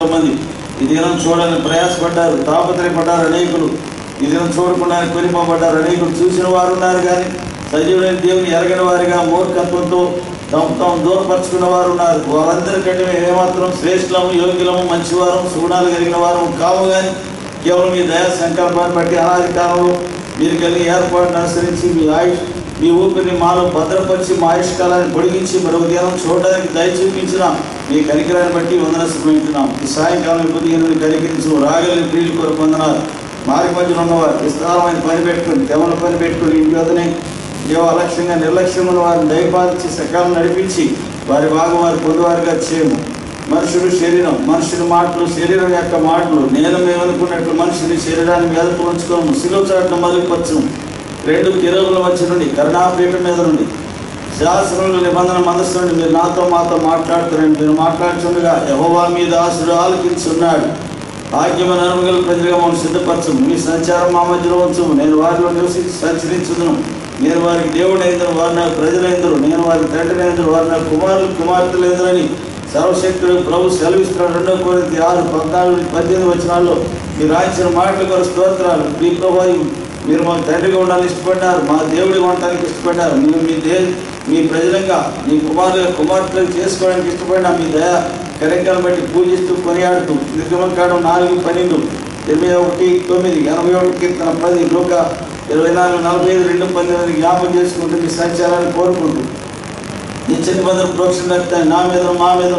మంది ఈ దినం చూడాలని ప్రయాసపడ్డారు తాపత్రయపడ్డారు అనేకులు ఈ దినం చూడకుండా కొనిపోబడ్డారు అనేకులు చూసిన వారు ఉన్నారు కానీ సజీవుడైన దేవుని ఎరగని వారిగా మూర్ఖత్వంతో తమ తాము దూరపరుచుకున్న వారు ఉన్నారు వారందరికంటే మేము ఏమాత్రం శ్రేష్ఠలము యోగ్యులము మంచివారం సుగుణాలు కలిగిన వారు కావు కానీ కేవలం మీ దయా సంకల్పాన్ని బట్టి అనాది కాలంలో మీరు కలిగి ఏర్పాటును అనుసరించి మీ ఆయుష్ మీ ఊపిరిని మాలో భద్రపరిచి మా ఆయుష్కాలాన్ని పొడిగించి మరొక దినం చూడడానికి దయ చూపించిన మీ కనికరాన్ని బట్టి వందనసుకుంటున్నాం ఈ సాయంకాలం కొద్దిగా నుండి కనికరించు రాగలిని ప్రియులు కొరకు వందనాలు మార్గ మధ్యలో ఉన్నవారు విస్తారమైన పని పెట్టుకుని తెమల పని పెట్టుకుని ఇంటి వద్దనే ఏవో అలక్ష్యంగా నిర్లక్ష్యముల వారిని దయపాలించి సకాలం నడిపించి వారి భాగం వారి పొందువారుగా చేయము మనుషుడు శరీరం మనుషుని మాటలు శరీరం యొక్క మాటలు నేను మేమనుకున్నట్లు మనుషుని శరీరాన్ని మెదపు ఉంచుకోము సిలువ చాటును మరుగుపరచము రెండు కిరోగుల మధ్య నుండి కరుణాపీఠం మీద నుండి శాస్త్రముల నిబంధన మనస్సు నుండి మీరు నాతో మాతో మాట్లాడుతున్నారండి మీరు మాట్లాడుతుండగా యహోవా మీద ఆశుడు ఆలకించున్నాడు ఆజ్ఞమైన అనుమగల ప్రజలుగా మమ్మల్ని సిద్ధపరచము మీ సంచారం మా మధ్యలో ఉంచము నేను వారిలో నివసించి సంచరించుదును నేను వారికి దేవుడు అయిందరు వారు నాకు ప్రజలైందరు నేను వారికి తండ్రి అయిందరు వారు నాకు కుమారులు కుమార్తెలు అయిందరని సర్వశక్తుడు ప్రభు సెలవిస్తున్నాడు రెండో కోరింది ఆరు పద్నాలుగు నుంచి పద్దెనిమిది వచనాల్లో మీరు రాయించిన మాటల కొరకు స్తోత్రాలు మీ ప్రభు మీరు మాకు తండ్రిగా ఉండాలని ఇష్టపడ్డారు మా దేవుడిగా ఉండటానికి ఇష్టపడ్డారు మేము మీ దే మీ ప్రజలంగా మీ కుమారుల కుమార్తెలు చేసుకోవడానికి ఇష్టపడిన మీ దయ కరెంకాలను బట్టి పూజిస్తూ కొనియాడుతూ నిర్గమకాండం నాలుగు పన్నెండు ఇరవై ఒకటి తొమ్మిది ఎనభై ఒకటి కీర్తన పది లోక ఇరవై నాలుగు నలభై ఐదు రెండు పద్దెనిమిది జ్ఞాపకం చేసుకుంటూ మీ సంచారాన్ని కోరుకుంటూ నిత్య నిబంధన ప్రోక్షణ రక్తాన్ని నా మీద మా మీద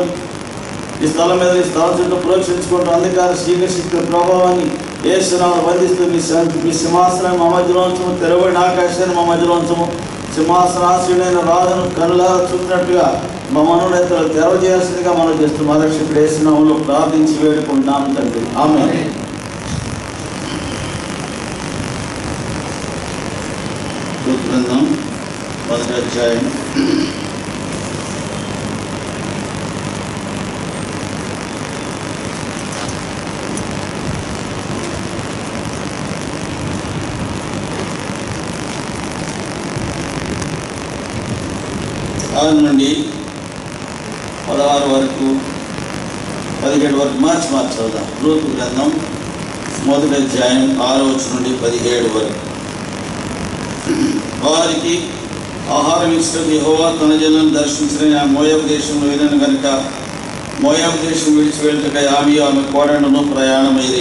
ఈ స్థలం మీద ఈ స్థలం చుట్టూ ప్రోక్షించుకుంటూ అంధకార శీఘ్రశక్తి ప్రభావాన్ని వేస్తున్నాము బంధిస్తూ మీ సం- మీ సింహాసనాన్ని మా మధ్యలో ఉంచము తెరవడిన ఆకాశాన్ని మా మధ్యలో ఉంచము సింహాసనాశుడైన రాజును కనులారా చూసినట్టుగా మా మనోనేతలు తెరవజేయాల్సిందిగా మనం చేస్తూ మా రక్షకుడు వేసినాములో ప్రార్థించి వేడుకుంటున్నాం తండ్రి ఆమె గ్రంథం మొదటి అధ్యాయం ఆరు నుండి పదహారు వరకు పదిహేడు వరకు మార్చి మార్చి చదువుదాం రూతు గ్రంథం మొదటి అధ్యాయం ఆరు వచ్చి నుండి పదిహేడు వరకు వారికి ఆహారం ఇష్టం యెహోవా తన జనం దర్శించిన ఆ మోయాబు దేశంలో వినను కనుక మోయాబు దేశం విడిచి వెళ్ళటకై ఆమె ఆమె కోడను ప్రయాణమైంది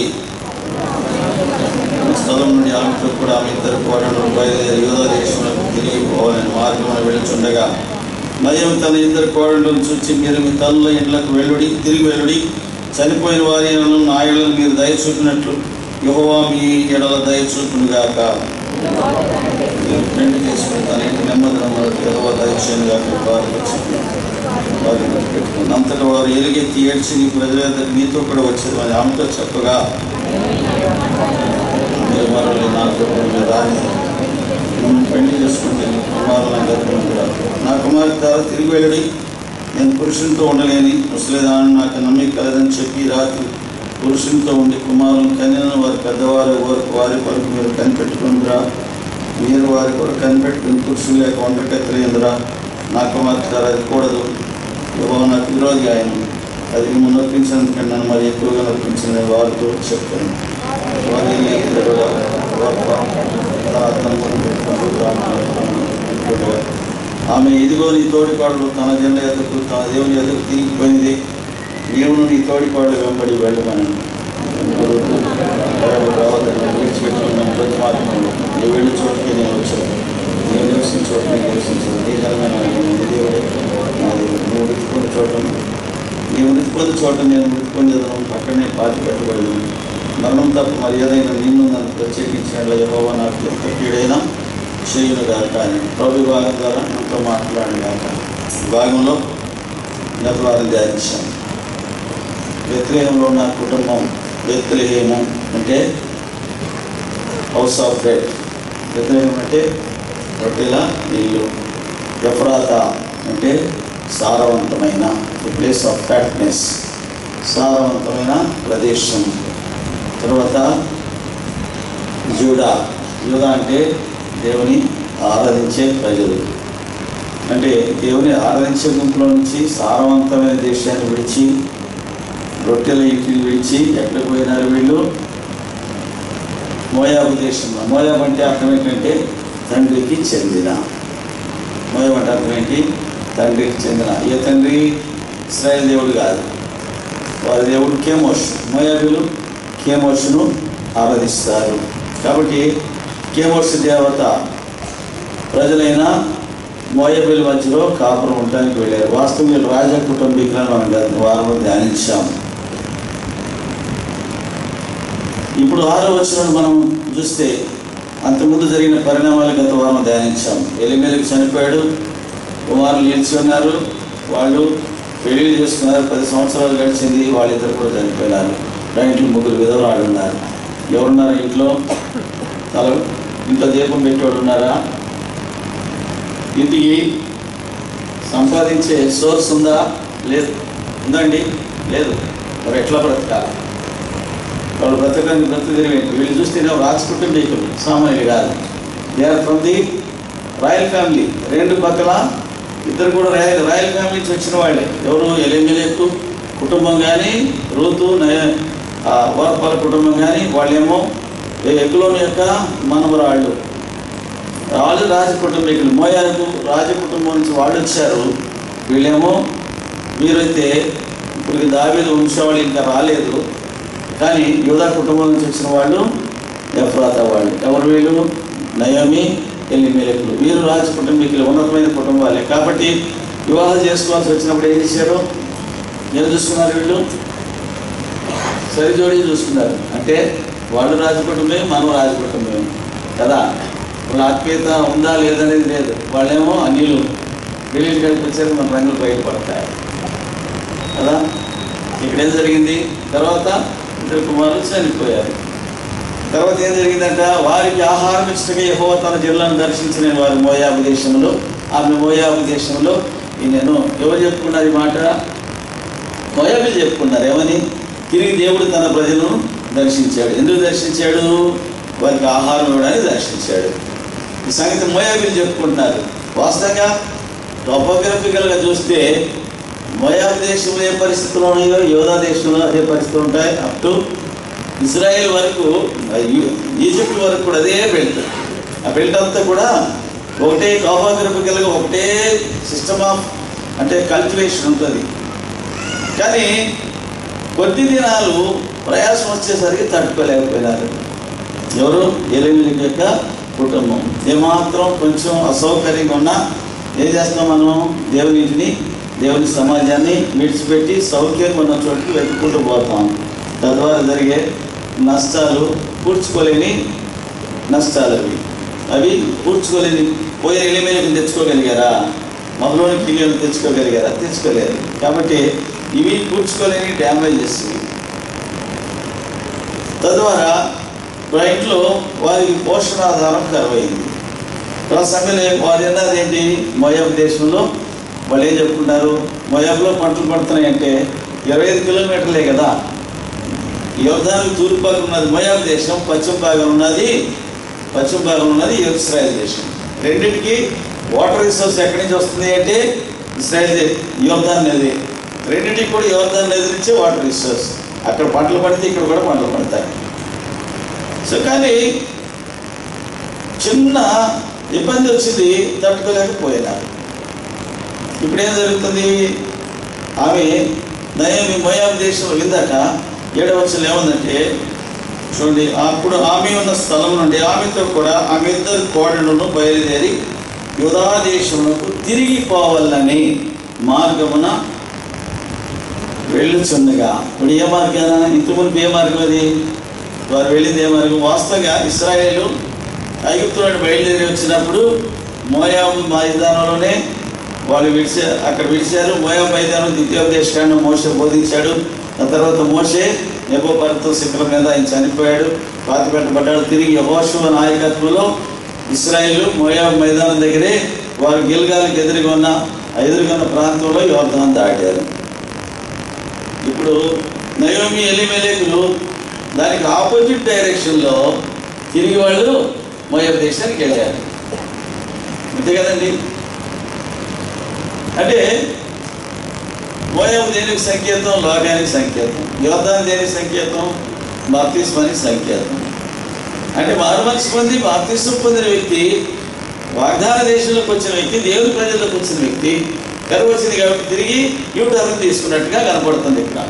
స్థలం నుండి ఆమెతో కూడా ఆమె ఇద్దరు కోడలు బయలుదేరి యోధా దేశంలో తిరిగి పోవాలని మార్గంలో వెళుచుండగా నయం తన ఇద్దరు కోడలను చూచి మీరు మీ తల్లుల ఇండ్లకు వెళ్ళుడి తిరిగి వెళ్ళుడి చనిపోయిన వారి నాయులను మీరు దయ చూపినట్లు యహోవా మీ ఎడల దయ చూపునుగాక రెండు చేసుకుని తన ఇంటి నెమ్మది నమ్మలకు యహోవా దయ చేయనుగాక వారికి వచ్చింది వారిని పెట్టుకుని అంతటా వారు ఎలుగెత్తి ఏడ్చి నీ ప్రజల నీతో కూడా వచ్చేది అని ఆమెతో చెప్పగా మీరు మరొకరు నాకు మీరు రాని నన్ను పెళ్లి చేసుకుంటే నీ కుమారులు నా గర్భంలో రాదు. నా కుమార్తె ద్వారా తిరిగి వెళ్ళడి నేను పురుషునితో ఉండలేని ముసలిదాన్ని నాకు నమ్మిక కలదని చెప్పి రాత్రి పురుషునితో ఉండి కుమారులను కనిన వారి పెద్దవారి వరకు వారి కొరకు మీరు కనిపెట్టుకుందిరా మీరు వారి కొరకు కనిపెట్టుకుని పురుషులు లేక ఒంటరికెత్తలేదురా నా కుమార్తె ద్వారా అది కూడదు యువ నాకు విరోధి ఆయన అది మిమ్మల్ని నొప్పించినందుకంటే నన్ను మరి ఎక్కువగా నొప్పించింది వారితో చెప్తాను వారి ఇద్దరు గొప్ప ప్రార్థనలు పెట్టుకుంటూ ఆమె ఇదిగో నీ తోడిపాడు తన జెండ ఎదుకు తన దేవుని ఎదుకు తిరిగిపోయింది నీవును నీ తోడిపాడు వెంబడి వెళ్ళమని విడిచిపెట్టుకున్నాను ప్రతి మార్గంలో నీవు వెళ్ళి చోటుకి నేను వచ్చాను నీవు నివసించిన చోటు నేను నివసించాను నీ ఘనమైన నీ దేవుడే నా దేవుడు నువ్వు విడిచిపోయిన చోట నీవు విడిచిపోయిన చోట నేను విడిచిపోయేదను అక్కడనే పాతి పెట్టబడదు మరణం తప్ప మరి ఏదైనా నిన్ను నన్ను ప్రత్యేకించిన యహోవా నాకు ఎంత కీడైనా చేయును గాక అని ప్రభు భాగం ద్వారా నాతో మాట్లాడిన గాక ఈ భాగంలో గత వారం ధ్యానించాను వ్యతిరేకంలో ఉన్న కుటుంబం వ్యతిరేకము అంటే హౌస్ ఆఫ్ బ్రెడ్ వ్యతిరేకం అంటే రొట్టెల ఇల్లు ఎఫ్రాత అంటే సారవంతమైన ప్లేస్ ఆఫ్ ఫ్యాట్నెస్ సారవంతమైన ప్రదేశం తర్వాత జూడా జూడా అంటే దేవుని ఆరాధించే ప్రజలు అంటే దేవుని ఆరాధించే గుంపులో నుంచి సారవంతమైన దేశాన్ని విడిచి రొట్టెల ఇంటిని విడిచి ఎక్కడికి పోయినారు వీళ్ళు మోయాబు దేశంలో మోయాబు అంటే అర్థం ఏంటంటే తండ్రికి చెందిన మోయాబు అంటే అర్థం ఏంటి తండ్రికి చెందిన ఏ తండ్రి ఇస్రాయేల్ దేవుడు కాదు వారి దేవుడు కేమోష్ మోయాబులు కేమోషును ఆరాధిస్తారు కాబట్టి కేమోష్ దేవత ప్రజలైన మోయబిల్ మధ్యలో కాపురం ఉండడానికి వెళ్ళారు వాస్తవం వీళ్ళు రాజ కుటుంబీకులను మనం గత వారంలో ధ్యానించాం ఇప్పుడు ఆరో వచ్చిన మనం చూస్తే అంతకుముందు జరిగిన పరిణామాలు గత వారం ధ్యానించాం ఎలిమేలకు చనిపోయాడు కుమారులు నిలిచి ఉన్నారు వాళ్ళు పెళ్లి చేసుకున్నారు పది సంవత్సరాలు గడిచింది వాళ్ళిద్దరు కూడా చనిపోయినారు నా ఇంట్లో ముగ్గురు విధవరాలు ఉన్నారు ఎవరున్నారు ఇంట్లో తల ఇంట్లో దీపం పెట్టేవాడు ఉన్నారా ఇంటికి సంపాదించే సోర్స్ ఉందా లేదు ఉందండి లేదు మరి ఎట్లా బ్రతకాలి వాళ్ళు బ్రతకడానికి బ్రతుకుదిరి వీళ్ళు చూస్తే రాజ కుటుంబీకులు సామాన్యులు కాదు they are from the royal family రెండు పక్కల ఇద్దరు కూడా రాయల్ రాయల్ ఫ్యామిలీ నుంచి వచ్చిన వాళ్ళే ఎవరు ఎలిమిలేకు కుటుంబం కానీ రూతు నయ- ఆ ఓర్పల కుటుంబం కానీ వాళ్ళేమో ఎగ్లోని యొక్క మనవరాళ్ళు వాళ్ళు రాజ కుటుంబీకులు మోయాకు రాజ కుటుంబం నుంచి వాళ్ళు వచ్చారు వీళ్ళేమో వీరైతే ఇప్పుడు దావీదు వంశావళి ఇంకా రాలేదు కానీ యూదా కుటుంబం నుంచి వచ్చిన వాళ్ళు ఎఫ్రాత వాళ్ళు ఎవరు వీళ్ళు నయోమి ఎల్లిమేలకులు వీరు రాజ కుటుంబీకులు ఉన్నతమైన కుటుంబాలే కాబట్టి వివాహం చేసుకోవాల్సి వచ్చినప్పుడు ఏం చేశారు ఏం చూసుకున్నారు వీళ్ళు సరిజోడి చూసుకున్నారు అంటే వాళ్ళు రాజకుటుంబమే మనం రాజకుటుంబమే కదా వాళ్ళ ఆత్మీయత ఉందా లేదనేది లేదు వాళ్ళేమో అన్యులు వీళ్ళు కనిపించారు మన రంగులు బయటపడతాయి కదా ఇక్కడ ఏం జరిగింది తర్వాత ఇద్దరు కుమారులు చనిపోయారు తర్వాత ఏం జరిగిందంట వారికి ఆహారం ఇష్టంగా యెహోవా తన జిల్లాను దర్శించిన వారు మోయాబు దేశంలో ఆమె మోయాబు దేశంలో ఈ నేను ఎవరు చెప్పుకున్నారు ఈ మాట మోయాబులు చెప్పుకున్నారు ఏమని తిరిగి దేవుడు తన ప్రజలను దర్శించాడు ఎందుకు దర్శించాడు వారికి ఆహారం ఇవ్వడానికి దర్శించాడు ఈ సంగతి మోయాబులు చెప్పుకుంటున్నారు వాస్తవంగా టోపోగ్రఫికల్గా చూస్తే మోయాబు దేశంలో ఏ పరిస్థితులు ఉన్నాయో యోధా దేశంలో అదే పరిస్థితులు ఉంటాయి అప్ టు ఇజ్రాయెల్ వరకు ఆ యూ- ఈజిప్ట్ వరకు కూడా అదే బెల్ట్ ఆ బెల్ట్ అంతా కూడా ఒకటే టోపోగ్రఫికల్గా ఒకటే సిస్టమ్ ఆఫ్ అంటే కల్టివేషన్ ఉంటుంది కానీ కొద్ది దినాలు ప్రయాసం వచ్చేసరికి తట్టుకోలేకపోయినారు ఎవరు ఎలిమిలి యొక్క కుటుంబం ఏమాత్రం కొంచెం అసౌకర్యంగా ఉన్నా ఏం చేస్తాం మనం దేవుని ఇంటిని దేవుని సమాజాన్ని విడిచిపెట్టి సౌఖ్యంగా ఉన్న చోటుకి వెతుక్కుంటూ పోతాం తద్వారా జరిగే నష్టాలు పూడ్చుకోలేని నష్టాలు అవి అవి పూడ్చుకోలేని పోయిన ఎలిమేలకు తెచ్చుకోగలిగారా మొదలోని కిలియలు తెచ్చుకోగలిగారా తెచ్చుకోలేరు కాబట్టి ఇవి పూడ్చుకోలేని డ్యామేజెస్ ఇవి తద్వారా రైట్లో వారికి పోషణాధారం కరువైంది ఆ సమయంలో వారు అన్నది ఏంటి మోయాబ్ దేశంలో వాళ్ళు ఏం చెప్పుకుంటారు మోయాబ్లో పంటలు పడుతున్నాయంటే ఇరవై ఐదు కిలోమీటర్లే కదా యోధానికి తూర్పు భాగం ఉన్నది మోయాబ్ దేశం పశ్చిమ భాగం ఉన్నది పశ్చిమ భాగం ఉన్నది ఇస్రాయల్ దేశం రెండింటికి వాటర్ రిసోర్స్ ఎక్కడి నుంచి వస్తుంది అంటే ఇస్రాయల్ దే- యోర్దాన్ నది రెండింటికి కూడా యోర్దాన్ నది నుంచే వాటర్ రిసోర్స్ అక్కడ పంటలు పడితే ఇక్కడ కూడా పంటలు పడతాయి సో కానీ చిన్న ఇబ్బంది వచ్చింది తట్టుకోలేకపోయినారు ఇప్పుడు ఏం జరుగుతుంది ఆమె నయమి మోయాబు దేశంలో విందాక ఏడవచలు ఏముందంటే చూడండి అప్పుడు ఆమె ఉన్న స్థలం నుండి ఆమెతో కూడా ఆమె ఇద్దరు కోడలను బయలుదేరి యుధా దేశమునకు తిరిగి పోవాలని మార్గమున వెళ్ళుచుండగా ఇప్పుడు ఏ మార్గాన ఇంత మునుపు ఏ మార్గం అది వారు వెళ్ళింది ఏ మార్గం వాస్తవంగా ఇస్రాయేలు ఐగుప్తు నుండి బయలుదేరి వచ్చినప్పుడు మోయాబు మైదానంలోనే వాళ్ళు విడిచారు అక్కడ విడిచారు మోయాబు మైదానం ద్వితీయోపదేశాన్ని మోసే బోధించాడు ఆ తర్వాత మోసే నెబో పర్వతం శిఖరం మీద ఆయన చనిపోయాడు పాతి పెట్టబడ్డాడు తిరిగి యహోషువ నాయకత్వంలో ఇస్రాయేల్ మోయాబు మైదానం దగ్గరే వారు గిల్గాలకు ఎదురుగా ఉన్న ఎదురుగా ఉన్న ప్రాంతంలో యోర్ధాన్ దాటారు ఇప్పుడు నయోమి ఎలిమెలేకులు దానికి ఆపోజిట్ డైరెక్షన్లో తిరిగి వాళ్ళు మోయాబు దేశానికి వెళ్ళారు అంతే కదండి అంటే మోయాబు దేనికి సంకేతం లోకానికి సంకేతం యోధాన్ని దేనికి సంకేతం బాప్తిస్మానికి సంకేతం అంటే మారు మనసు పొంది బాప్తిస్వం పొందిన వ్యక్తి వాగ్దాన దేశంలోకి వచ్చిన వ్యక్తి దేవుని ప్రజల్లోకి వచ్చిన వ్యక్తి కరువు వచ్చింది కాబట్టి తిరిగి యూటర్న్ తీసుకున్నట్టుగా కనపడుతుంది ఇక్కడ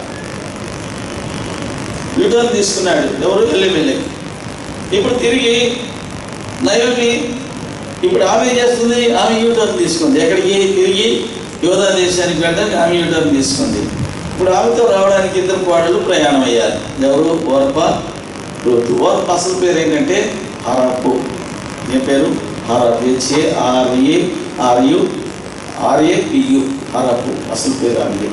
యూటర్న్ తీసుకున్నాడు ఎవరు ఎల్లిమెల్లికి ఇప్పుడు తిరిగి నయోమి ఇప్పుడు ఆమె ఏం చేస్తుంది ఆమె యూటర్న్ తీసుకుంది ఎక్కడికి తిరిగి యోధా దేశానికి వెళ్ళడానికి ఆమె యూటర్న్ తీసుకుంది ఇప్పుడు ఆమెతో రావడానికి ఇద్దరు కోడళ్ళు ప్రయాణం అయ్యారు ఎవరు ఓర్ప ఋతు ఓర్ప అసలు పేరు ఏంటంటే హరప్పు ఏ పేరు Harap H A R A R U R A P U Harappu అసలు పేరు ఆమె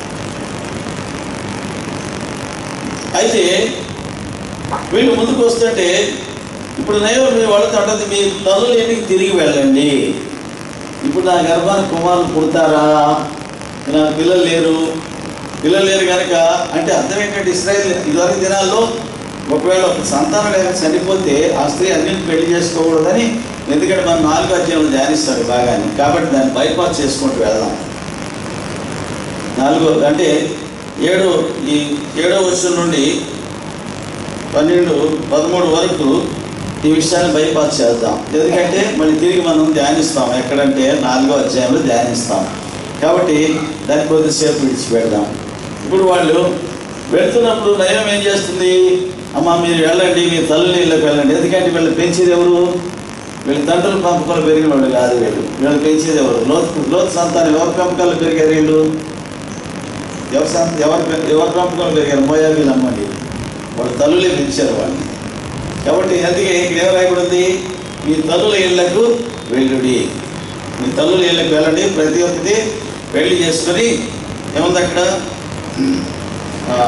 అయితే వీళ్ళు ముందుకు వస్తుంటే ఇప్పుడు నేను మీ వాళ్ళతో అంటుంది మీ తల్లులు ఇంటికి తిరిగి వెళ్ళండి ఇప్పుడు నా గర్భానికి కుమారులు పుడతారా నాకు పిల్లలు లేరు పిల్లలు లేరు కనుక అంటే అర్థం ఏంటంటే ఇస్రాయల్ ఇదివరకు దినాల్లో ఒకవేళ ఒక సంతానం లేక చనిపోతే ఆ స్త్రీ అన్నింటి పెళ్లి చేసుకోకూడదని ఎందుకంటే మనం నాలుగు అధ్యాయంలో ధ్యానిస్తాడు బాగాని కాబట్టి దాన్ని బైపాస్ చేసుకుంటూ వెళ్దాం నాలుగో అంటే ఏడో ఈ ఏడో వర్షం నుండి పన్నెండు పదమూడు వరకు ఈ విషయాన్ని బైపాస్ చేద్దాం ఎందుకంటే మళ్ళీ తిరిగి మనం ధ్యానిస్తాం ఎక్కడంటే నాలుగో అధ్యాయంలో ధ్యానిస్తాం కాబట్టి దాన్ని కొద్దిసేపు విడిచిపెడదాం ఇప్పుడు వాళ్ళు వెళ్తున్నప్పుడు నయం ఏం చేస్తుంది అమ్మ మీరు వెళ్ళండి మీ తల్లి ఇళ్ళకి వెళ్ళండి ఎందుకంటే వీళ్ళు పెంచేది ఎవరు వీళ్ళ తండ్రుల పెంపకాలు పెరిగిన వాళ్ళు కాదు వీళ్ళు వీళ్ళు పెంచేది ఎవరు లోతు లోతు సంతానం ఎవరి పెంపకాలు పెరిగారు వీళ్ళు ఎవరి సంత ఎవరి పె- ఎవరి పెంపకాలు పెరిగారు మోయాబీలు అమ్మండి వాళ్ళ తల్లులే పెంచారు వాళ్ళని కాబట్టి అందుకే ఇక్కడ ఏం రాయబడి ఉంది మీ తల్లుల ఇళ్లకు వెళ్ళుడి మీ తల్లుల ఇళ్ళకి వెళ్ళండి ప్రతి ఒక్కటి పెళ్లి చేసుకొని ఏముంది అక్కడ ఆ,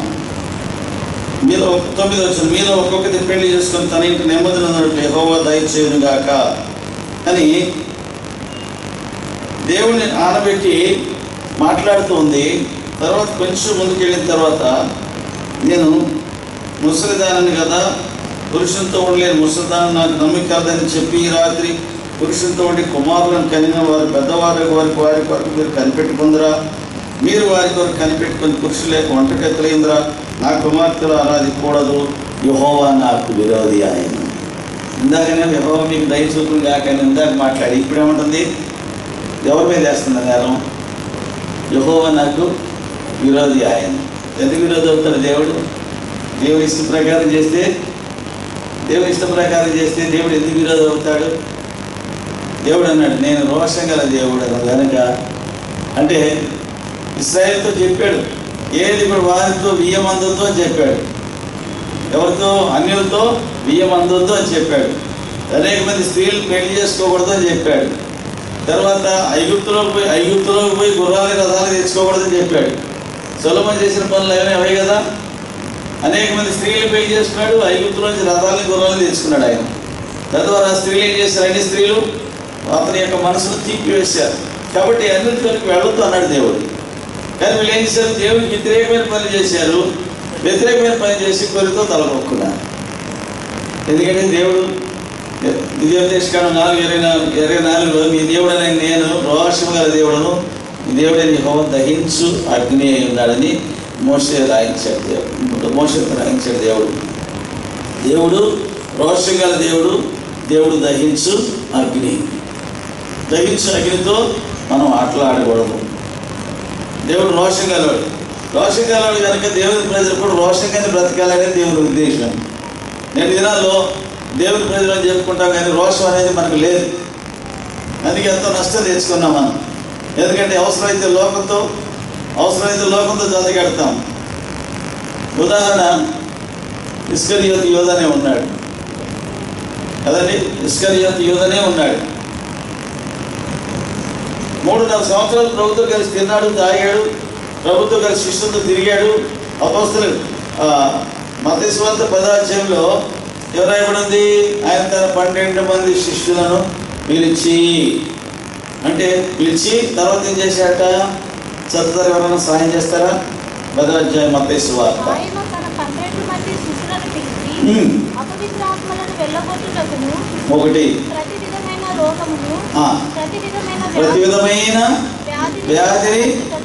మీలో ఒక- తొమ్మిది వచ్చింది మీలో ఒక్కొక్కటి పెళ్లి చేసుకొని తన ఇంటి నెమ్మది ఉన్నట్లు యెహోవా దయచేయును గాక అని దేవుణ్ణి ఆనబెట్టి మాట్లాడుతూ ఉంది తర్వాత కొంచెం ముందుకు వెళ్ళిన తర్వాత నేను ముసలిదానని కదా పురుషులతో ఉండలేని ముసలిదానం నాకు నమ్మికదని చెప్పి ఈ రాత్రి పురుషులతో ఉండి కుమారులను కలిగిన వారు పెద్దవారి వారికి వారి కొరకు మీరు కనిపెట్టుకుందరా మీరు వారి కొరకు కనిపెట్టుకుని పురుషులు లేక వంటకెత్తలేందిరా నా కుమార్తెలు ఆరాధికూడదు యహోవా నాకు విరోధి ఆయన ఇందాకనే యహోవా మీకు దయ చూపులు కాక అని ఇందాక మాట్లాడి ఇప్పుడు ఏమంటుంది ఎవరి మీద వేస్తుంది నేరం యహోవా నాకు విరోధి ఆయన ఎందుకు విరోధి అవుతాడు దేవుడు దేవుని ఇష్ట ప్రకారం చేస్తే దేవుని ఇష్ట ప్రకారం చేస్తే దేవుడు ఎందుకు విరోధి అవుతాడు దేవుడు అన్నాడు నేను రోషం గల దేవుడు అన్నాడు కనుక అంటే ఇస్రాయేల్తో చెప్పాడు ఏది ఇప్పుడు వారితో బియ్యం అందొద్దు అని చెప్పాడు ఎవరితో అన్యులతో బియ్యం అందొద్దు అని చెప్పాడు అనేక మంది స్త్రీలు పెళ్లి చేసుకోకూడదు అని చెప్పాడు తర్వాత ఐగుప్తులోకి పోయి ఐగుప్తులోకి పోయి గుర్రాలు రథాలు తెచ్చుకోకూడదని చెప్పాడు సొలమన్ చేసిన పనులు ఏమైనా అవే కదా అనేక మంది స్త్రీలు పెళ్లి చేసుకున్నాడు ఐగుప్తులో నుంచి రథాలని గుర్రాలు తెచ్చుకున్నాడు ఆయన తద్వారా స్త్రీలు ఏం చేశారు అన్ని స్త్రీలు అతని యొక్క మనసును తీపివేశారు కాబట్టి అన్నింటిలోకి వెళ్ళొద్దు అన్నాడు దేవుడు కానీ వీళ్ళు ఏం చేశారు దేవుడికి వ్యతిరేకమైన పని చేశారు వ్యతిరేకమైన పని చేసి కొరితో తలపొక్కున్నారు ఎందుకంటే దేవుడు విజయోదేశకాలం నాలుగు ఇరవై నాలుగు ఇరవై నాలుగులో మీ దేవుడని నేను రోషం గల దేవుడను మీ దేవుడని హోమ దహించు అగ్ని అయి ఉన్నాడని మోసే రాయించాడు దేవుడు మోసతో రాయించాడు దేవుడు దేవుడు రోషం గల దేవుడు దేవుడు దహించు అగ్ని దహించు అగ్నితో మనం ఆటలాడకూడదు దేవుడు రోషం గలవాడు రోషం గలవాడు కనుక దేవుని ప్రజలు కూడా రోషంగానే బ్రతకాలనే దేవుని ఉద్దేశం నేను దినాల్లో దేవుని ప్రజలు అని చెప్పుకుంటాం కానీ రోషం అనేది మనకు లేదు అందుకే ఎంతో నష్టం తెచ్చుకున్నాం మనం ఎందుకంటే అవసరమైతే లోకంతో అవసరమైతే లోకంతో జతగడతాం ఉదాహరణ ఇస్కరియోత్ యోధనే ఉన్నాడు కదండి ఇస్కరియోత్ యోధనే ఉన్నాడు మూడున్నర సంవత్సరాలు ప్రభుత్వం కలిసి తిన్నాడు తాగాడు ప్రభుత్వం కలిసి శిష్యులతో తిరిగాడు అపోస్తులు మతేశ్వంత పదార్థంలో ఎవరైపడింది ఆయన తన పన్నెండు మంది శిష్యులను పిలిచి అంటే పిలిచి తర్వాత ఏం చేశాడట చదువుతారు ఎవరైనా సహాయం చేస్తారా భద్రాధ్యాయం మతేశ్వార్త ఆయన తన పన్నెండు మంది శిష్యులను పిలిచి ఉమ్. అపవిత్రాత్మలను వెళ్ళగొట్టుటకును ఒకటి ప్రతి విధమైన రోగమును ఆ. ప్రతి విధమైన ప్రతి విధమైన వ్యాధిని వ్యాధిని వెళ్ళగొట్టుటకును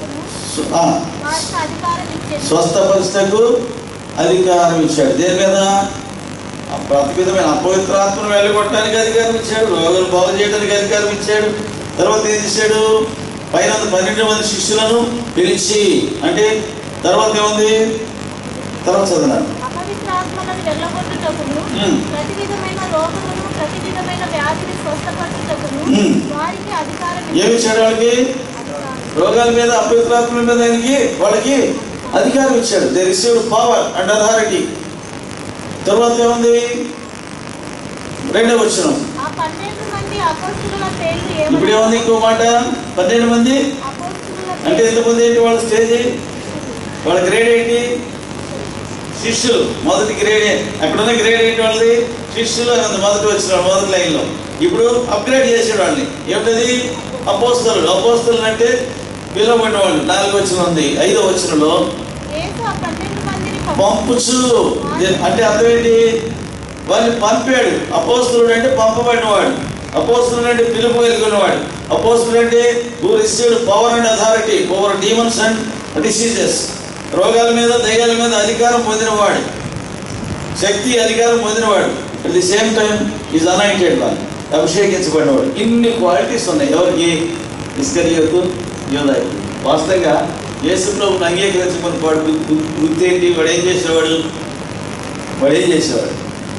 స్వ- ఆ, వారికి అధికారం ఇచ్చేది స్వస్థపరిచకు అధికారం ఇచ్చాడు దేని మీద ఆ ప్రతివిధమైన అపవిత్రాత్మను వెళ్ళగొట్టడానికి అధికారం ఇచ్చాడు రోగులు బాగు చేయడానికి అధికారం ఇచ్చాడు తర్వాత ఏం చేశాడు పైన పన్నెండు మంది శిష్యులను పిలిచి అంటే తర్వాత ఏముంది తర్వాత చదివినాడు అపవిత్రాత్మలను వెళ్ళగొట్టుటకును ఉమ్. ప్రతి విధమైన రోగమును ప్రతి విధమైన వ్యాధిని స్వస్థపరచుటకును ఉమ్. వారికి అధికారం ఏమి ఇచ్చాడు వాళ్ళకి అధికారం. రోగాల మీద అపవిత్రాత్మల మీద ఆయనకి వాళ్ళకి అధికారం ఇచ్చాడు they received power and authority తర్వాత ఏముంది రెండవ వచ్చిన ఆ పన్నెండు మంది అపోస్తుల పేర్లు ఇప్పుడు ఏముంది ఇంకో మాట పన్నెండు మంది అపోస్తుల అంటే ఎంతమంది ఏంటి వాళ్ళ స్టేజ్ వాళ్ళ గ్రేడ్ ఏంటి శిష్యులు మొదటి గ్రేడ్ అక్కడ ఉన్న గ్రేడ్ ఏంటి వాళ్ళది శిష్యులు అని ఉంది మొదటి వచ్చిన వాళ్ళు, మొదటి లైన్లో ఇప్పుడు అప్గ్రేడ్ చేసాడు వాళ్ళని ఏమిటది అపోస్తలు అపోస్తలు అంటే పిలువబడిన వాళ్ళు నాలుగు వచ్చిన ఉంది ఐదో వచ్చినలో యేసు ఆ పన్నెండు మందిని పంపుచు అంటే అర్థం ఏంటి వాళ్ళని పంపాడు అపోస్తులుడు అంటే పంపబడినవాడు అపోస్తులుడు అంటే పిలుపు కలిగినవాడు అపోస్తులుడు అంటే who received power and authority over demons and diseases రోగాల మీద దయ్యాల మీద అధికారం పొందినవాడు శక్తి అధికారం పొందినవాడు at the same time is anointed one అభిషేకించబడినవాడు ఇన్ని క్వాలిటీస్ ఉన్నాయి ఎవరికి ఇస్కరియకు యోధాకి వాస్తవంగా యేసు ప్రభుని అంగీకరించమని వాడు గు- గు- గుర్తు ఏంటి వాడు ఏం చేసేవాడు వాడు ఏం చేసేవాడు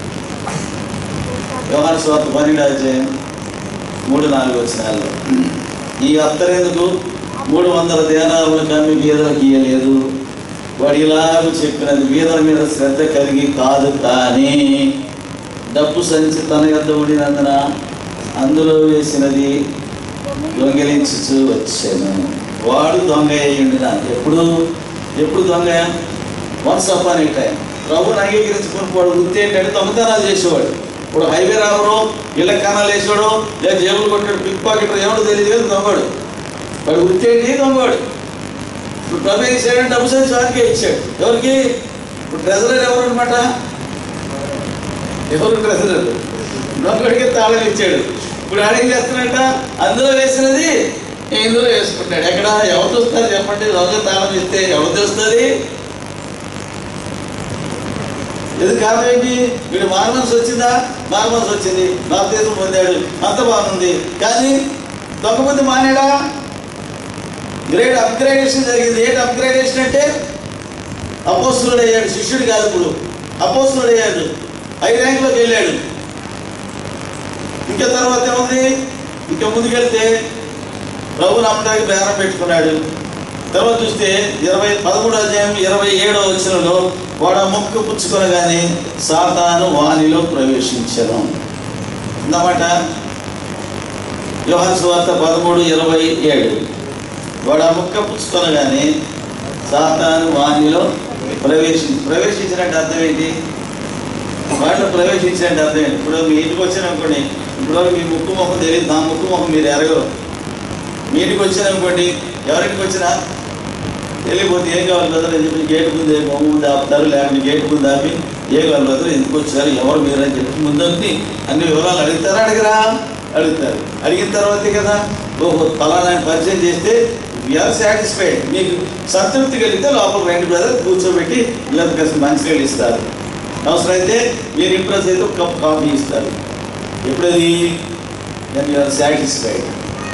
వ్యవహార స్వార్థ పన్నెండు అధ్యాయం మూడు నాలుగు వచ్చినాల్లో ఈ అత్తరేందుకు మూడు వందల ధ్యానాలను కమ్మి బీదలకు ఇయ్యలేదు వాడు ఇలాగ చెప్పినది బీదల మీద శ్రద్ధ కలిగి కాదు కానీ డబ్బు సంచి తన యొద్ద ఉండినందున అందులో వేసినది దొంగిలించుచు వచ్చాను వాడు దొంగ అయ్యిండిన ఎప్పుడు ఎప్పుడు దొంగ వన్స్ అప్ అని టైం ప్రభుని అంగీకరించుకుని వాడు వృత్తి ఏంటంటే దొంగతనాలు చేసేవాడు ఇప్పుడు హైవే రావడం ఇళ్ళ కణాలు వేసాడు లేదా జేబులు కొట్టాడు పిక్ పాకెట్ ఏమో తెలియదు కానీ దొంగడు వాడు వృత్తి ఏంటి దొంగవాడు ఇప్పుడు ప్రభు ఏం చేశాడంటే డబ్బు సంచి వారికే ఇచ్చాడు ఎవరికి ఇప్పుడు ట్రెజరర్ ఎవరు అనమాట ఎవరు ట్రెజరర్ దొంగడికి తాళం ఇచ్చాడు ఇప్పుడు ఆడేం చేస్తున్నట్ట అందులో వేసినది ఇందులో వేసుకుంటాడు ఎక్కడ ఎవరు చూస్తారు చెప్పండి దొంగ తాళం ఇస్తే ఎవరు తెలుస్తుంది ఇది కారణం ఏంటి వీడు మారమనసు వచ్చిందా మారమనసు వచ్చింది బాప్తీసం పొందాడు అంత బాగుంది కానీ దొంగమంది మానేడా గ్రేడ్ అప్గ్రేడేషన్ జరిగింది ఏంటి అప్గ్రేడేషన్ అంటే అపోస్తులుడు అయ్యాడు శిష్యుడు కాదు ఇప్పుడు అపోస్తులుడు అయ్యాడు ఐదు ర్యాంకులోకి వెళ్ళాడు ఇంకా తర్వాత ఏముంది ఇంకా ముందుకెళ్తే ప్రభు నమ్మడానికి బేరం పెట్టుకున్నాడు తర్వాత చూస్తే ఇరవై పదమూడు అధ్యాయం ఇరవై ఏడో వచ్చినలో వాడు ఆ ముక్కు పుచ్చుకొనగానే సాతాను వానిలో ప్రవేశించను అన్నమాట యోహాన్ సువార్త పదమూడు ఇరవై ఏడు వాడు ఆ ముక్క పుచ్చుకొనగానే సాతాను వానిలో ప్రవేశి ప్రవేశించినట్టు అర్థం ఏంటి వాటిలో ప్రవేశించినట్టు అర్థం ఏంటి ఇప్పుడు మీ ఇంటికి వచ్చాను అనుకోండి ఇప్పుడు మీ ముక్కు ముఖం తెలియదు నా ముక్కు ముఖం మీరు ఎరగరు మీ ఇంటికి వచ్చాను అనుకోండి ఎవరింటికి వచ్చినా వెళ్ళిపోతే ఏం కావాలి బ్రదర్ అని చెప్పి గేట్ ముందు బొమ్మ ముందు ఆపుతారు లేకపోతే గేట్ ముందు ఆపి ఏం కావాలి బ్రదర్ ఎందుకు వచ్చారు ఎవరు మీరు అని చెప్పి ముందంతి అన్ని వివరాలు అడుగుతారా అడిగరా అడుగుతారు అడిగిన తర్వాతే కదా ఓహో ఫలానా ఆయన పరిచయం చేస్తే వీఆర్ సాటిస్ఫైడ్ మీకు సంతృప్తి కలిగితే లోపల రెండు బ్రదర్ కూర్చోబెట్టి వీళ్ళకి కాస్త మంచినీళ్ళు ఇస్తారు అవసరమైతే మీరు ఇంప్రెస్ అయితే ఒక కప్ కాఫీ ఇస్తారు ఎప్పుడది దెన్ యూఆర్ సాటిస్ఫైడ్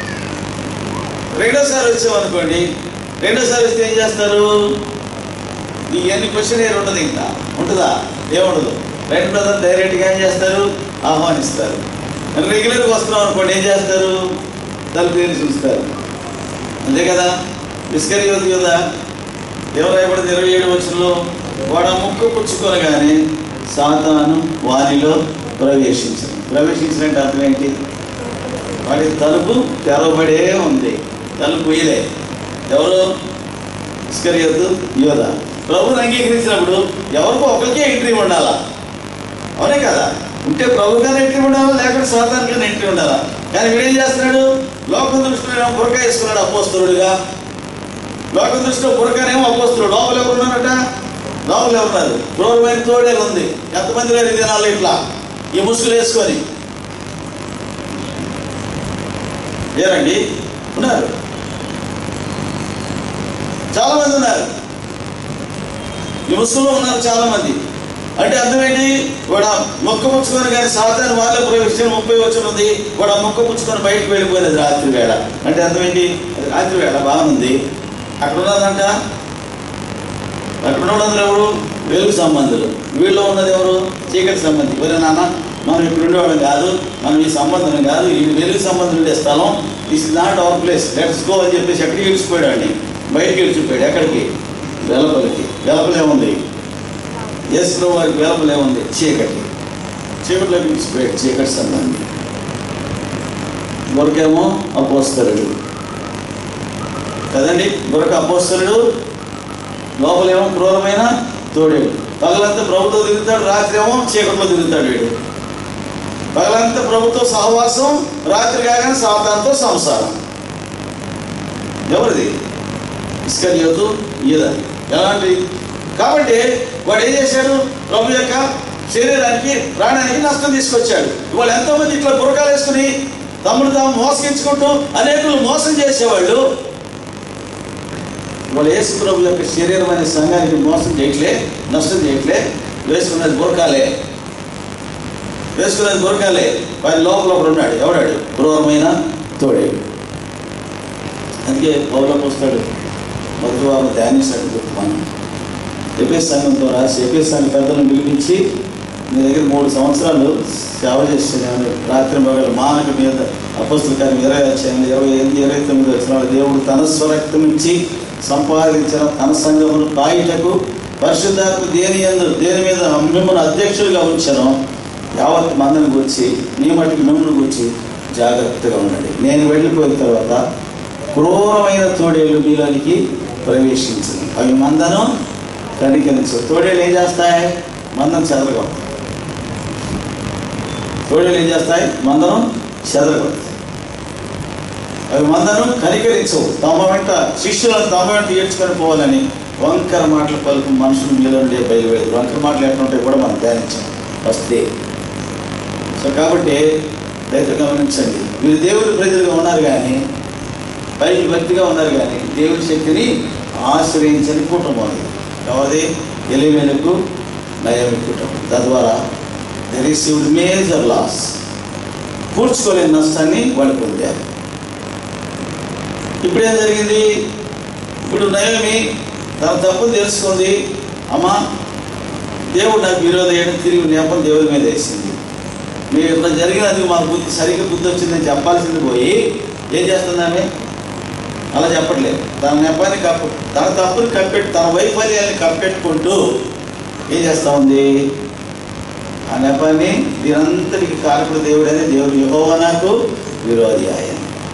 రెండోసారి వచ్చామనుకోండి రెండోసారి వస్తే ఏం చేస్తారు నీకు ఎన్ని క్వశ్చన్ ఏర్ ఉండదు ఇంకా ఉంటుందా ఏముండదు రెండు బ్రదర్ డైరెక్ట్గా ఏం చేస్తారు ఆహ్వానిస్తారు రెగ్యులర్గా వస్తున్నాం అనుకోండి ఏం చేస్తారు తలుపు తెరిచి చూస్తారు అంతే కదా బిస్కరీ యోధి కదా ఎవరు రాయబడింది ఇరవై ఏడు వచ్చంలో వాడు ఆ ముక్కు పుచ్చుకొనగానే సాతాను వారిలో ప్రవేశించను ప్రవేశించినట్టు అర్థం ఏంటి వాడి తలుపు తెరవబడే ఉంది తలుపు ఇలే ఎవరు ఇస్కరియతు యోధ ప్రభుని అంగీకరించినప్పుడు ఎవరికో ఒకరికే ఎంట్రీ ఉండాలా అవునే కదా ఉంటే ప్రభు కానీ ఎంట్రీ ఉండాలా లేకపోతే సాధారణంగా ఎంట్రీ ఉండాలా కానీ వీడేం చేస్తున్నాడు లోకం దృష్టిలో ఏమో బురక వేసుకున్నాడు అపోస్తులుడిగా లోకం దృష్టిలో బురకనేమో అపోస్తులు లోపల ఎవరు ఉన్నారట లోపల ఎవరున్నారు క్రూరమైన తోడేలు ఉంది ఎంతమంది లేరు ఈ దినాలు ఇట్లా ఈ ముసుగులు వేసుకొని లేరండి ఉన్నారు చాలా మంది ఉన్నారు ఈ ముసుగులో ఉన్నారు చాలా మంది అంటే అర్థం ఏంటి వాడు ఆ మొక్క పుచ్చుకొని కానీ సాధారణ వాళ్ళ ప్రవేశం ముప్పై వచ్చిన ఉంది వాడు ఆ మొక్క పుచ్చుకొని బయటకు వెళ్ళిపోయినది రాత్రి వేళ అంటే అర్థం ఏంటి అది రాత్రి వేళ బాగుంది అక్కడ ఉన్నదంట అక్కడ ఉన్నది ఎవరు వెలుగు సంబంధులు వీళ్ళు ఉన్నది ఎవరు చీకటి సంబంధి ఎవరే నాన్న మనం ఇక్కడ ఉండేవాళ్ళం కాదు మనం ఈ సంబంధం కాదు ఈ వెలుగు సంబంధం ఉండే స్థలం this is not our place let's go అని చెప్పేసి ఎక్కడికి గెలిచిపోయాడు అండి బయటికి గెలిచిపోయాడు ఎక్కడికి వెలపలికి వెలపలే ఉంది ఎస్లో వారికి వెలపలే ఉంది చీకటి చీకటిలో గెలిచిపోయాడు చీకటి సంబంధి దొరకేమో అపోస్తలుడు కదండి దొరక అపోస్తలుడు లోపలేమో క్రూరమైన తోడేడు పగలంతా ప్రభుత్వం తిరుగుతాడు రాత్రి ఏమో చీకట్లో తిరుగుతాడు వీడు పగలంతా ప్రభుత్వ సహవాసం రాత్రి కాగానే సాతాంతో సంసారం ఎవరిది ఇస్కరియోతు ఈదని ఎలాంటి కాబట్టి వాడు ఏం చేశాడు ప్రభు యొక్క శరీరానికి ప్రాణానికి నష్టం తీసుకొచ్చాడు ఇవాళ ఎంతోమంది ఇట్లా బురకాలు వేసుకుని తమ్ముడు తాము మోసగించుకుంటూ అనేకులు మోసం చేసేవాళ్ళు వాళ్ళు యేసు ప్రభు యొక్క శరీరం అనే సంఘానికి మోసం చేయట్లే నష్టం చేయట్లే వేసుకున్నది బురకాలే వేసుకున్నది బురకాలే వారి లోపల ఒకడు ఉన్నాడు ఎవడాడు క్రూరమైన తోడేడు అందుకే పౌలకు వస్తాడు మొదటి వారం ధ్యానిస్తాడు చెప్తున్నాను ఎపిఎస్ సంఘంతో రాసి ఎపిఎస్ సంఘ పెద్దలను పిలిపించి మీ దగ్గర మూడు సంవత్సరాలు సేవ చేస్తున్నాను రాత్రి మగలు మానక మీద అపస్తుల కార్యం ఇరవై వచ్చాను ఇరవై ఎనిమిది ఇరవై తొమ్మిది వచ్చిన దేవుడు తన స్వరక్తం ఇచ్చి సంపాదించిన తన సంఘమును కాయుటకు పరిశుద్ధాత్మ దేని ఎందు దేని మీద మిమ్మల్ని అధ్యక్షులుగా ఉంచాను యావత్ మందని గురించి నీ మటుకు మిమ్మల్ని గురించి జాగ్రత్తగా ఉండండి నేను వెళ్ళిపోయిన తర్వాత క్రూరమైన తోడేళ్ళు మీలోనికి ప్రవేశించింది అవి మందను కనికరించు తోడేళ్ళు ఏం చేస్తాయి మందం చెదరగొడతాయి తోడేళ్ళు ఏం చేస్తాయి మందను చెదరగొడతాయి అవి మందను కనికరించవు తమ వెంట శిష్యులను తమ వెంట ఏడ్చుకొని పోవాలని వంకర మాటలు పలుకు మనుషులు మీలో నుండి బయలువేరు వంకర మాటలు ఎట్లుంటాయి కూడా మనం ధ్యానించాం వస్తే సో కాబట్టి దయతో గమనించండి వీరు దేవుడి ప్రజలుగా ఉన్నారు కానీ పైకి భక్తిగా ఉన్నారు కానీ దేవుడి శక్తిని ఆశ్రయించని కుటుంబం ఇది. ఎవరిది ఎలివేలకు నయమి కుటుంబం తద్వారా ద రిసీవ్డ్ మేజర్ లాస్ పూడ్చుకోలేని నష్టాన్ని వాళ్ళు పొందారు ఇప్పుడు ఏం జరిగింది ఇప్పుడు నయమి తన తప్పును తెలుసుకుంది అమ్మా దేవుడు నాకు విరోధం చేయడం తిరిగి నేపం దేవుడి మీద వేసింది మీరు ఇట్లా జరిగినందుకు మాకు బుద్ధి సరిగ్గా బుద్ధి వచ్చిందని చెప్పాల్సింది పోయి ఏం చేస్తుందామె అలా చెప్పట్లేదు తన నెపాన్ని కప్పు తన తప్పుని కప్పెట్టు తన వైఫల్యాన్ని కప్పెట్టుకుంటూ ఏం చేస్తూ ఉంది ఆ నెపాన్ని దీనంతటికి కారకుడు దేవుడని దేవుడు యెహోవా నాకు విరోధి ఆయన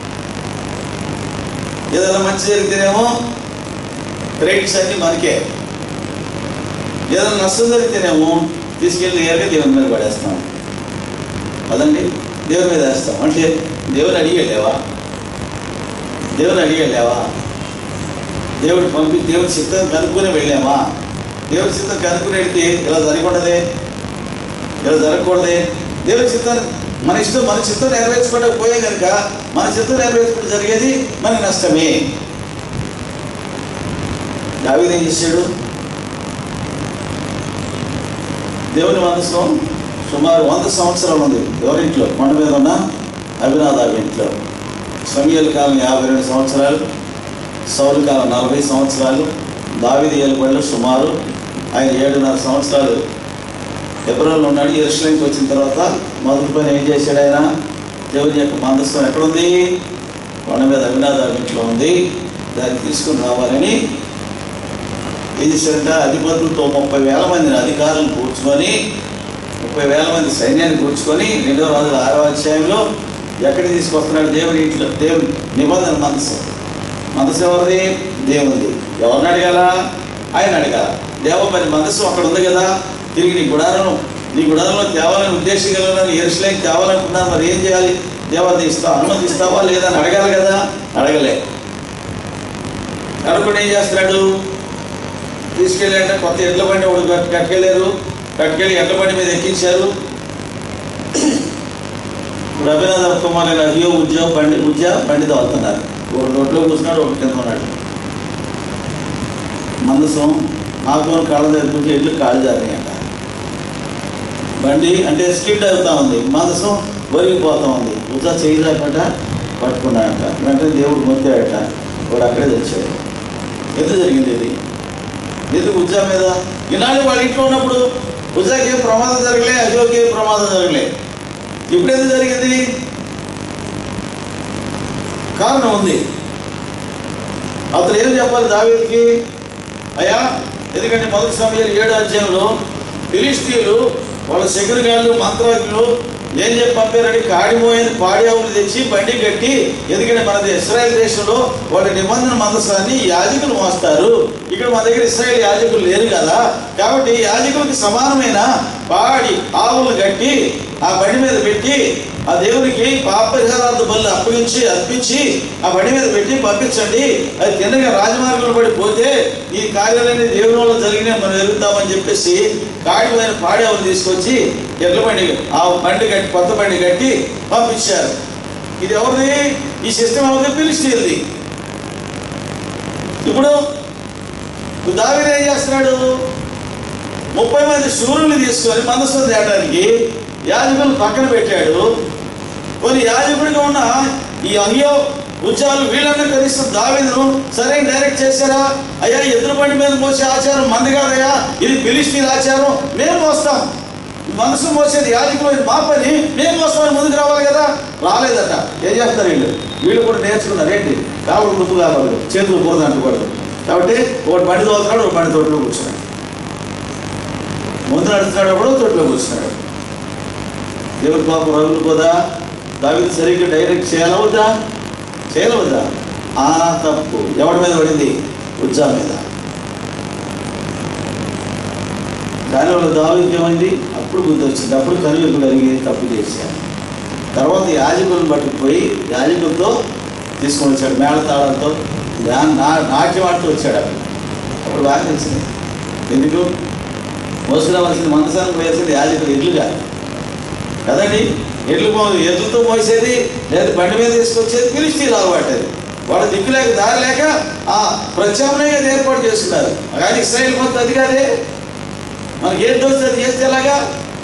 ఏదైనా మంచి జరిగితేనేమో క్రెడిట్స్ అన్ని మనకే ఏదైనా నష్టం జరిగితేనేమో తీసుకెళ్ళి నేరుగా దేవుని మీద పడేస్తాం అదండి దేవుని మీద వేస్తాం అంటే దేవుని అడిగి వెళ్ళావా దేవుని అడిగి వెళ్ళావా దేవుడు పంపి దేవుని చిత్తం కనుక్కుని వెళ్ళామా దేవుని చిత్తం కనుక్కుని వెళ్తే ఇలా జరగకూడదే ఇలా జరగకూడదే దేవుని చిత్తాన్ని మన ఇష్టం మన చిత్తం నెరవేర్చుకుంటే పోయే కనుక మన చిత్తం నెరవేర్చుకుంటే జరిగేది మనకి నష్టమే దావీదు ఏం చేశాడు దేవుని మనసులో సుమారు వంద సంవత్సరాలు ఉంది ఎవరింట్లో కొండ మీద ఉన్న అభినాదావి ఇంట్లో సమీయల కాలం యాభై రెండు సంవత్సరాలు సౌలు కాలం నలభై సంవత్సరాలు దావిది ఏలుబడిలో సుమారు ఆయన ఏడున్నర సంవత్సరాలు ఎబ్రోల్లో ఉన్నాడు ఎరుసలేంకి వచ్చిన తర్వాత మొదటి పని ఏం చేశాడు ఆయన దేవుని యొక్క మందస్థం ఎక్కడుంది కొండ మీద అభినాదావి ఇంట్లో ఉంది దాన్ని తీసుకుని రావాలని ఏం చేశారంటే అధిపతులతో ముప్పై వేల మందిని అధికారులను కూర్చుకొని ముప్పై వేల మంది సైన్యాన్ని కూర్చుకొని రెండో రోజుల ఆరో అధ్యాయంలో ఎక్కడికి తీసుకొస్తున్నాడు దేవుని ఇంట్లో దేవుని నిబంధన మనసు మనసు ఎవరిది దేవునిది ఎవరిని అడగాల ఆయన అడగాల దేవ మరి మనసు అక్కడ ఉంది కదా తిరిగి నీ గుడారం నీ గుడారంలో తేవాలని ఉద్దేశం కలిగిన ఎరుసలేం తేవాలనుకున్నాను మరి ఏం చేయాలి దేవత ఇస్తావు అనుమతిస్తావా లేదా అని అడగాలి కదా అడగలే అడగకుండా ఏం చేస్తున్నాడు తీసుకెళ్ళారంటే కొత్త ఎడ్ల బండి ఒకటి కట్- కట్టుకెళ్ళారు కట్టుకెళ్ళి ఎడ్ల బండి మీద ఎక్కించారు ఇప్పుడు అభినందన కుమార్ గారు అయ్యో ఉద్యోగం బండి ఉద్యోగ బండి తోలుతున్నారు ఒకటి రోడ్లో కూర్చున్నాడు ఒకటి కింద ఉన్నాడు మందసం ఆకులు కాళ్ళ దగ్గరికి ఎడ్లు కాళ్ళు జారినాయంట బండి అంటే స్కిడ్ అవుతా ఉంది మందసం ఒరిగిపోతా ఉంది ఉజా చేయలేకట పట్టుకున్నాడట వెంటనే దేవుడు మొత్తాడట వాడు అక్కడే తెచ్చాడు ఎందుకు జరిగింది ఇది ఎందుకు ఉజ్జా మీద ఈనాడు వాళ్ళ ఇంట్లో ఉన్నప్పుడు ఉజ్జాకి ఏం ప్రమాదం జరగలే అజోకి ఏం ప్రమాదం జరగలే ఇప్పుడు ఎందుకు జరిగింది కారణం ఉంది అతను ఏం చెప్పాలి దావీదికి అయ్యా ఎందుకంటే మొదటి సమయంలో ఏడు అధ్యాయంలో ఫిలిస్తీన్లు వాళ్ళ శకునిగాళ్ళు మంత్రాలు ఏం చెప్పి పంపారని కాడిమోయని పాడి ఆవులు తెచ్చి బండి కట్టి ఎందుకంటే మనది ఇస్రాయల్ దేశంలో వాళ్ళ నిబంధన మందసాన్ని యాజకులు మోస్తారు ఇక్కడ మన దగ్గర ఇస్రాయల్ యాజకులు లేరు కదా కాబట్టి యాజకులకి సమానమైన పాడి ఆవులు కట్టి ఆ బండి మీద పెట్టి ఆ దేవునికి పాపరిహారార్థ బలు అప్పగించి అర్పించి ఆ బండి మీద పెట్టి పంపించండి అది తిన్నగా రాజమార్గంలో పడి పోతే ఈ కార్యాలన్నీ దేవుని వల్ల జరిగినాయి మనం ఎదుగుతామని చెప్పేసి కాడిపోయిన పాడేవారు తీసుకొచ్చి ఎడ్ల బండి ఆ బండి కట్టి కొత్త బండి కట్టి పంపించారు ఇది ఎవరిది ఈ సిస్టమ్ ఎవరిది పిలిస్తీది ఇప్పుడు దావిద ఏం చేస్తున్నాడు ముప్పై మంది శూరుల్ని తీసుకొని మనసు తేయడానికి యాజకులు పక్కన పెట్టాడు కొన్ని యాజకుడిగా ఉన్న ఈ అయ్యో ఉద్యోగాలు వీళ్ళన్నా కనీసం దావీదును సరే డైరెక్ట్ చేశారా అయ్యా ఎదురు బండి మీద మోసే ఆచారం మంది కాదయ్యా ఇది పిలిస్తీన్ ఆచారం మేము మోస్తాం మనసు మోసేది యాజకులు ఇది మా పని మేము మోస్తామని ముందుకు రావాలి కదా రాలేదట ఏం చేస్తారు వీళ్ళు వీళ్ళు కూడా నేర్చుకున్నారు ఏంటి కావుడు ముందు కావాలి చేతులు పోదు అంటుకోవడం కాబట్టి ఒకటి బండి తోలుతున్నాడు ఒక బండి తోటలో కూర్చున్నాడు ముందు నడుస్తున్నాడు కూడా తోటలో కూర్చున్నాడు దేవుడి పాపం రగులు పోదా దావిది సరిగ్గా డైరెక్ట్ చేయాలవద్దా చేయాలవద్దా ఆ తప్పు ఎవడి మీద పడింది ఉజ్జా మీద దానివల్ల దావికి ఏమైంది అప్పుడు బుద్ధి వచ్చింది అప్పుడు కనువిప్పు కలిగి తప్పు చేశాను తర్వాత యాజకులను పట్టుకుపోయి యాజకులతో తీసుకొని వచ్చాడు మేళ తాళంతో నా- నా నాట్యం ఆడుతూ వచ్చాడు అక్కడ అప్పుడు బాగా తెలిసింది ఎందుకు మోసుకురావాల్సింది మనసానికి వేసింది యాజకులు ఎడ్లుగా కదండి ఎడ్లు మో ఎద్దులతో మోసేది లేదా బండి మీద తీసుకొచ్చేది పిలిస్తీలు అలవాటు అది వాళ్ళ దిక్కు లేక దారి లేక ఆ ప్రత్యామ్నాయంగా ఏర్పాటు చేసుకున్నారు కానీ ఇస్రాయిల్ మొత్తం అది కాదే మనకి ఏం తోస్తే అది చేస్తే ఎలాగా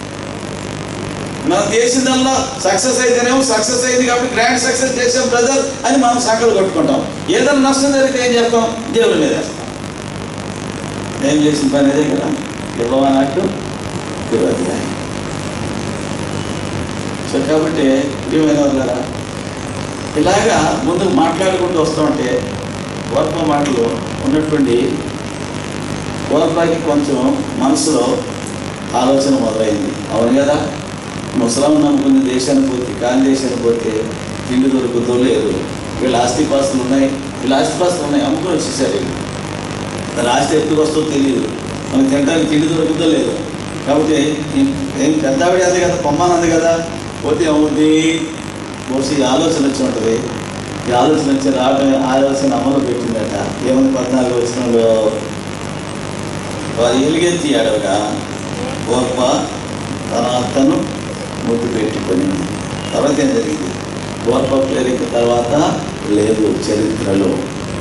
మనం చేసిందల్లా సక్సెస్ అయితేనేమో సక్సెస్ అయింది కాబట్టి గ్రాండ్ సక్సెస్ చేసాం బ్రదర్ అని మనం సంకలు కొట్టుకుంటాం ఏదైనా నష్టం జరిగితే ఏం చేస్తాం దేవుడి మీద వేస్తాం ఏం చేసిన పని అదే కదా ఇవ్వమన్నట్టు ఇవ్వదు కానీ సో కాబట్టి ప్రియమైన వాళ్ళరా ఇలాగా ముందుకు మాట్లాడుకుంటూ వస్తుంటే వర్ప మాటలు ఉన్నటువంటి వర్పకి కొంచెం మనసులో ఆలోచన మొదలైంది అవును కదా ముసలాం నమ్ముకున్న దేశానికి పోతే కాని దేశానికి పోతే తిండి దొరుకుతో లేదు వీళ్ళ ఆస్తి పాస్తులు ఉన్నాయి వీళ్ళ ఆస్తి పాస్తులు ఉన్నాయి అమ్ముకొని వచ్చేసారు వీళ్ళు. తన ఆస్తి ఎప్పుడు వస్తుందో తెలియదు మనకి తినడానికి తిండి దొరుకుతుందో లేదు కాబట్టి ఈ- ఏం పెద్ద ఆవిడ అంది కదా పొమ్మాన్ అంది కదా పోతే ఏమవుద్ది బహుశా ఈ ఆలోచన వచ్చి ఉంటుంది ఈ ఆలోచన వచ్చి రావడం ఆలోచన అమలు పెట్టిందట ఏముంది పద్నాలుగు వచ్చినలో వారు ఎలుగెత్తి అడవగా గొప్ప తన అత్తను ముద్దు పెట్టుకొని తర్వాత ఏం జరిగింది గొప్ప పేరిక తర్వాత లేదు చరిత్రలో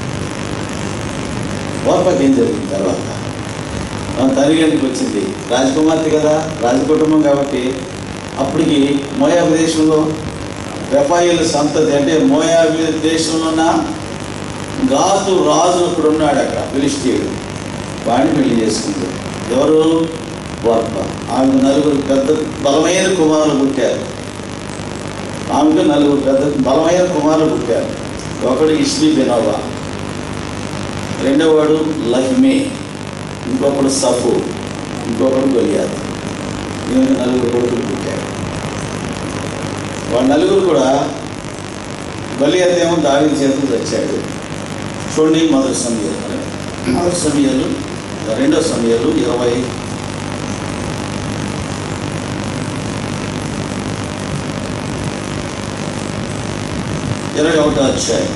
గొప్పకి ఏం జరిగింది తర్వాత మన తల్లిగంటికి వచ్చింది రాజకుమార్తె కదా రాజకుటుంబం కాబట్టి అప్పటికి మోయాబు దేశంలో రెఫాయిల్ సంతతి అంటే మోయాబు దేశంలో ఉన్న గాతు రాజు అక్కడ ఉన్నాడు అక్కడ ఫిలిస్తీయుడు వాడిని పెళ్లి చేసుకుంది ఎవరు వర్ప ఆమెకు నలుగురు పెద్ద బలమైన కుమారులు పుట్టారు ఆమెకు నలుగురు పెద్ద బలమైన కుమారులు పుట్టారు ఒకడు ఇష్మి బెనోవా రెండవవాడు లహ్మే ఇంకొకడు సఫు ఇంకొకడు గొలియాత్ ఈమెకు నలుగురు కొడుకులు పుట్టారు వాళ్ళ నలుగురు కూడా గొలియాత్ ఏమో దావి చేతులు తెచ్చాడు చూడండి మొదటి సమయాలు మొదటి సమయాలు రెండో సమయాలు ఇరవై ఇరవై ఒకటో అధ్యాయం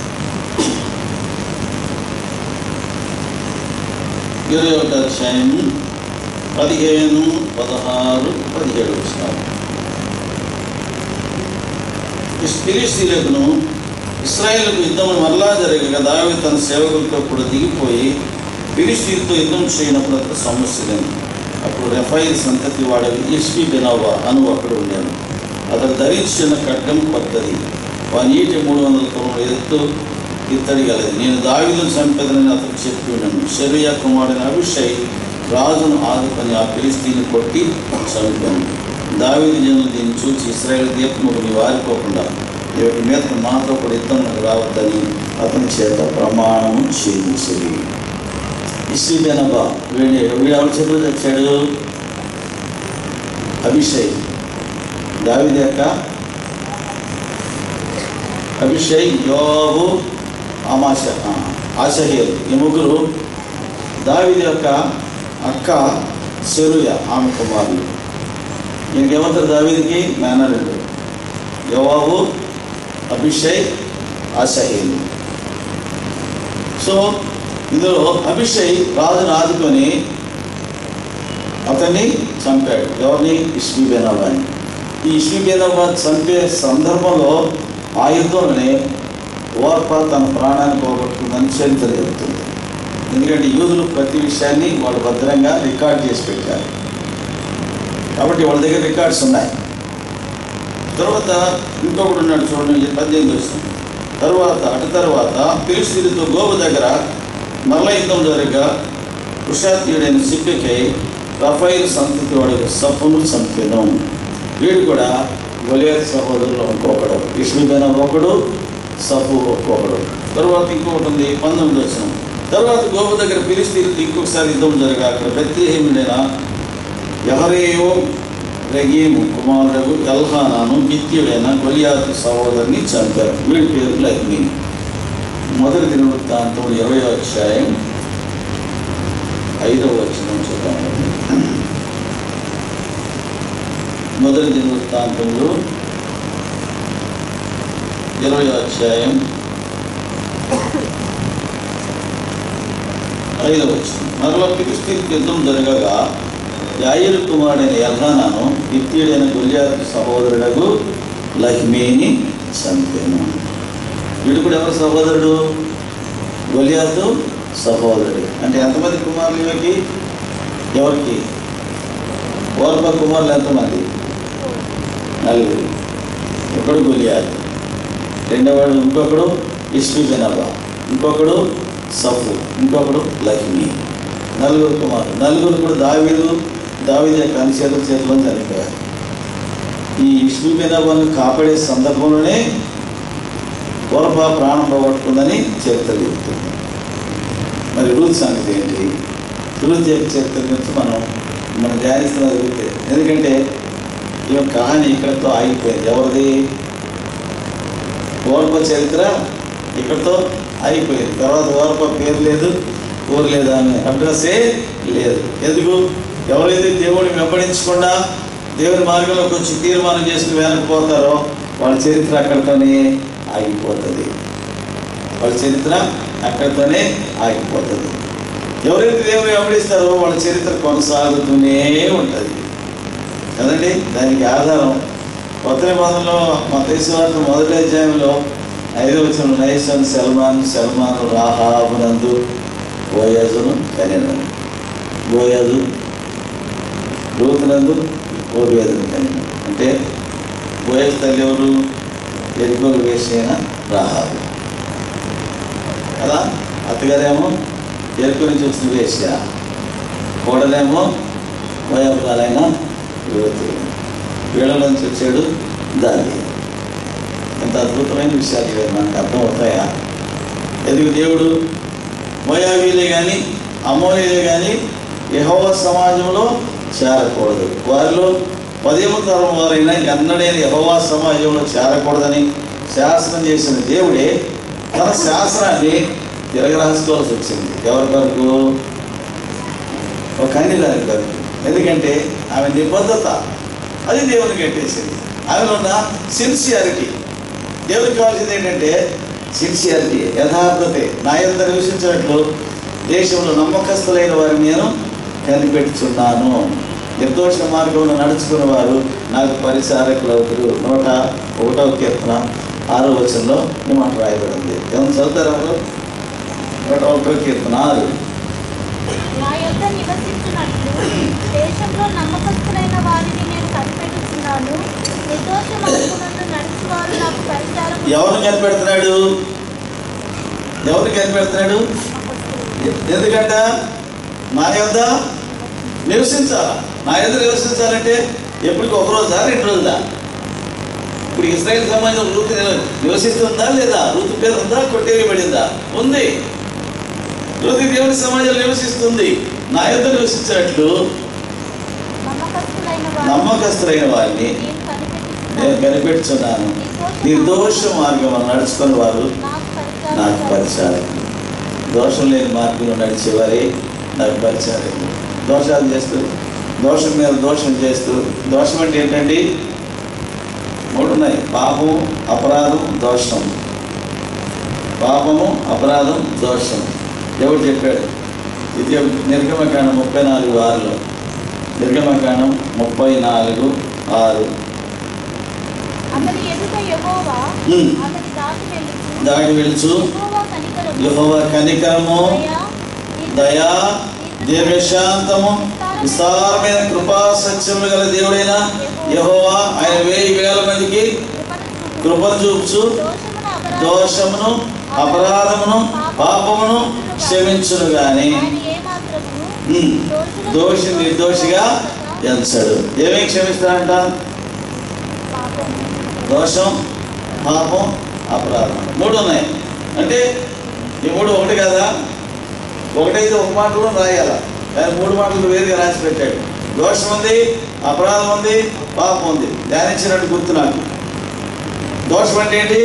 ఇరవై ఒకటో అధ్యాయం పదిహేను పదహారు పదిహేడు వచ్చినారు ఫిలిస్తీన్లకును ఇస్రాయేల్కు యుద్ధం మరలా జరగగా దావి తన సేవకులతో కూడా దిగిపోయి ఫిలిస్తీన్తో యుద్ధం చేయనప్పుడు అతను సమస్యలేను అప్పుడు రెఫైల్ సంతతి వాడని ఎస్పి బెనోవా అను ఒకడు ఉండాను అతను ధరించిన ఖడ్గం కొత్తది వాని ఈటి మూడు వందల తొమ్మిది ఎత్తు ఇత్తడి గలది నేను దావిదును చంపేదని అతను చెప్పి ఉన్నాను శరీర కుమారుని అభిషయ్ రాజును ఆదుకొని ఆ ఫిలిస్తీని కొట్టి చంపాను దావీదు జనులు దీన్ని చూసి ఇస్రాయేల్ దీపముడిని వారిపోకుండా వీటి మీద మాతో కూడా యుద్ధం రావద్దని అతని చేత ప్రమాణం చేయించింది ఇస్రీబేనబా వీడి వీడు ఎవరి చేతిలో తెచ్చాడు అభిషేక్ దావిది యొక్క అభిషేక్ యోబు అమాష ఆశహేల్ ఈ ముగ్గురు దావిది యొక్క అక్క సెరుయ ఆమె కుమారులు ఈయనకి ఏమంటారు దావీదికి మేనరుడు యోవాబు అభిషేక్ ఆశహేల్ సో ఇందులో అభిషేక్ రాజును ఆదుకొని అతన్ని చంపాడు ఎవరిని ఇష్మీబేనాబాని ఈ ఇష్మీబేనాబాద్ చంపే సందర్భంలో ఆ యుద్ధంలోనే ఓర్ప తన ప్రాణాన్ని పోగొట్టుకుందని చరిత్ర చెబుతుంది ఎందుకంటే యూదులు ప్రతి విషయాన్ని వాళ్ళు భద్రంగా రికార్డ్ చేసి పెట్టారు కాబట్టి వాళ్ళ దగ్గర రికార్డ్స్ ఉన్నాయి తర్వాత ఇంకొకటి ఉన్నాడు చూడండి పద్దెనిమిది వస్తుంది తర్వాత అటు తర్వాత ఫిలిస్తీన్తో గోవు దగ్గర మరల యుద్ధం జరగగా కుషాతీయుడైన సిప్పికై రఫైల్ సంతతి వాడు సప్పును చంపెను వీడు కూడా గొలియత్ సహోదరులు ఇంకొకడు ఇష్మిబైన ఒకడు సఫు ఒక్కొక్కడు తర్వాత ఇంకొకటి ఉంది పంతొమ్మిది వచ్చిన తర్వాత గోపు దగ్గర ఫిలిస్తీన్తో ఇంకొకసారి యుద్ధం జరగా అక్కడ బెత్తిహేముడైన ఎవరేయో రెగీము కుమారుడు ఎల్హానాను గిత్యుడైన గొలియాతు సహోదరిని చంపారు వీడి పేరు లగ్ని మొదటి దినవృత్తాంతం ఇరవై అధ్యాయం ఐదవ వచ్చిన చూద్దాం మొదటి దినవృత్తాంతంలో ఇరవై అధ్యాయం ఐదవ వచ్చిన మరలా ఫిలిస్తీన్ యుద్ధం జరగగా యాయిరు కుమారుడైన ఎల్హానాను నిత్యుడైన గుల్యాతు సహోదరుడకు లక్ష్మీని చంపాను వీడు కూడా ఎవరు సహోదరుడు గొలియాతు సహోదరుడు అంటే ఎంతమంది కుమారులు ఈమెకి ఎవరికి ఓర్ప కుమారులు ఎంతమంది నలుగురు ఒకడు గొలియాతు రెండవడు ఇంకొకడు ఇష్మి జనాభా ఇంకొకడు సఫు ఇంకొకడు లక్ష్మి నలుగురు కుమారులు నలుగురు కూడా దావీదు దావీదు యొక్క అనుచేతుల చేతిలో చనిపోయారు ఈ ఇష్మి జనాభాను కాపాడే సందర్భంలోనే ఓర్ప ప్రాణం పోగొట్టుకుందని చరిత్ర చెబుతుంది మరి రూత్ సంగతి ఏంటి రూత్ యొక్క చరిత్ర గురించి మనం మనం ధ్యానిస్తున్న జరుగుతుంది ఎందుకంటే ఈమె కహాని ఇక్కడితో ఆగిపోయింది ఎవరిది ఓర్ప చరిత్ర ఇక్కడితో ఆగిపోయింది తర్వాత ఓర్ప పేరు లేదు ఊరు లేదు ఆమె అడ్రస్సే లేదు ఎందుకు ఎవరైతే దేవుడిని వెంబడించకుండా దేవుని మార్గంలోకి వచ్చి తీర్మానం చేసుకుని వెనకపోతారో వాళ్ళ చరిత్ర అక్కడితోనే ఆగిపోతుంది వాళ్ళ చరిత్ర అక్కడితోనే ఆగిపోతుంది ఎవరైతే దేవుని వెంబడిస్తారో వాళ్ళ చరిత్ర కొనసాగుతూనే ఉంటుంది కదండి దానికి ఆధారం కొత్త నిబంధనలో మా దేశవార్త మొదటి అధ్యాయంలో ఐదో వచ్చిన నైసన్ సల్మాన్ సల్మాన్ రాహాబునందు బోయాజును కనిను బోయాజు రూతునందు ఓబేదును కనిను అంటే బోయాజు తల్లి ఎవరు ఎరుకోలు వేసిన రాహాబు కదా అత్తగారేమో ఎరుకు నుంచి వచ్చిన వేశ్య కోడలేమో వయోపురాలైన యువతి వీళ్ళలోంచి వచ్చాడు దాని ఎంత అద్భుతమైన విషయాలు ఇవి మనకు అర్థమవుతాయా ఎందుకు దేవుడు మోయావీలే కానీ అమోలీలే కానీ యహోవ సమాజంలో చేరకూడదు వారిలో పదేమ తరం వారైనా ఎన్నడైన యహోవా సమాజంలో చేరకూడదని శాసనం చేసిన దేవుడే తన శాసనాన్ని తిరగరాసుకోవాల్సి వచ్చింది ఎవరి వరకు ఒక కన్యదాని వరకు ఎందుకంటే ఆమె నిబద్ధత అది దేవునికి కట్టేసింది ఆమెలో ఉన్న సిన్సియారిటీ దేవునికి కావాల్సింది ఏంటంటే సిన్సియారిటీ యథార్థతే నా ఎంత నివసించినట్లు దేశంలో నమ్మకస్తులైన వారిని నేను కనిపెట్టుచున్నాను నిర్దోష మార్గంలో నడుచుకున్న వారు నాకు పరిచారకులు అవుతారు నూట ఒకటవ కీర్తన ఆరో వచనంలో ఈ మాట రాయబడింది ఏమన్నా చదువుతారా ఎవరు? నూట ఒకటో కీర్తన ఆరు నా యొద్ద నివసించున్నట్లు దేశంలో నమ్మకస్తులైన వారిని నేను కనిపెట్టుచున్నాను నిర్దోష మార్గములను నడుచువారు నాకు పరిచారం ఎవరు కనిపెడుతున్నాడు ఎవరు కనిపెడుతున్నాడు ఎందుకంట నా యొద్ద నివసించాలా నా యొద్ద నివసించాలంటే ఎప్పటికి ఒక రోజా రెండు రోజులా ఇప్పుడు ఇస్రాయల్ సమాజం రూతు నివసిస్తుందా లేదా రూతు పేరు ఉందా కొట్టేయబడిందా ఉంది రూతు దేవుని సమాజంలో నివసిస్తుంది నా యొద్ద నివసించినట్లు నమ్మకస్తులైన వారిని నమ్మకస్తులైన వారిని నేను నేను కనిపెట్టుచున్నాను కనిపెట్టుచున్నాను నిర్దోష మార్గం నడుచుకుని వారు నాకు నాకు పరిచారం పరిచారం దోషం లేని మార్గంలో నడిచేవారే నాకు పరిచారం దోషాలు చేస్తూ దోషం మీద దోషం చేస్తూ దోషం అంటే ఏంటండి మూడు ఉన్నాయి పాపం అపరాధం దోషం పాపము అపరాధం దోషం దేవుడు చెప్పాడు ఇది నిర్గమకాండం ముప్పై నాలుగు ఆరులో నిర్గమకాండం ముప్పై నాలుగు ఆరు అతని ఎదుట యెహోవా ఉమ్. అతని దాటి వెళ్ళుచు దాటి వెలుచు యెహోవా కనికరము యెహోవా కనికరము దయ, దయా దీర్ఘశాంతము విస్తారమైన కృపా సత్యము గల దేవుడైన యెహోవా ఆయన వెయ్యి వేల మందికి కృపను చూపుచు, కృపను చూపుచు దోషమును అపరాధమును, దోషమును అపరాధమును పాపమును క్షమించును గాని ఆయన ఏమాత్రమును ఉమ్, దోషి నిర్దోషిగా ఎంచాడు ఏమేమి క్షమిస్తాడంట పాపము, దోషం పాపం అపరాధం మూడు ఉన్నాయి అంటే ఈ మూడు ఒకటి కదా ఒకటైతే ఒక మాటలో రాయాల కానీ మూడు మాటలు వేరుగా రాసి పెట్టాడు దోషం ఉంది అపరాధం ఉంది పాపం ఉంది ధ్యానించినట్టు గుర్తు నాకు దోషం అంటే ఏంటి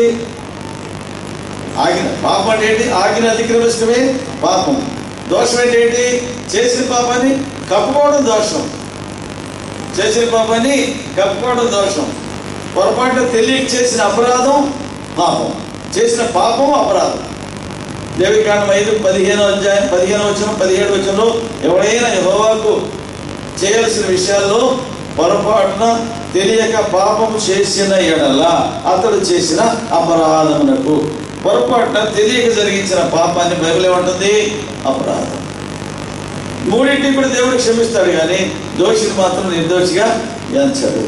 ఆగిన పాపం అంటే ఏంటి ఆగిన అతిక్రమించడమే పాపం దోషం అంటే ఏంటి చేసిన పాపాన్ని కప్పుకోవడం దోషం చేసిన పాపాన్ని కప్పుకోవడం దోషం పొరపాటు తెలియక చేసిన అపరాధం పాపం చేసిన పాపం అపరాధం దేవికాండం ఐదు పదిహేను అధ్యాయం పదిహేను వచ్చిన పదిహేడు వచ్చినలో ఎవడైనా యెహోవాకు చేయాల్సిన విషయాల్లో పొరపాటున తెలియక పాపము చేసిన ఎడల అతడు చేసిన అపరాధమునకు పొరపాటున తెలియక జరిగించిన పాపాన్ని బైబిల్ ఏమంటుంది అపరాధం మూడింటిని కూడా దేవుడు క్షమిస్తాడు కానీ దోషిని మాత్రం నిర్దోషిగా ఎంచాడు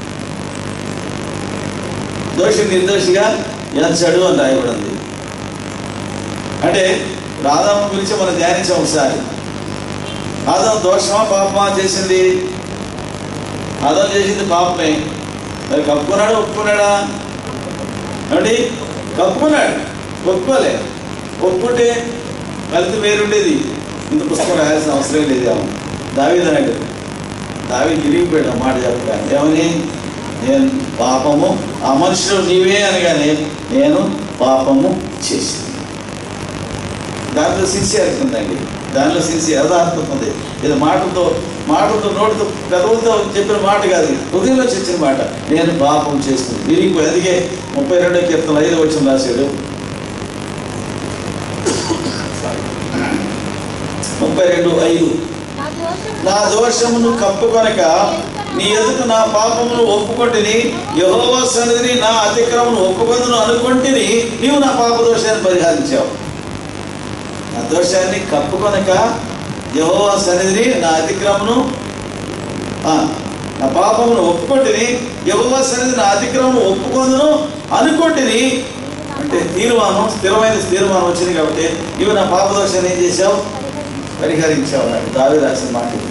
దోషి నిర్దోషిగా ఎంచాడు అని రాయబడింది అంటే రాధాము గురించి మనం ధ్యానించాం ఒకసారి ఆదాం దోషమా పాపమా చేసింది ఆదాం చేసింది పాపమే మరి కప్పుకున్నాడా ఒప్పుకున్నాడా ఏమండి కప్పుకున్నాడు ఒప్పుకోలే ఒప్పుకుంటే ఫలితం వేరుండేది ఇంత పుస్తకం రాయాల్సిన అవసరం లేదు ఏమో దావిదనాడు దావి తిరిగిపోయాడు ఆ మాట చెప్పగానే ఏమని నేను పాపము ఆ మనుషులు నీవే అనగానే నేను పాపము చేసి దాంట్లో సిన్సియారిటీ ఉందండి దానిలో సిన్సియర్ యథార్థం ఉంది ఇది మాటతో మాటతో నోటితో పెదవులతో చెప్పిన మాట కాదు ఇది హృదయంలో చెప్పిన మాట నేను పాపం చేస్తుంది విరిగిపోయి అందుకే ముప్పై రెండో కీర్తన ఐదు వచ్చిన రాశాడు ముప్పై రెండు ఐదు నా దోషము నా దోషమును కప్పుకొనక నీ ఎదుట నా పాపమును ఒప్పుకొంటిని యహోవా సన్నిధిని నా అతిక్రమను ఒప్పుకొందును అనుకొంటిని నీవు నా పాప దోషాన్ని పరిహారించావు నా దోషాన్ని కప్పుకొనక యహోవా సన్నిధిని నా అతిక్రమను ఆ, నా పాపమును ఒప్పుకొంటిని యహోవా సన్నిధి నా అతిక్రమను ఒప్పుకొందును అనుకొంటిని అంటే తీర్మానం స్థిరమైన తీర్మానం వచ్చింది కాబట్టి ఇవి నా పాప దోషాన్ని ఏం చేశావు పరిహరించావు అన్నాడు దావి రాసిన మాట ఇది.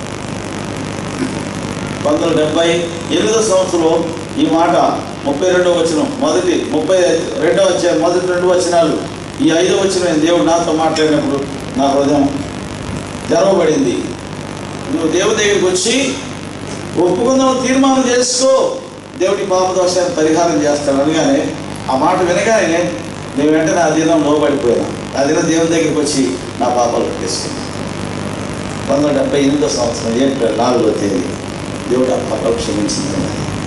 పంతొమ్మిది వందల డెబ్బై ఎనిమిదో సంవత్సరంలో ఈ మాట ముప్పై రెండో వచనం మొదటి ముప్పై రెండో వచ్చే మొదటి రెండు వచనాలు ఈ ఐదో వచ్చిన దేవుడు నాతో మాట్లాడినప్పుడు నా హృదయం తెరవబడింది నువ్వు దేవుడి దగ్గరికి వచ్చి ఒప్పుకుందాం తీర్మానం చేసుకో దేవుడి పాప దోషాన్ని పరిహారం చేస్తాడు అనగానే ఆ మాట వినగానే నేను వెంటనే ఆ దినం లోబడిపోయాను ఆ దినం దేవుని దగ్గరికి వచ్చి నా పాపాలు పెట్టేసుకున్నాను పంతొమ్మిది వందల డెబ్బై ఎనిమిదో సంవత్సరం ఏప్రిల్ నాలుగో తేదీ దేవుడు ఆ పాపాలు క్షమించింది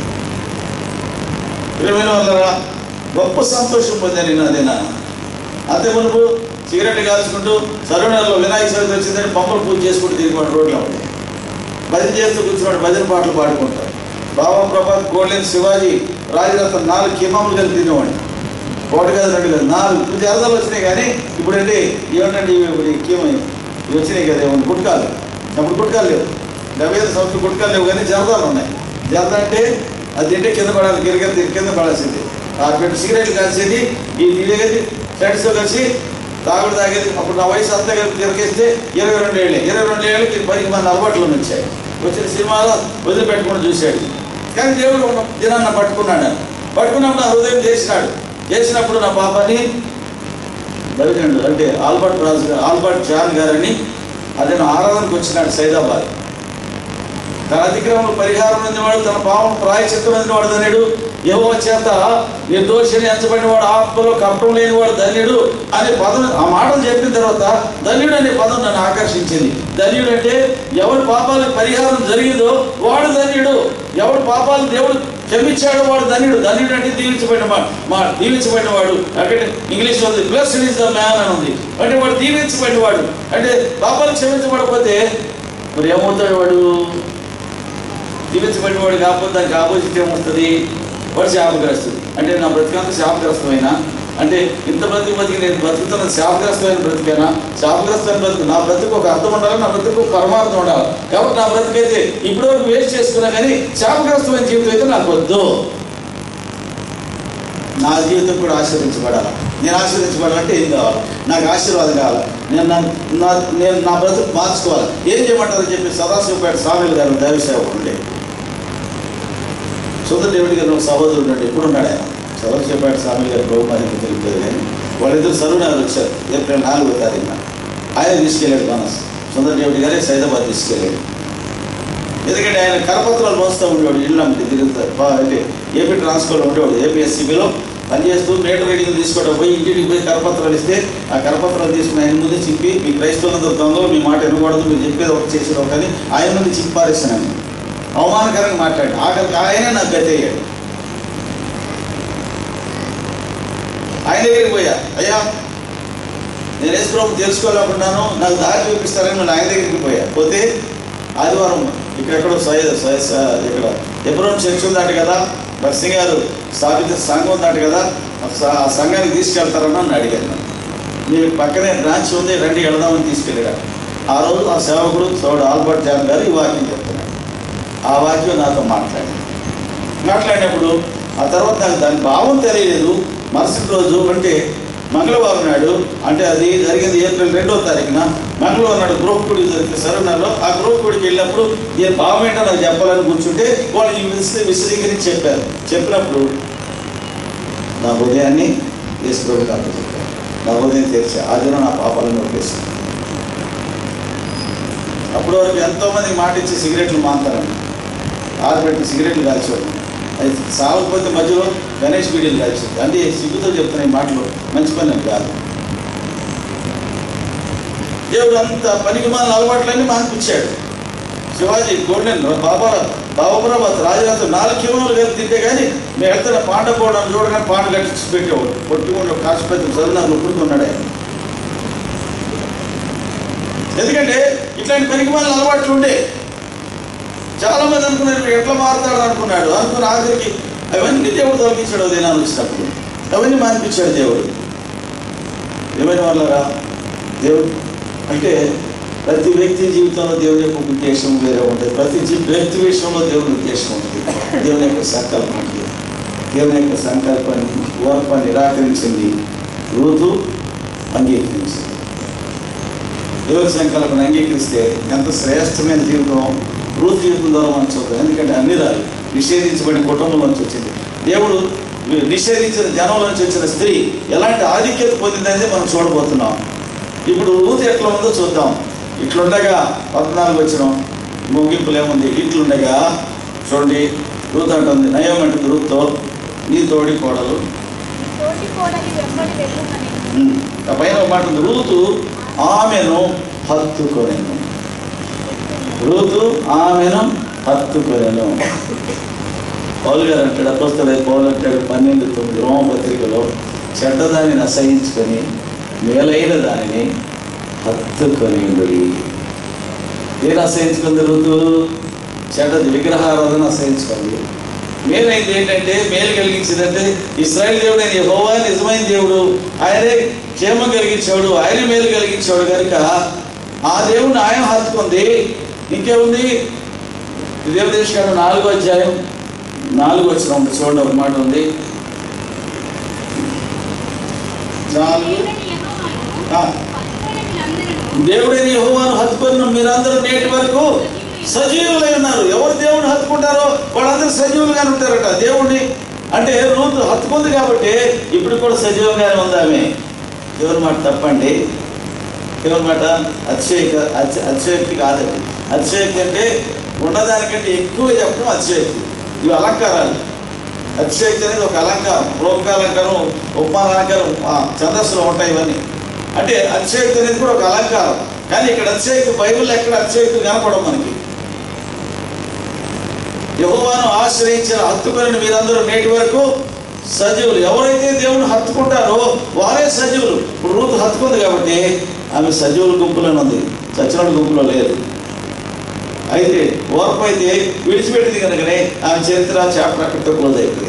ప్రేమైన వల్ల గొప్ప సంతోషం పొందాను నా దిన అంతే మునుపు సిగరెట్ కాల్చుకుంటూ సరవణలో వినాయక చవితి వచ్చిందని పంపలు పూజ చేసుకుంటూ తిరిగిపోయిన రోడ్లో ఉండే భజన చేస్తూ కూర్చున్నాడు భజన పాటలు పాడుకుంటాడు బాబా ప్రభాత్ గోల్డెన్ శివాజీ రాజరత్న నాలుగు కిమాములు కలిపి తినేవాడిని ఒకటి కాదు రెండు కాదు నాలుగు ఇప్పుడు జరదాలు వచ్చినాయి కానీ ఇప్పుడు అంటే ఏమిటండి ఇప్పుడు ఈ కీమ ఇవి వచ్చినాయి కదా ఏమన్నా గుట్కాలు అప్పుడు గుట్కాలు లేవు డెబ్బై ఐదు సంవత్సరం గుట్కాలు లేవు కానీ జరదాలు ఉన్నాయి జరద అంటే అది తింటే కింద పడాలి గిరిగిర కింద పడాల్సింది ఆ పెట్టు సిగరెట్లు కలిసేది ఈ తిరిగేది ఫ్రెండ్స్తో కలిసి తాగుడు తాగేది అప్పుడు నా వయసు అంతా కలిపి తిరిగేస్తే ఇరవై రెండు ఏళ్ళే ఇరవై రెండు ఏళ్ళకి పనికి మన అలవాట్లు వచ్చాయి వచ్చిన సినిమాలో వదిలిపెట్టుకుని చూశాడు కానీ దేవుడు ఒక దినాన్న పట్టుకున్నాడు పట్టుకున్నప్పుడు నా హృదయం చేసినాడు చేసినప్పుడు నా పాపని దళితుడు అంటే ఆల్బర్ట్ రాజు గారు ఆల్బర్ట్ జాన్ గారని అతను ఆరాధనకు వచ్చినాడు సైదాబాద్ తన అతిక్రమణ పరిహారం పొందినవాడు తన పాపం ప్రాయచిత్తం పొందినవాడు ధన్యుడు యహో చేత నిర్దోషిని ఎంచబడినవాడు ఆత్మలో కపటం లేనివాడు ధన్యుడు అనే పదం ఆ మాటలు చెప్పిన తర్వాత ధన్యుడు అనే పదం నన్ను ఆకర్షించింది ధన్యుడు అంటే ఎవరి పాపాలకు పరిహారం జరిగిందో వాడు ధన్యుడు ఎవరి పాపాలు దేవుడు క్షమించాడు వాడు ధన్యుడు ధన్యుడు అంటే దీవించబడిన మా మా దీవించబడిన వాడు అంటే ఇంగ్లీష్లో ఉంది ప్లస్ ఇస్ ద మ్యాన్ అని ఉంది అంటే వాడు దీవించబడిన వాడు అంటే పాపాలు క్షమించబడకపోతే మరి ఏమవుతాడు వాడు దీవించబడిన వాడు కాకపోతే దానికి ఆపోజిట్ ఏమొస్తుంది వాడు శాపగ్రస్తుడు అంటే నా బ్రతికంత శాపగ్రస్తమైన అంటే ఇంత బ్రతికి బతికి నేను బ్రతుకుతున్న శాపగ్రస్తమైన బ్రతికేనా శాపగ్రస్తమైన బ్రతుకు నా బ్రతుకు ఒక అర్థం ఉండాలి నా బ్రతుకు ఒక పరమార్థం ఉండాలి కాబట్టి నా బ్రతికైతే ఇప్పుడు వరకు వేస్ట్ చేసుకున్నా కానీ శాపగ్రస్తమైన జీవితం అయితే నాకు వద్దు నా జీవితం కూడా ఆశీర్వించబడాలి నేను ఆశీర్వించబడాలంటే ఏం కావాలి నాకు ఆశీర్వాదం కావాలి నేను నా నా నేను నా బ్రతుకు మార్చుకోవాలి ఏం చేయమంటారని చెప్పి సదాశివపేట స్వామిలు గారు దైవ సేవకుడు ఉండే సుందర దేవుడి గారు ఒక సహోదరుడు ఉండే ఇప్పుడు ఉన్నాడు ఆయన సదాశివపేట స్వామి గారు ప్రభు మరి తెలియదు కానీ వాళ్ళిద్దరు సరువునాలు వచ్చారు ఏప్రిల్ నాలుగో తారీఖున ఆయన తీసుకెళ్ళాడు మనస్ సుందర దేవుడి గారే సైదాబాద్ తీసుకెళ్ళాడు ఎందుకంటే ఆయన కరపత్రాలు మోస్తూ ఉండేవాడు ఇల్లు అమ్మటి తిరుగుతారు బా- అంటే ఏపీ ట్రాన్స్కోలో ఉండేవాడు ఏపీఎస్సీబీలో పనిచేస్తూ మీటర్ రీడింగ్ తీసుకోవడం పోయి ఇంటికి పోయి కరపత్రాలు ఇస్తే ఆ కరపత్రాలు తీసుకుని ఆయన ముందు చింపి మీ క్రైస్తవులందరూ దొంగలు మీ మాట వినకూడదు మీరు చెప్పేది ఒకటి చేసేది ఒక కానీ ఆయన ముందు చింపి పారేస్తున్నాను అవమానకరంగా మాట్లాడి ఆఖరికి ఆయన నాకు గతి అయ్యాడు ఆయన దగ్గరికి పోయా అయ్యా నేను యేసు ప్రభు తెలుసుకోవాలనుకున్నాను నాకు దారి చూపిస్తారని నేను ఆయన దగ్గరికి పోయా పోతే ఆదివారం ఇక్కడెక్కడో సయ సయ స- ఇక్కడ ఎబ్రోన్ చర్చ్ ఉందట కదా బర్సింగ్ గారు స్థాపిత సంఘం ఉందట కదా ఆ స- ఆ సంఘానికి తీసుకెళ్తారని నన్ను అడిగాను నన్ను. మీ పక్కనే బ్రాంచ్ ఉంది రండి వెళదామని తీసుకెళ్ళాడు ఆ రోజు ఆ సేవకుడు సోడు ఆల్బర్ట్ జాన్ గారు ఈ వాక్యం చెప్తున్నాడు ఆ వాక్యం నాతో మాట్లాడి మాట్లాడినప్పుడు ఆ తర్వాత నాకు దాని భావం తెలియలేదు మరుసటి రోజు అంటే మంగళవారం నాడు అంటే అది జరిగింది ఏప్రిల్ రెండో తారీఖున మంగళవారం నాడు గ్రూప్ గుడికి జరిగితే సరవనలో ఆ గ్రూప్ గుడికి వెళ్ళినప్పుడు దీని భావం ఏంటో నాకు చెప్పాలని కూర్చుంటే వాళ్ళు ఈ విశ విశదీకరించి చెప్పారు చెప్పినప్పుడు నా హృదయాన్ని యేసు ప్రభు కాదు చెప్పారు నా హృదయం తెరిచి ఆ దినం నా పాపాలను ఒప్పేసింది అప్పటి వరకు ఎంతోమంది మాట ఇచ్చి సిగరెట్లు మాంతారండి ఆరుబెట్టి సిగరెట్లు కాల్చేవాడు అది సాగకపోతే మధ్యలో గణేష్ బీడీలు కాల్చేది అంటే సిగ్గుతో చెప్తున్న ఈ మాటలు మంచి పని అని కాదు దేవుడు అంత పనికి మన అలవాట్లన్నీ మానిపించాడు శివాజీ గోల్డెన్ బాబా బాబాప్రభాత్ రాజరాజు నాలుగు కిలోమీటర్లు కలిపి తింటే కానీ మేము వెళ్తున్న పాండ పోవడం చూడగానే పాండ కట్టించి పెట్టేవాడు పొట్టుకుండా కాశపతి చదువు ఉప్పుడుకున్నాడు ఆయన ఎందుకంటే ఇట్లాంటి పనికి మన అలవాట్లు ఉండే చాలా మంది అనుకున్నారు "వీడు ఎట్లా మారుతాడు అనుకున్నాడు అనుకున్న ఆఖరికి అవన్నీ దేవుడు తొలగించాడు దినాన్ని వచ్చినప్పుడు అవన్నీ మానిపించాడు దేవుడు ఏమైనా వాళ్ళరా దేవుడు అంటే ప్రతి వ్యక్తి జీవితంలో దేవుని యొక్క ఉద్దేశం వేరే ఉంటుంది ప్రతి జీ- వ్యక్తి విషయంలో దేవుని ఉద్దేశం ఉంటుంది దేవుని యొక్క సంకల్పం ఉంటుంది దేవుని యొక్క సంకల్పాన్ని ఓర్ప నిరాకరించింది రూతు అంగీకరించింది దేవుని సంకల్పన అంగీకరిస్తే ఎంత శ్రేష్టమైన జీవితం రూతు జీవితం ద్వారా మనం చూద్దాం ఎందుకంటే అన్ని రాలి నిషేధించబడిన కుటుంబం నుంచి వచ్చింది దేవుడు నిషేధించిన జనం నుంచి వచ్చిన స్త్రీ ఎలాంటి ఆధిక్యత పొందిందనేది మనం చూడబోతున్నాం ఇప్పుడు రూతు ఎట్లా ఉందో చూద్దాం ఇట్లుండగా పద్నాలుగు వచ్చిన ముగింపులు ఏముంది ఇట్లుండగా చూడండి రూత్ అంటుంది నయం అంటుంది రూత్తో నీ తోడి కోడలు తోటి కోడలి వెంబడి వెళ్ళుమని ఉమ్. ఆ పైన ఒక మాట ఉంది రూతు ఆమెను హత్తుకొనెను రూతు ఆమెను హత్తుకొనెను పౌలు గారు అంటాడు అపోస్తలై పౌలు అంటాడు పన్నెండు తొమ్మిది రోమపత్రికలో చెడ్డదానిని అసహించుకొని మేలైన దానిని హత్తుకొని నేను అసహించుకుంది ఋతు చెడ్డది విగ్రహారాధన అసహించుకుంది మేలైంది ఏంటంటే మేలు కలిగించిందంటే ఇస్రాయల్ దేవుడు ఆయన యెహోవా నిజమైన దేవుడు ఆయనే క్షేమం కలిగించాడు ఆయన మేలు కలిగించాడు కనుక ఆ దేవుని ఆయన హత్తుకుంది ఇంకేముంది దేవదేశకాడు నాలుగో అధ్యాయం నాలుగు వచ్చిన ఉంది చూడండి ఒక మాట ఉంది నాలుగు దేవుడైన యెహోవాను ఆ. పట్టుకున్న వీళ్ళందరూ దేవుడైన యెహోవాను హత్తుకున్న మీరందరూ నేటి వరకు సజీవులై ఉన్నారు ఎవరు దేవుని హత్తుకుంటారో వాళ్ళందరూ సజీవులుగానే ఉంటారట దేవుడిని అంటే రూతు హత్తుకుంది కాబట్టి ఇప్పుడు కూడా సజీవంగానే ఉంది ఆమె ఎవరి మాట తప్పండి ఎవరి మాట అతిశయక అతి- అతిశయోక్తి కాదండి అతిశయోక్తి అంటే ఉన్నదానికంటే ఎక్కువ చెప్పడం అతిశయోక్తి ఇవి అలంకారాలు అతిశయోక్తి అనేది ఒక అలంకారం లోకాలంకారం ఉపమానాలంకారం ఆ, ఛందస్సులో ఉంటాయి ఇవన్నీ అంటే అతిశయోక్తి అనేది కూడా ఒక అలంకారం కానీ ఇక్కడ అతిశయోక్తి బైబిల్ ఎక్కడ అతిశయోక్తి కనపడవు మనకి యహోవాను ఆశ్రయించిన హత్తుకుని మీరందరూ నేటి వరకు సజీవులు ఎవరైతే దేవుని హత్తుకుంటారో వారే సజీవులు ఇప్పుడు రూతు హత్తుకుంది కాబట్టి ఆమె సజీవుల గుంపులోనే ఉంది చచ్చినోడి గుంపులో లేదు అయితే ఓర్పు అయితే విడిచిపెట్టింది కనుకనే ఆమె చరిత్ర చాప్టర్ అక్కడితో క్లోజ్ అయిపోయింది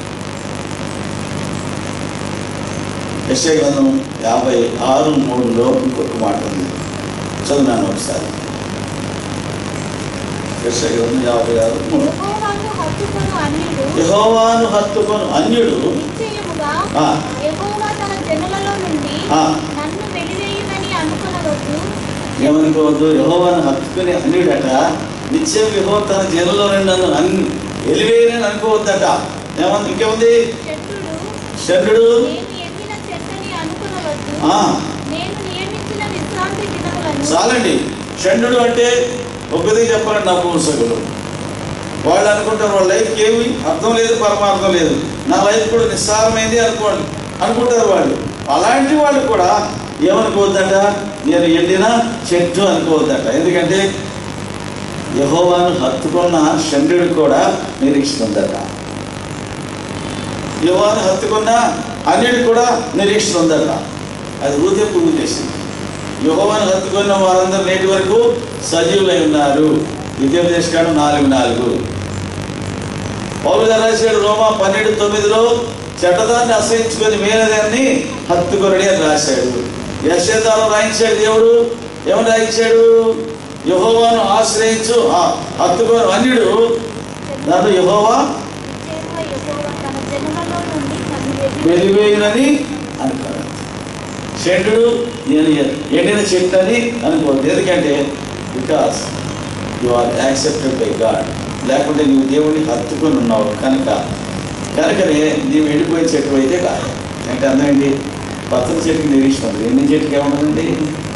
యశ్య గ్రంథం యాభై ఆరు మూడులో ఇంకొక మాట ఉంది చదువునాను ఒకసారి యశ్య గ్రంథం యాభై ఆరు మూడు యెహోవాను హత్తుకొను అన్యుడు యహోవాను హత్తుకొను అన్యుడు నిశ్చయముగా ఆ. యెహోవా తన జనులలో నుండి ఆ. నన్ను వెలివేయునని అనుకునవద్దు ఏమనుకోవద్దు యహోవాను హత్తుకుని అన్యుడట నిత్యం యహో తన జనంలో నన్ను అన్ని ఎలివేయనని అనుకోవద్దట ఏమన్నా ఇంకేముంది చెట్టుడు షడ్డు నేను ఎన్నిన చెట్టని అనుకునవద్దు ఆ. నేను నియమించిన విశ్రాంతి దినములను చాలండి షండు అంటే ఒకది చెప్పాలండి నపుంసకులు వాళ్ళు అనుకుంటారు వాళ్ళ లైఫ్కి ఏమి అర్థం లేదు పరమార్థం లేదు నా లైఫ్ కూడా నిస్సారమైంది అనుకోండి అనుకుంటారు వాళ్ళు అలాంటి వాళ్ళు కూడా ఏమనుకోవద్దట నేను ఎండిన చెట్టు అనుకోవద్దట ఎందుకంటే యహోవాను హత్తుకున్న షండు కూడా నిరీక్షణ ఉందట యహోవాను హత్తుకున్న అన్యుడు కూడా నిరీక్షణ ఉందట అది రూతే పురుగు చేసింది యహోవాను హత్తుకున్న వారందరూ నేటి వరకు సజీవులై ఉన్నారు విద్యోపదేశకాడు నాలుగు నాలుగు పౌలు గారు రాశాడు రోమా పన్నెండు తొమ్మిదిలో చెడ్డదాన్ని అసహించుకొని మేలదాన్ని హత్తుకొనడి అని రాశాడు యశేతాలు రాయించాడు దేవుడు ఏమని రాయించాడు యహోవాను ఆశ్రయించు ఆ, హత్తుకొని అన్యుడు నన్ను యహోవా నిశ్చయముగా యెహోవా తన జనులలో నుండి నన్ను వెలివేయును. వెలివేయునని అనుకోవాలి షెడ్డు నేను ఎండిన చెట్టు అని అనుకోవద్దు ఎందుకంటే because you are accepted by God లేకుంటే నువ్వు దేవుడిని హత్తుకొని ఉన్నావు కనుక కనుకనే నీవు ఎండిపోయే చెట్టు అయితే కాదు అంటే అర్థం ఏంటి పచ్చని చెట్టుకి నిరీక్షణ ఉంది ఎండిన చెట్టుకి ఏముంటుందండి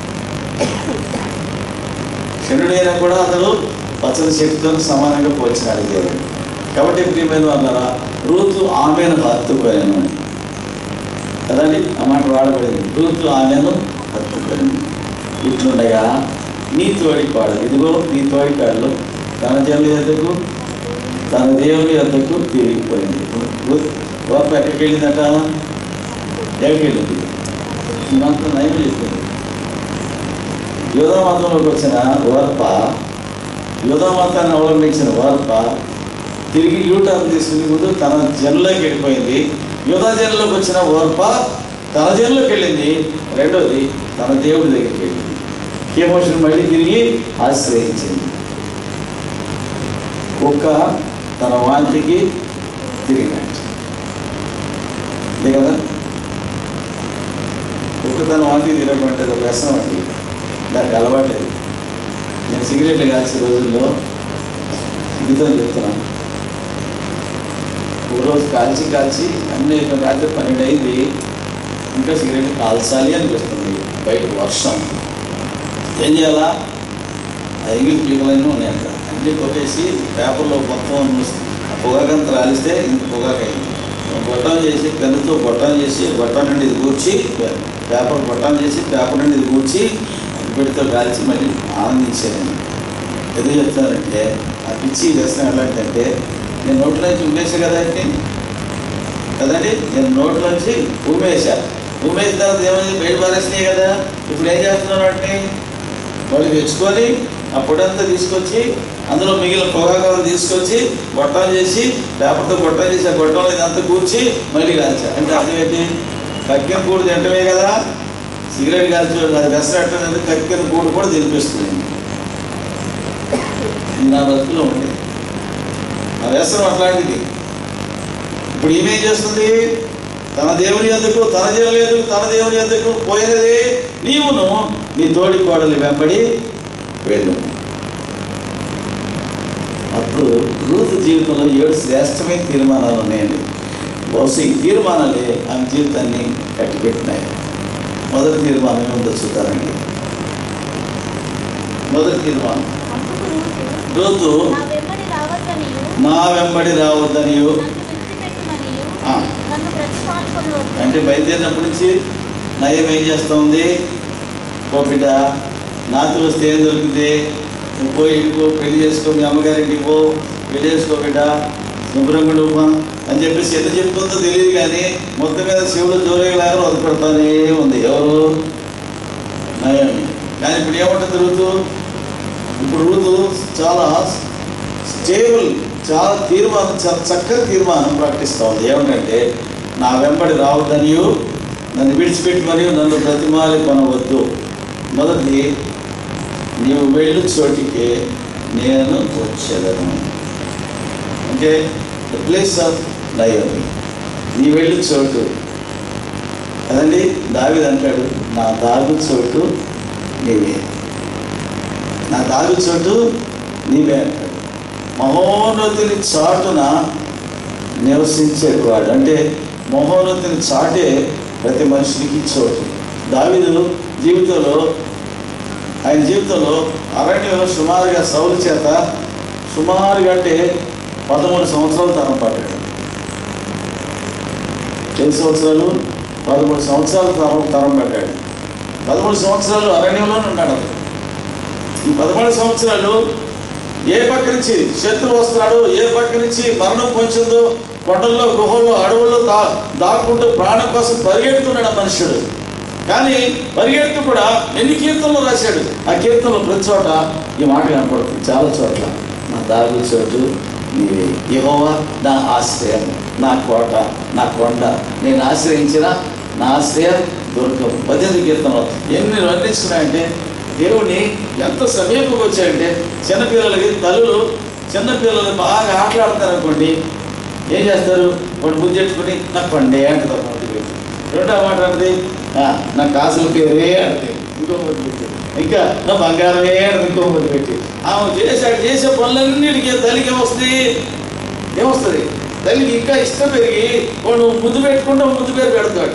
షెడ్డుడైనా కూడా అతను పచ్చని చెట్టుతో సమానంగా పోల్చినాడు దేవుడు కాబట్టి ప్రియమైన వాళ్ళరా రూతు ఆమెను హత్తుకోలేను కదండి ఆ మాట వాడబడింది రూతు ఆమెను హత్తుకొని ఇట్లుండగా నీ తోడిపాడు ఇదిగో నీ తోడిపాడులో తన జనుల యొద్దకు తన దేవుని యొద్దకు తిరిగిపోయింది ఓర్పు ఎక్కడికి వెళ్ళిందట ఎక్కడికి వెళ్ళింది మాత్రం నయం చెప్పింది యోధా మతంలోకి వచ్చిన ఓర్ప యోధా మతాన్ని అవలంబించిన ఓర్ప తిరిగి యూటర్న్ తీసుకుని ముందు తన జన్లోకి వెళ్ళిపోయింది యోధా జన్లోకి వచ్చిన ఓర్ప తన జన్లోకి వెళ్ళింది రెండోది తన దేవుడి దగ్గరికి వెళ్ళింది కేమోషన్ మళ్ళీ తిరిగి ఆశ్రయించింది కుక్క తన వాంతికి తిరిగినట్టు అంతే కదా కుక్క తన వాంతికి తిరగమంటే అది ఒక వ్యసనం అండి దానికి అలవాట్లేదు నేను సిగరెట్లు కాల్చే రోజుల్లో సిగ్గుతో చెప్తున్నాను ఓ రోజు కాల్చి కాల్చి అన్ని అయిపోయిన రాత్రి పన్నెండు అయింది ఇంకా సిగరెట్ కాల్చాలి అనిపిస్తుంది బయట వర్షం ఏం చేయాలా ఆ ఎంగిల్ పీకలన్నీ ఉన్నాయి అక్కడ అన్నీ కొట్టేసి పేపర్లో మొత్తం పొగాకంత రాలిస్తే ఇంత పొగాకు అయింది గొట్టం చేసి పెన్నుతో గొట్టం చేసి గొట్టం నుండి ఇది కూర్చి పేపర్ గొట్టం చేసి పేపర్ నుండి ఇది కూర్చి అగ్గిపెట్టితో కాల్చి మళ్ళీ ఆనందించాను ఎందుకు చెప్తానంటే ఆ పిచ్చి వ్యసనం ఎలాంటిదంటే నేను నోట్లోంచి ఉమ్మేసా కదా అంటే కదండి నేను నోట్లోంచి ఉమ్మేసా ఉమ్మేసిన తర్వాత ఏమైంది బయట పారేసినాయి కదా ఇప్పుడు ఏం చేస్తున్నాను అంటే మళ్ళీ తెచ్చుకొని ఆ పొడంతా తీసుకొచ్చి అందులో మిగిలిన పొగాకాలు తీసుకొచ్చి గొట్టం చేసి పేపర్తో గొట్టం చేసి ఆ గొట్టంలో ఇదంతా కూర్చి మళ్ళీ కాల్చా అంటే అర్థం ఏంటి కక్కిన కూడు తింటమే కదా సిగరెట్ కాల్చి అది వెసరట్టలేదు కక్కిన గూడు కూడా తినిపిస్తుంది ఇది నా బతుకులో ఉంది ఆ వ్యసనం అట్లాంటిది ఇప్పుడు ఈమెం చేస్తుంది తన దేవుని ఎందుకు తన దేవుని ఎందుకు తన దేవుని ఎందుకు పోయినది నీవును నీ తోడి కోడలు వెంబడి వెళ్ళు అప్పుడు రూతు జీవితంలో ఏడు శ్రేష్టమైన తీర్మానాలు ఉన్నాయండి బహుశా ఈ తీర్మానాలే ఆమె జీవితాన్ని కట్టిపెట్టినాయి మొదటి తీర్మానం ఏముందో చూద్దారండి మొదటి తీర్మానం అందుకు రూతు రూతు నా వెంబడి రావద్దనియు నా వెంబడి రావద్దనియు నన్ను విడిచిపెట్టుమనియు ఆ. నన్ను ప్రతిపాదుకొని అంటే బయలుదేరినప్పటి నుంచి నయం ఏం చేస్తా ఉంది ఓ బిడ్డ నాతో వస్తే ఏం దొరికింది నువ్వు పోయి ఇంటికో పెళ్లి చేసుకో మీ అమ్మగారింటికి పో పెళ్లి చేసుకో బిడ్డ శుభ్రంగా ఉండమ్మా అని చెప్పేసి ఎంత చెప్తుందో తెలియదు కానీ మొత్తం మీద శివుడు జోరేలాగా వదిలిపెడతానే ఉంది ఎవరు నయమి కానీ ఇప్పుడు ఏమంటుంది ఋతు ఇప్పుడు ఋతు చాలా స్టేబుల్ చాలా తీర్మానం చాలా చక్కని తీర్మానం ప్రకటిస్తూ ఉంది ఏమిటంటే నా వెంబడి రావద్దనియు నన్ను విడిచిపెట్టి మరియు నన్ను ప్రతిమాలి కొనవద్దు మొదటి నీవు వెళ్ళు చోటికి నేను వచ్చేదను అంటే ద ప్లేస్ ఆఫ్ నయోమి నీ వెళ్ళు చోటు అదండి దావిది అంటాడు నా దాగు చోటు నీవే నా దాగు చోటు నీవే అంటాడు మహోన్నతుని చాటున నివసించేవాడు అంటే మహోన్నతుని చాటే ప్రతి మనిషికి చోటు దావిదు జీవితంలో ఆయన జీవితంలో అరణ్యంలో సుమారుగా సౌలు చేత సుమారుగా అంటే పదమూడు సంవత్సరాలు తరం పడ్డాడు ఎన్ని సంవత్సరాలు పదమూడు సంవత్సరాలు తరం తరం పడ్డాడు పదమూడు సంవత్సరాలు అరణ్యంలోనే ఉన్నాడు అతను. ఈ పదమూడు సంవత్సరాలు ఏ పక్క నుంచి శత్రువు వస్తున్నాడు ఏ పక్క నుంచి మరణం పొంచిందో కొండల్లో గుహల్లో అడవుల్లో దా దాక్కుంటూ ప్రాణం కోసం పరిగెడుతున్నాడు ఆ మనుషుడు కానీ పరిగెడుతూ కూడా ఎన్ని కీర్తనలు రాశాడు ఆ కీర్తనలు ప్రతి చోట ఈ మాట కనపడుతుంది చాలా చోట్ల నా దాగు చోటు నీవే యెహోవా నా ఆశ్రయం నా కోట నా కొండ నేను ఆశ్రయించిన నా ఆశ్రయం దుర్గం పద్దెనిమిది కీర్తనలు ఎన్ని వర్ణిస్తున్నాయంటే దేవుని ఎంత సమీపంగా వచ్చాయంటే చిన్నపిల్లలకి తల్లులు చిన్నపిల్లలు బాగా ఆటలాడతారు అనుకోండి ఏం చేస్తారు వాడు బుద్ధెట్టుకుని నాకు పండే అంటారు మొదటి పెట్టి రెండో మాట అంటే "ఆ, నా కాసుల పేరే అంటే ఇంకో మొదటి పెట్టి ఇంకా నా బంగారమే అంటే ఇంకో మొదటి పెట్టి ఆమె చేశాడు చేసే పనులన్నిటికీ తల్లికి ఏమొస్తుంది ఏమొస్తుంది తల్లికి ఇంకా ఇష్టం పెరిగి వాడు ముద్దు పెట్టుకుంటే ముద్దు పేరు పెడతాడు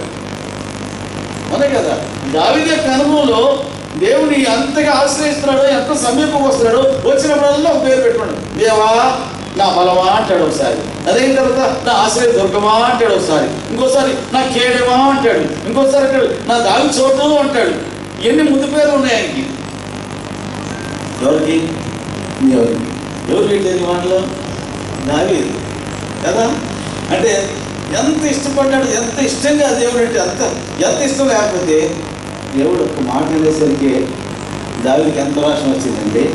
అదే కదా దావిది యొక్క అనుభవంలో దేవుని ఎంతగా ఆశ్రయిస్తున్నాడో ఎంత సమీపం వస్తున్నాడో వచ్చినప్పుడల్లా ఒక పేరు పెట్టుకోండి దేవా నా బలమా అంటాడు ఒకసారి అదైన తర్వాత నా ఆశ్రయ దుర్గమా అంటాడు ఒకసారి ఇంకోసారి నా కేడమా అంటాడు ఇంకోసారి అంటాడు నా దావి చోటు అంటాడు ఎన్ని ముద్దు పేర్లు ఉన్నాయి ఆయనకి ఎవరికి ఎవరికి ఎవరు పెట్టేది మాటలో దావి కదా అంటే ఎంత ఇష్టపడ్డాడు ఎంత ఇష్టంగా దేవుడు అంటే అంత ఎంత ఇష్టం లేకపోతే దేవుడు ఒక మాట అనేసరికి దావికి ఎంత రోషం వచ్చిందండి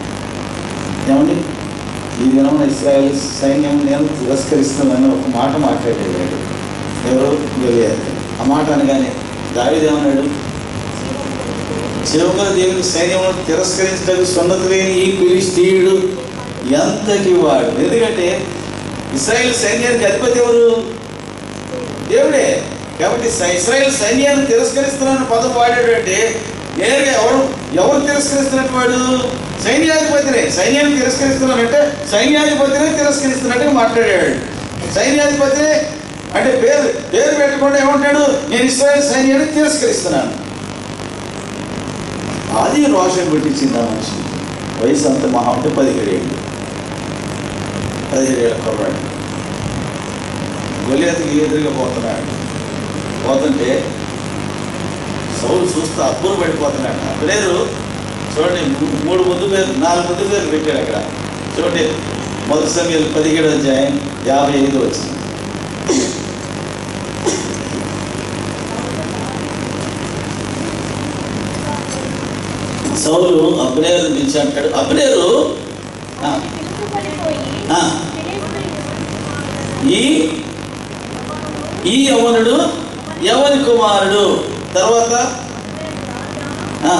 ఏమండి ఈ దినం ఇస్రాయల్ సైన్యం నేను తిరస్కరిస్తున్నానని ఒక మాట మాట్లాడేవాడు ఎవరు గొలియాదు ఆ మాట అనగానే దావిదేమన్నాడు చిరుమల దేవుని సైన్యమును తిరస్కరించడానికి సున్నతి లేని ఈ ఫిలిస్తీయుడు ఎంతటి వాడు ఎందుకంటే ఇస్రాయేల్ సైన్యానికి అధిపతి ఎవరు దేవుడే కాబట్టి సై- ఇస్రాయేల్ సైన్యాన్ని తిరస్కరిస్తున్నాను పదం వాడాడు అంటే నేరుగా ఎవరు ఎవరు తిరస్కరిస్తున్నట్టు వాడు సైన్యాధిపతినే సైన్యాన్ని తిరస్కరిస్తున్నానంటే సైన్యాధిపతినే తిరస్కరిస్తున్నట్టుగా మాట్లాడాడు సైన్యాధిపతినే అంటే పేరు పేరు పెట్టకుండా ఏమంటాడు నేను ఇస్రాయేల్ సైన్యాన్ని తిరస్కరిస్తున్నాను అది రోషం పెట్టించింది ఆ మనిషి వయసు అంత మహా అంటే పదిహేడు ఏళ్ళు పదిహేడు ఏళ్ళ కుర్రాడు గొలియాతికి ఎదురుగా పోతున్నాడు పోతుంటే సౌలు చూస్తూ అబ్బురు పడిపోతున్నాడు అప్పుడేరు చూడండి మూ- మూడు ముద్దు పేరు నాలుగు ముద్దు పేర్లు పెట్టాడు అక్కడ చూడండి మొదటి సమయాలు పదిహేడు అధ్యాయం యాభై ఐదు వచ్చింది సౌలు అబ్నేరు పిలిచి అంటాడు అబ్నేరు ఆ, పిలుపుబడిపోయి ఆ. ఫిలిష్తీయుడు ఈ ఈ యవనుడు యవని కుమారుడు తర్వాత ఆ.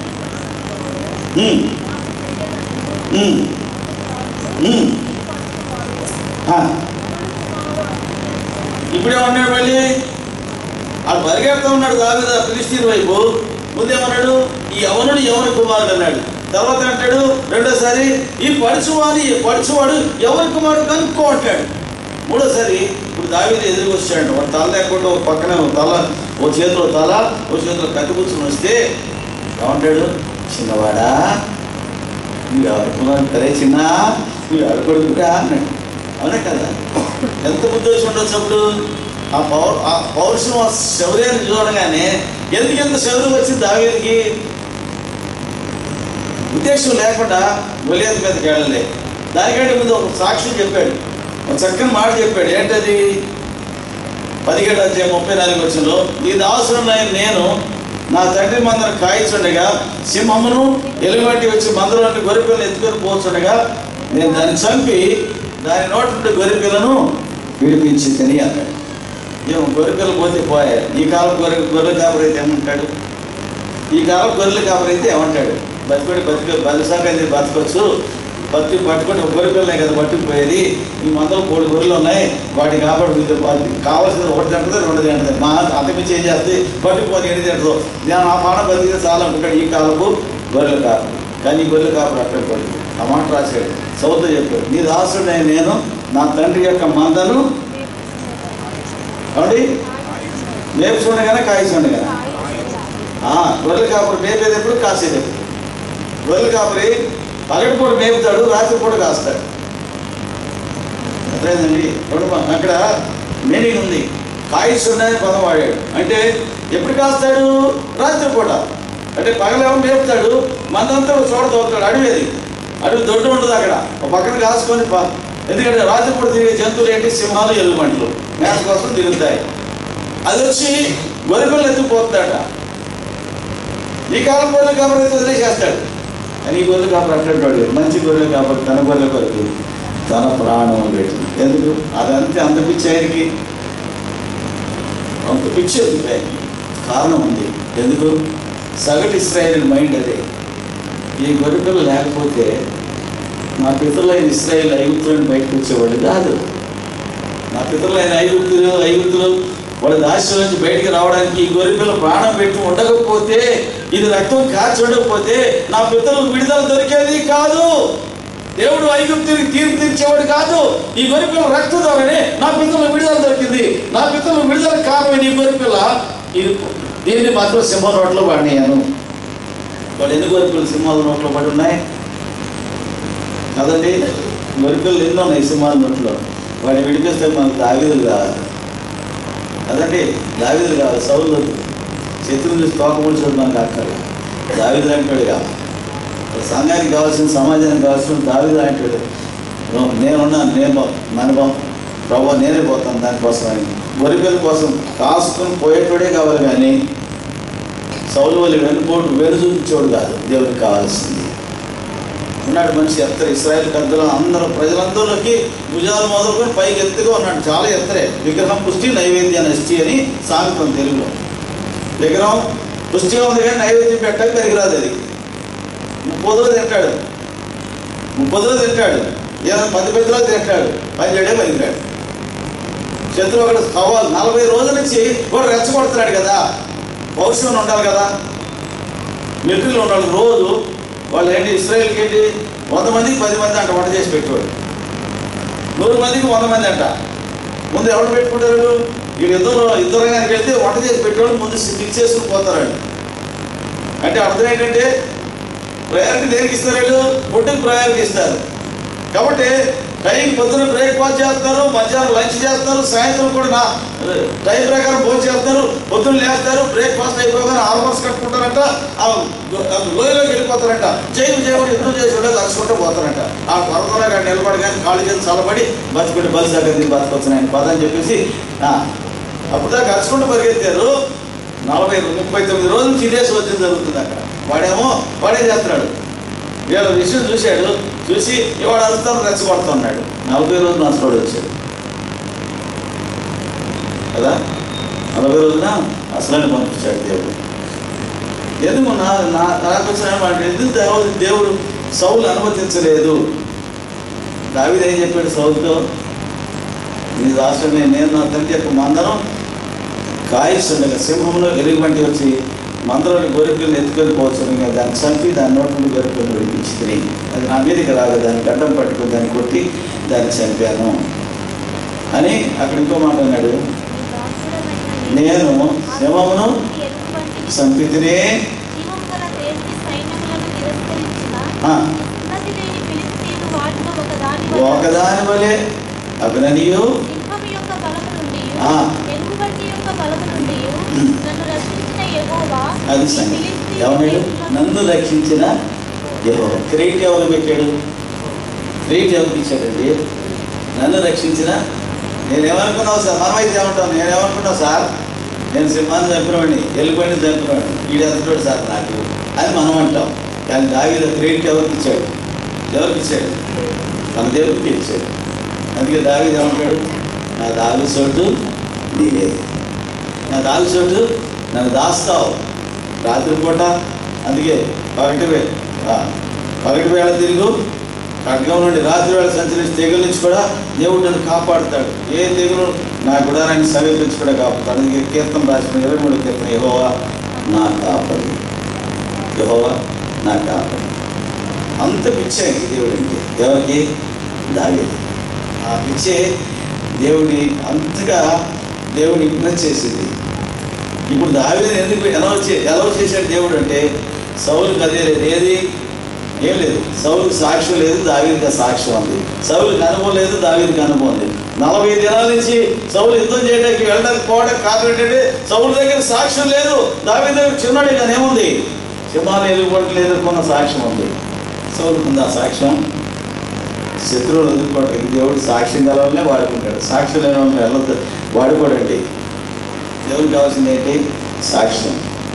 ఉమ్. ఉమ్. ఉమ్. ఆ. ఇప్పుడేమన్నాడు మళ్ళీ అది పరిగెడుతూ ఉన్నాడు దావిద ఫిలిస్తీన్ వైపు ముందేమన్నాడు ఈ యవనుడు యవన కుమారుడు అన్నాడు తర్వాత అంటాడు రెండోసారి ఈ పడుచువాని పడుచువాడు ఎవరి కుమారుడు కనుక్కో అంటాడు మూడోసారి ఇప్పుడు దావిద ఎదురుకు వచ్చాడు వాడు తల లేకుండా ఒక పక్కన ఒక తల ఓ చేతిలో తల ఓ చేతిలో కత్తి కూర్చొని వస్తే ఏమంటాడు చిన్నవాడా మీరు ఆడుకున్నాను కదే చిన్న మీరు ఆడుకోడుకురా అన్నాడు అవునా కదా ఎంత బుద్ధి వచ్చి ఉండొచ్చు అప్పుడు ఆ పౌర్ ఆ పౌరుషం ఆ శౌర్యాన్ని చూడగానే ఎందుకు ఎంత శౌర్యం వచ్చింది దావేదికి ఉద్దేశం లేకుండా గొలియాత మీదకి వెళ్ళలే దానికంటే ముందు ఒక సాక్షి చెప్పాడు ఒక చక్కని మాట చెప్పాడు ఏంటది పదిహేడు అధ్యాయం ముప్పై నాలుగు వచ్చినలో నీ దాసుడునైన నేను నా తండ్రి మందరం కాయిచుండగా సింహమును ఎలుగుబంటి వచ్చి మందరంలోని గొర్రెపిల్లను ఎత్తుకొని పోతుండగా నేను దాన్ని చంపి దాని నోటి నుండి గొర్రెపిల్లను విడిపించి తిని అన్నాడు ఏమో గొర్రెపిల్ల పోతే పోయా ఈ కాలం గొర్రె గొర్రెల కాపరి అయితే ఏమంటాడు ఈ కాలం గొర్రెల కాపరి అయితే ఏమంటాడు బతికొడి బతికి బలిసాకైతే బతకొచ్చు బతికి పట్టుకొని ఒక గొర్రె పిల్లనే కదా పట్టుకుపోయేది ఈ మందలో మూడు గొర్రెలు ఉన్నాయి వాటిని కాపాడు కావాల్సింది ఒకటి తింటది రెండు తింటది మా అంతమించి ఏం చేస్తే పట్టుకుపోతే ఎన్ని తింటదో నేను ఆ పాట బతికితే చాలా అనుకుంటాడు ఈ కాలపు గొర్రెల కాపు కానీ ఈ గొర్రెల కాపు అక్కడ పడుతుంది ఆ మాట రాశాడు సౌత చెప్పాడు నీ దాసుడే నేను నా తండ్రి యొక్క మందను కాబట్టి మేపు చూడగానే కాయ చూడగానే గొర్రెల కాపురి మేపేది ఎప్పుడు కాసేది ఎప్పుడు గొర్రెల కాపురి పగటిపూట మేపుతాడు రాత్రిపూట కాస్తాడు అర్థమైందండి రెండు మా- అక్కడ మీనింగ్ ఉంది కాయిస్తున్న పదం వాడాడు అంటే ఎప్పుడు కాస్తాడు రాత్రిపూట అంటే పగలేమో మేపుతాడు మందంతా ఒక చోట తోలుతాడు అడవి అది అడవి దొడ్డు ఉండదు అక్కడ ఒక పక్కన కాసుకొని ప- ఎందుకంటే రాత్రిపూట తిరిగే జంతువులు ఏంటి సింహాలు ఎలుగుబంట్లు మేత కోసం తిరుగుతాయి అది వచ్చి గొర్రెపిల్ల ఎత్తుకుపోతాడ ఈ కాలం గొర్రెలు కాబట్టి అయితే వదిలేసేస్తాడు కానీ ఈ గొర్రెలు కాబట్టి అట్లాంటి మంచి గొర్రెలు కాబట్టి తన గొర్రెల కొరకు తన ప్రాణం పెట్టి ఎందుకు అదంతే అంత పిచ్చి ఆయనకి అంత పిచ్చి ఎందుకు ఆయనకి కారణం ఉంది ఎందుకు సగటు ఇస్రాయేల్ మైండ్ అదే ఈ గొర్రెపిల్ల లేకపోతే మా పితరులైన ఇస్రాయేల్ ఐగుప్తులను బయటకు వచ్చేవాళ్ళు కాదు నా పితరులైన ఐగుప్తులు ఐగుప్తులు వాళ్ళ దాస్యం నుంచి బయటికి రావడానికి ఈ గొర్రెపిల్ల ప్రాణం పెట్టి ఉండకపోతే ఇది రక్తం కార్చి ఉండకపోతే నా పితరులకు విడుదల దొరికేది కాదు దేవుడు ఐగుప్తుని తీర్పు తీర్చేవాడు కాదు ఈ గొర్రెపిల్ల రక్తం ద్వారానే నా పితరులకు విడుదల దొరికింది నా పితరులకు విడుదల కారణమైన ఈ గొర్రెపిల్ల ఇది దీన్ని మాత్రం సింహ నోట్లో పడినాను వాళ్ళు ఎన్ని గొర్రెపిల్లలు సింహాల నోట్లో పడి ఉన్నాయి కదండి గొరిపిల్లలు ఎన్నో ఉన్నాయి సింహాల నోట్లో వాడిని విడిపిస్తే మనకు దావీదులు కావాలి కదండి దావీదులు కావాలి సౌలు శత్రువులు చూసి తోకముడిచోడు మనకు అక్కర్ల దావీదు లాంటివాడు కావాలి సంఘానికి కావాల్సిన సమాజానికి కావాల్సిన దావీదు లాంటివాడు నేనున్నాను నేను మనబం ప్రభు నేనే పోతాను దానికోసం అని గొరిపిల్ల కోసం కాసుకొని పోయేటోడే కావాలి కానీ సౌలు వాళ్ళు వెనుకోడు వెను చూపించేవాడు కాదు దేవునికి కావాల్సింది ఉన్నాడు మనిషి ఎత్తర ఇస్రాయల్ పెద్దలు అందరూ ప్రజలందరిలోకి భుజాలు మొదలుకొని పైకి ఎత్తుగా ఉన్నాడు చాలా ఎత్తరే విగ్రహం పుష్టి నైవేద్య నష్టి అని సాగుతుంది తెలుగులో విగ్రహం పుష్టిగా ఉంది కానీ నైవేద్యం పెట్టాలి పెరిగిరాదు అది ముప్పదులో తింటాడు ముప్పదులో తింటాడు ఏదైనా పది పెద్దలో తింటాడు పదిహేడే పదిహేడు శత్రువు అక్కడ సవాల్ నలభై రోజుల నుంచి కూడా రెచ్చగొడుతున్నాడు కదా పౌరుషం ఉండాలి కదా మిలిటరీలో ఉండాలి రోజు వాళ్ళు ఏంటి ఇస్రాయల్కి ఏంటి వంద మందికి పది మంది అంట వంట చేసి పెట్టేవాడు నూరు మందికి వంద మంది అంట ముందు ఎవరు పెట్టుకుంటారు వీడు ఇద్దరు ఇద్దరు రంగానికి వెళ్తే వంట చేసి పెట్టేవాడు ముందు ఫిక్స్ చేసుకుని పోతారండి అంటే అర్థం ఏంటంటే ప్రయారిటీ దేనికి ఇస్తారు వీళ్ళు ఫుడ్కి ప్రయారిటీ ఇస్తారు కాబట్టి టైం పొద్దున బ్రేక్ఫాస్ట్ చేస్తారు మధ్యాహ్నం లంచ్ చేస్తారు సాయంత్రం కూడా నా టైం ప్రకారం భోజనం చేస్తారు పొద్దున్న లేస్తారు బ్రేక్ఫాస్ట్ అయిపోగానే ఆల్మోస్ట్ కట్టుకుంటారంట ఆ గో- ఆ లోయలోకి వెళ్ళిపోతారంట చేయు చేయబడి యుద్ధం చేసి ఉండదు తలుచుకుంటూ పోతారంట ఆ పర్వతంలో కానీ నిలబడి కానీ కాళ్ళు చేసి చల్లబడి బతుకుంటే బలి సాగది బతకొచ్చిన ఆయన పద అని చెప్పేసి ఆ, అప్పుడు దాకా అరుచుకుంటూ పరిగెత్తారు నలభై ముప్పై తొమ్మిది రోజులు తినేసి వచ్చింది జరుగుతుంది అక్కడ వాడేమో వాడే చేస్తున్నాడు వీళ్ళ విషయం చూశాడు చూసి ఇవాడు అరుస్తాను రెచ్చగొడుతున్నాడు నలభై రోజులు నష్టపోడు వచ్చాడు కదా నలభై రోజున అసలని పంపించాడు దేవుడు ఎందుకు నా నా నాకు వచ్చిన మాట ఎందుకు దేవుడు దేవుడు సౌలు అనుమతించలేదు దావిది ఏం చెప్పాడు సౌలుతో నీ రాష్ట్రమే నేను నా తండ్రి యొక్క మందరం కాయిస్తుండగా సింహంలో ఎలుగుబంటి వచ్చి మందలోని గొరికలను ఎత్తుకొని పోవచ్చు దాన్ని చంపి దాని నోటి నుండి గొరికలను విడిపించి తిని అది నా మీదకి రాగా దాన్ని గడ్డం పట్టుకొని దాన్ని కొట్టి దాన్ని చంపాను అని అక్కడ ఇంకో మాట అన్నాడు నేను సింహమును చంపితినే ఆ, ఒకదాని వలె అభిననియు ఆ. అది సంగతి ఎవరు నన్ను రక్షించిన యెహోవా క్రెడిట్ ఎవరు పెట్టాడు క్రెడిట్ ఎవరికి ఇచ్చాడండి నన్ను రక్షించిన నేను ఏమనుకున్నావు సార్ మనమైతే ఏమంటాం నేను ఏమనుకున్నావు సార్ నేను సింహాన్ని చంపినవాడిని వెళ్ళిపోయిన చంపినవాడిని వీడు ఎంతటోడు సార్ నాకు అని మనం అంటాం కానీ దావిలో క్రెడిట్ ఎవరికి ఇచ్చాడు ఎవరికి ఇచ్చాడు మన దేవుడికి ఇచ్చాడు అందుకే దావి ఏమంటాడు నా దావి చోటు నీవే నా దావి చోటు నన్ను దాస్తావు రాత్రిపూట అందుకే పగటి వే ఆ, పగటి వేళ తిరుగు ఖడ్గం నుండి రాత్రి వేళ సంచరించి తెగుల నుంచి కూడా దేవుడు నన్ను కాపాడుతాడు ఏ తెగులు నా గుడారాన్ని సమీపించి కూడా కాపాడుతాడు అందుకే కీర్తన రాసిన ఇరవై మూడు కీర్తన యహోవా నా కాపడి యహోవా నా కాపడి అంత పిచ్చే దేవుడు అంటే ఎవరికి దావి ఆ పిచ్చే దేవుని అంతగా దేవుని ఇంప్రెస్ చేసింది ఇప్పుడు దావీదు ఎందుకు ఎలా వచ్చే ఎలా చేశాడు దేవుడు అంటే సౌలుకి అదే లేదు ఏది ఏం లేదు సౌలుకి సాక్ష్యం లేదు దావీదికి సాక్ష్యం ఉంది సౌలుకి అనుభవం లేదు దావీదికి అనుభవం లేదు నలభై దినాల నుంచి సౌలు యుద్ధం చేయడానికి వెళ్ళడానికి పోవడానికి కారణం ఏంటంటే సౌలు దగ్గర సాక్ష్యం లేదు దావీ దగ్గర చిన్నాడు కానీ ఏముంది సింహాలు ఎదుర్కోవట్లేదు ఎదుర్కొన్న సాక్ష్యం ఉంది సౌలుకు ఉంది ఆ సాక్ష్యం శత్రువులు ఎదుర్కోవడానికి దేవుడు సాక్ష్యం గలవల్లే వాడుకుంటాడు సాక్ష్యం లేని వాళ్ళు వెళ్ళొద్దు వాడుకోడండి దేవుడికి కావాల్సింది ఏంటి సాక్ష్యం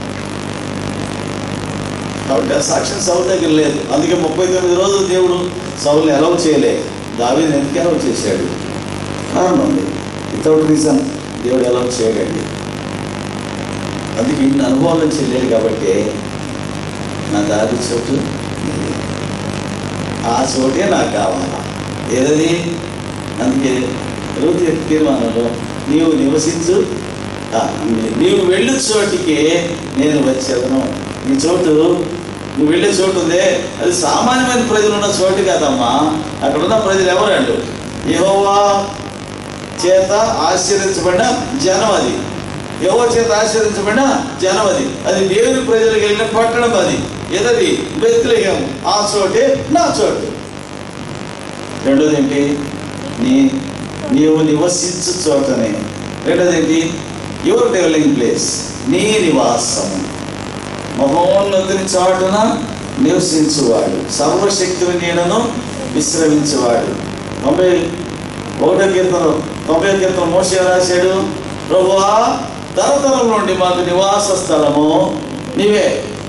కాబట్టి ఆ సాక్ష్యం సౌలు దగ్గర లేదు అందుకే ముప్పై తొమ్మిది రోజులు దేవుడు సౌల్ని ఎలవ్ చేయలే దావీని ఎందుకు ఎలవ్ చేశాడు కారణం ఉంది వితౌట్ రీజన్ దేవుడు ఎలవ్ చేయడండి అందుకే ఇన్ని అనుభవం నుంచి వెళ్ళాడు కాబట్టి నా దారి చోటు నీదే. ఆ చోటే నాకు కావాలా ఏదది అందుకే రూతి తీర్మానంలో నీవు నివసించు ఆ, నీవు వెళ్ళు చోటికి నేను వచ్చేదను నీ చోటు నువ్వు వెళ్ళే చోటు ఉందే అది సామాన్యమైన ప్రజలు ఉన్న చోటు కాదమ్మా అక్కడ ఉన్న ప్రజలు ఎవరండు యెహోవా చేత ఆశ్చర్యించబడిన జనం అది ఎవరి చేత ఆశ్చర్యించబడిన జనం అది అది దేవుని ప్రజలకు వెళ్ళిన పట్టణం అది ఏదది బెత్లెహేం ఆ చోటే నా చోటు రెండోది ఏంటి నీ నీవు నివసించు చోటనే రెండోది ఏంటి యువర్ డెవలింగ్ ప్లేస్ నీ నివాసము మహోన్నతిని చాటున నివసించువాడు సర్వశక్తుని నీడను విశ్రమించువాడు తొంభై ఒకటో కీర్తన తొంభై కీర్తన మోసే రాశాడు ప్రభువా తరతరం నుండి మాకు నివాస స్థలము నీవే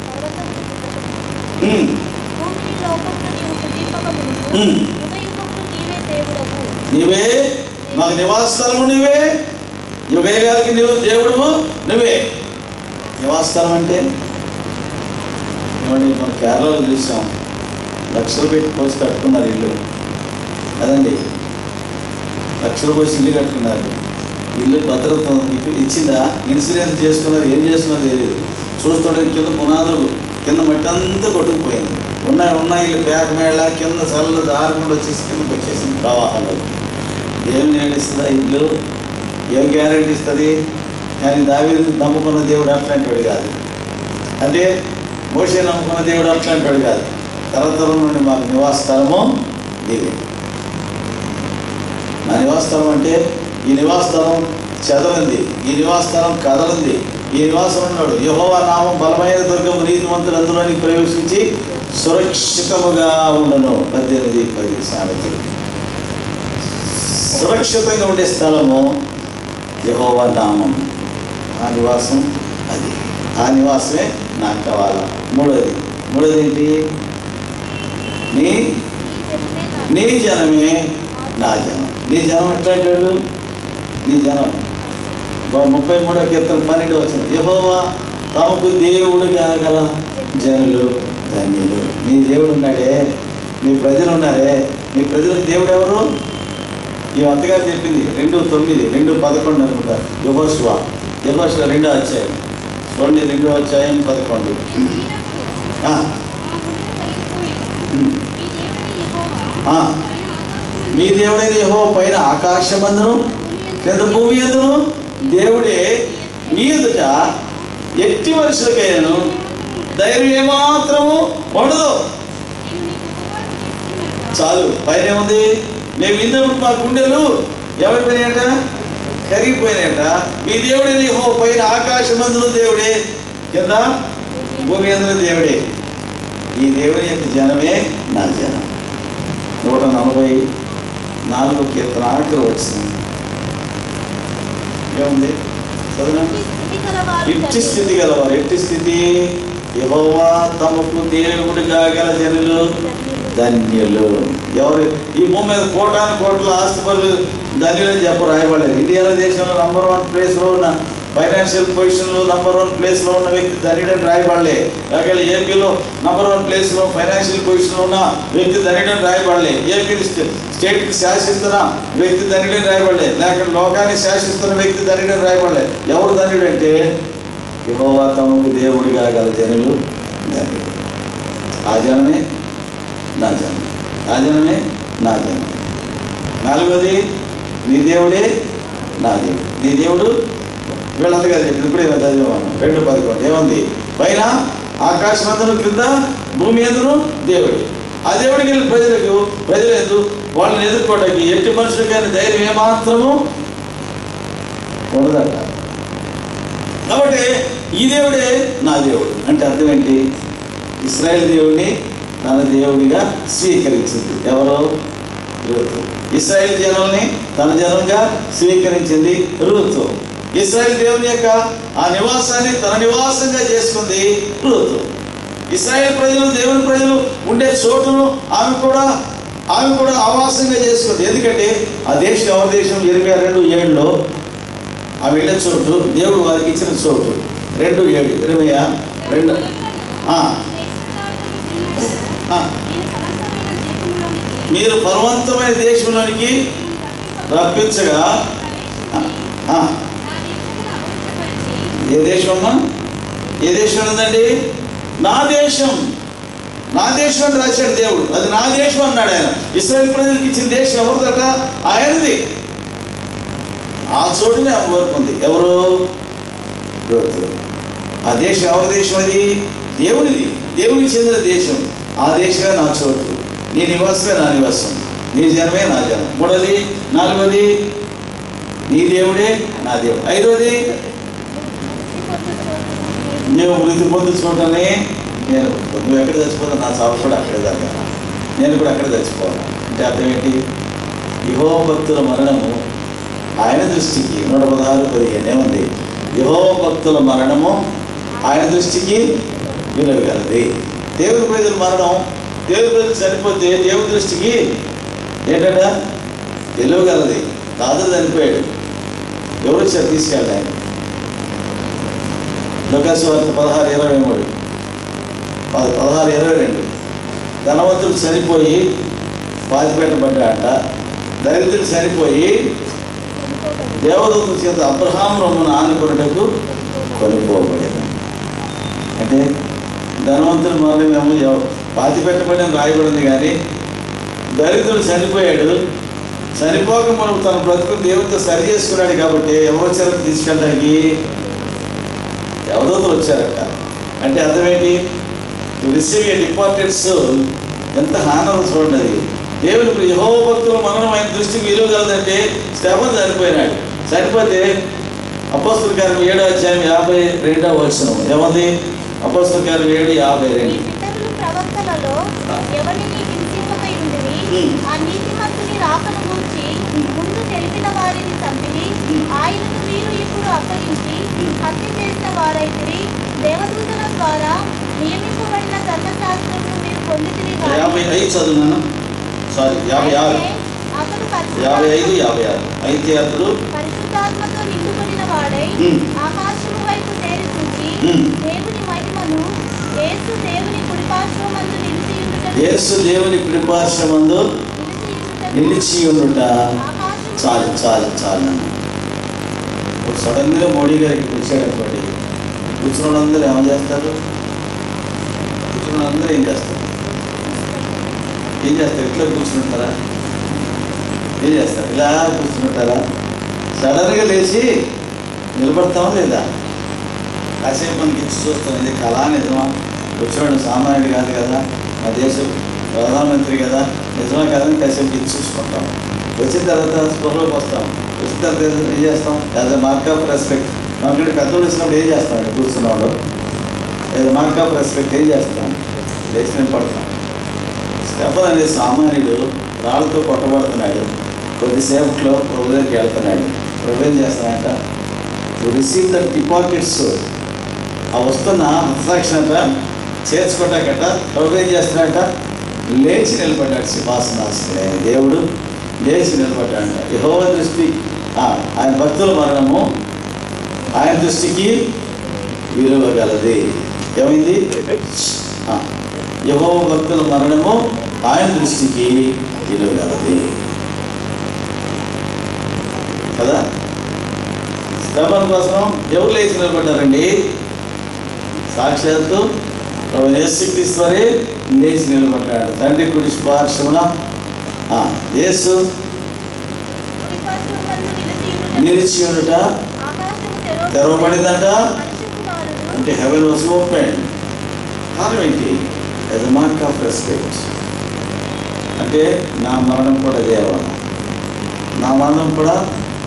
ఉమ్, ఉమ్. నీవే మాకు నివాస స్థలము నీవే యుగేగాలకి నీవు దేవుడు నువ్వే నివాస స్థలం అంటే ఏమండి మన కేరళలో చూసాం లక్షలు పెట్టి పోసి కట్టుకున్నారు ఇల్లు అదండి లక్షలు పోసి ఇల్లు కట్టుకున్నారు ఇల్లు భద్రత మీకు ఇచ్చిందా ఇన్సూరెన్స్ చేసుకున్నారు ఏం చేసుకున్నారు తెలియదు చూస్తుంటే కింద పునాదులు కింద మట్టి అంతా కొట్టుకుపోయింది ఉన్న ఉన్న ఇల్లు పేక మేళ కింద చల్ల దారకుండా వచ్చేసి కిందకి వచ్చేసింది ప్రవాహంలో ఏం నేడిస్తుందా ఇల్లు ఏం గ్యారెంటీ ఇస్తుంది కానీ దావి నమ్ముకున్న దేవుడు అట్లాంటి వాడు కాదు అంటే మోసే నమ్ముకున్న దేవుడు అట్లాంటి వాడు కాదు తరతరం నుండి మాకు నివాస స్థలము నీవే నా నివాస స్థలం అంటే ఈ నివాస స్థలం చదవంది ఈ నివాస స్థలం కదలంది ఈ నివాసం ఉన్నాడు యహోవా నామం బలమైన దుర్గము నీతిమంతులు అందులోనికి ప్రవేశించి సురక్షితముగా ఉండను పద్దెనిమిది పది సామెతలు సురక్షితంగా ఉండే స్థలము యహోవా నామం ఆ నివాసం అది ఆ నివాసమే నాకు కావాలా మూడోది మూడోది ఏంటి నీ నీ జనమే నా జనం నీ జనం ఎట్లాంటి వాడు? నీ జనం బా- ముప్పై మూడో కీర్తన పన్నెండు వచ్చింది యహోవా తమకు దేవుడు కాగల జనులు ధన్యులు నీ దేవుడు ఉన్నాడే నీ ప్రజలు ఉన్నారే నీ ప్రజలకు దేవుడు ఎవరు ఈ అత్తగారు చెప్పింది రెండు తొమ్మిది రెండు పదకొండు అనుకుంటా యుహోష్వ యుహోష్వ రెండో అధ్యాయం చూడండి రెండో అధ్యాయం పదకొండు ఆ, ఆ. మీ దేవుడైన యహో పైన ఆకాశమందును క్రింద భూమి ఎందును దేవుడే మీ ఎదుట ఎట్టి మనుషులకైనను ధైర్యం ఏమాత్రము ఉండదు చాలు పైన ఏముంది మేము విన్నప్పుడు మా గుండెలు ఎవరి పోయినాయట కరిగిపోయినాయట మీ దేవుడే హో పైన ఆకాశమందును దేవుడే కింద భూమి అందులో దేవుడే ఈ దేవుని యొక్క జనమే నా జనం నూట నలభై నాలుగు కీర్తన ఆఖరు వచ్చింది ఏముంది చదవండి ఎట్టి స్థితి గలవారు ఎట్టి స్థితి యెహోవా తమకు దేవుడు కాగల జనులు ధన్యులు ఎవరు ఈ భూమి మీద కోటాను కోట్ల ఆస్తిపరులు ధన్యులు అని చెప్ప రాయబడలేదు ఇండియాలో దేశంలో నంబర్ వన్ ప్లేస్లో ఉన్న ఫైనాన్షియల్ పొజిషన్లో నంబర్ వన్ ప్లేస్లో ఉన్న వ్యక్తి ధన్యుడని రాయబడలే అలాగే ఏపీలో నంబర్ వన్ ప్లేస్లో ఫైనాన్షియల్ పొజిషన్లో ఉన్న వ్యక్తి ధన్యుడని రాయబడలే ఏపీ స్టేట్కి శాసిస్తున్న వ్యక్తి ధన్యుడని రాయబడలే లేక లోకాన్ని శాసిస్తున్న వ్యక్తి ధన్యుడని రాయబడలే ఎవరు ధన్యుడు అంటే యెహోవా తమకు దేవుడిగా గల జనులు ధన్యుడు ఆ జనమే నా జనం ఆ జనమే నా జనం నాలుగోది నీ దేవుడే నా దేవుడు నీ దేవుడు వీళ్ళంతగా చెప్పి ఇప్పుడే చదివాను రెండు పదకొండు ఏముంది పైన ఆకాశమందును క్రింద భూమి ఎందును దేవుడు ఆ దేవుడికి వెళ్ళిన ప్రజలకు ప్రజలు ఎందు వాళ్ళని ఎదుర్కోవడానికి ఎట్టి మనుషులకైనా ధైర్యం ఏమాత్రము ఉండదట కాబట్టి ఈ దేవుడే నా దేవుడు అంటే అర్థం ఏంటి ఇస్రాయేల్ దేవుడిని తన దేవుడిగా స్వీకరించింది ఎవరు రూతు ఇస్రాయేల్ జనాల్ని తన జనంగా స్వీకరించింది రూతు ఇస్రాయేల్ దేవుని యొక్క ఆ నివాసాన్ని తన నివాసంగా చేసుకుంది రూతు ఇస్రాయేల్ ప్రజలు దేవుని ప్రజలు ఉండే చోటును ఆమె కూడా ఆమె కూడా ఆవాసంగా చేసుకుంది ఎందుకంటే ఆ దేశం ఎవరి దేశం ఇరవై రెండు ఏడులో ఆ వెళ్ళే చోటు దేవుడు వారికి ఇచ్చిన చోటు రెండు ఏడు ఇరవై రెండు ఆ, ఆ. మీరు పర్వంతమైన దేశంలోనికి రప్పించగా ఆ, ఆ, ఏ దేశం అమ్మా ఏ దేశం ఉందండి నా దేశం నా దేశం అని రాశాడు దేవుడు అది నా దేశం అన్నాడు ఆయన ఇస్రాయల్ ప్రజలకు ఇచ్చిన దేశం ఎవరిదట ఆయనది ఆ చోటునే ఆమె కోరుకుంది ఎవరు లోతు. ఆ దేశం ఎవరి దేశం అది దేవునిది దేవునికి చెందిన దేశం ఆ దేశమే నా చోటు నీ నివాసమే నా నివాసం నీ జనమే నా జనం మూడోది నాలుగోది నీ దేవుడే నా దేవుడు ఐదోది నీవు మృతి పొందు చూడని నేను నువ్వు ఎక్కడ చచ్చిపోతా నా చావు కూడా అక్కడే దాకా నేను కూడా అక్కడే చచ్చిపోవాలి అంటే అర్థం ఏంటి యహో భక్తుల మరణము ఆయన దృష్టికి నూట పదహారు పదిహేను ఏముంది యహో భక్తుల మరణము ఆయన దృష్టికి విలువగలది దేవుడి ప్రజల మరణం దేవుడి ప్రజలు చనిపోతే దేవుడి దృష్టికి ఏంటంట విలువగలది తాత చనిపోయాడు ఎవరు వచ్చారు తీసుకెళ్ళి ఆయన లొకాసు వార్త పదహారు ఇరవై మూడు పద- పదహారు ఇరవై రెండు ధనవంతుడు చనిపోయి పాతిపెట్టబడ్డాట దరిద్రుడు చనిపోయి దేవదూత చేత అబ్రహాం రొమ్మను ఆనుకున్నటకు కొనుక్కోబడింది అంటే ధనవంతుడు మరణమేమో ఎవ- పాతిపెట్టబడిన రాయబడింది కానీ దరిద్రుడు చనిపోయాడు చనిపోక మనం తన బ్రతుకు దేవుడితో సరి చేసుకున్నాడు కాబట్టి ఎవరు వచ్చారో తీసుకెళ్ళడానికి ఎవరోతో వచ్చారట అంటే అర్థం ఏంటి to receive a departed soul ఎంత హానం చూడండి అది దేవుని యహో భక్తులు మరణం ఆయన దృష్టికి విలువగలదంటే స్టెఫన్ చనిపోయినాడు చనిపోతే అపోస్తుల గారు ఏడో అధ్యాయం యాభై రెండో వచ్చిన ఏమంది అపోస్తుల గారు ఏడు యాభై మీ రెండు పితరులు ప్రవక్తలలో ఎవరిని హింసింపకై ఉండిరి Hmm. ఆ నీతిమంతుని రాకను గూర్చి ముందు తెలిపిన వారిని చంపిరి ఆయనను మీరు ఇప్పుడు అప్పగించి హత్య చేసిన వారైతిరి దేవదూతల ద్వారా నియమింపబడిన ధర్మశాస్త్రమును మీరు పొందితిరి గాని యాభై ఐదు చదువున్నాను సారీ యాభై ఆరు అయితే అతడు యాభై ఐదు పరిశుద్ధాత్మ- యాభై ఆరు అయితే అతడు పరిశుద్ధాత్మతో నిండుకొనిన వాడై Hmm. ఆకాశము వైపు తేరి చూచి ఉమ్. దేవుని మహిమను యేసు దేవుని కుడిపార్శ్వమందు నిలిచియుండుటను యేసు దేవుని కృపాశ్రమందు నిలిచియుండుటను నిలిచి ఉండుట ఆకాశము చాలు చాలు చాలు ఇప్పుడు సడన్గా మోడీ గారికి వచ్చాడనుకోండి కూర్చున్న వాళ్ళందరూ ఏం చేస్తారు కూర్చున్న వాళ్ళందరూ ఏం చేస్తారు ఏం చేస్తారు ఇట్లా కూర్చుంటారా ఏం చేస్తారు ఇలా కూర్చుంటారా సడన్గా లేచి నిలబడతామా లేదా కాసేపు మనకి ఇచ్చి చూస్తాం ఇది కళా నిజమా వచ్చినాడు సామాన్యుడు కాదు కదా మా దేశం ప్రధానమంత్రి కదా నిజమా కదని కాసేపు ఇచ్చి చూసుకుంటాం వచ్చిన తర్వాత స్పృహలోకి వస్తాం వచ్చిన తర్వాత ఏం చేస్తాం as a mark of respect మనకంటే పెద్దోడు వచ్చినప్పుడు ఏం చేస్తాం ఇక్కడ కూర్చున్నాడు as a mark of respect ఏం చేస్తాం లేచి నిలబడతాం స్టెఫన్ అనే సామాన్యుడు రాళ్ళతో కొట్టబడుతున్నాడు కొద్దిసేపట్లో ప్రభు దగ్గరికి వెళ్తున్నాడు ప్రభు ఏం చేస్తాడంట టు రిసీవ్ ద డిపాజిట్స్ ఆ వస్తున్న హస్తసాక్షినట చేర్చుకోటాకట ప్రభు ఏం చేస్తున్నాడట లేచి నిలబడ్డాడు సింహాసనాశ్రయ దేవుడు లేచి నిలబడ్డాడు యహోవ దృష్టి ఆ, ఆయన భక్తుల మరణము ఆయన దృష్టికి విలువ గలది ఏమైంది ఆ, యెహోవా భక్తుల మరణము ఆయన దృష్టికి విలువ గలది కదా స్తేఫన్ కోసం ఎవరు లేచి నిలబడ్డారండి సాక్షాత్తు ప్రభు యేసుక్రీస్తువరే లేచి నిలబడ్డాడు తండ్రి కుడి పార్శ్వమున ఆ, యేసు కుడిపార్శ్వమందు నిలిచియుండుటను నిలిచి ఉండుట ఆకాశము తెరవ తెరవబడిందంట మనిషి కుమారుడు అంటే హెవెన్ వాజ్ ఓపెన్ కారణం ఏంటి as a mark of respect అంటే నా మరణం కూడా దేవ నా మరణం కూడా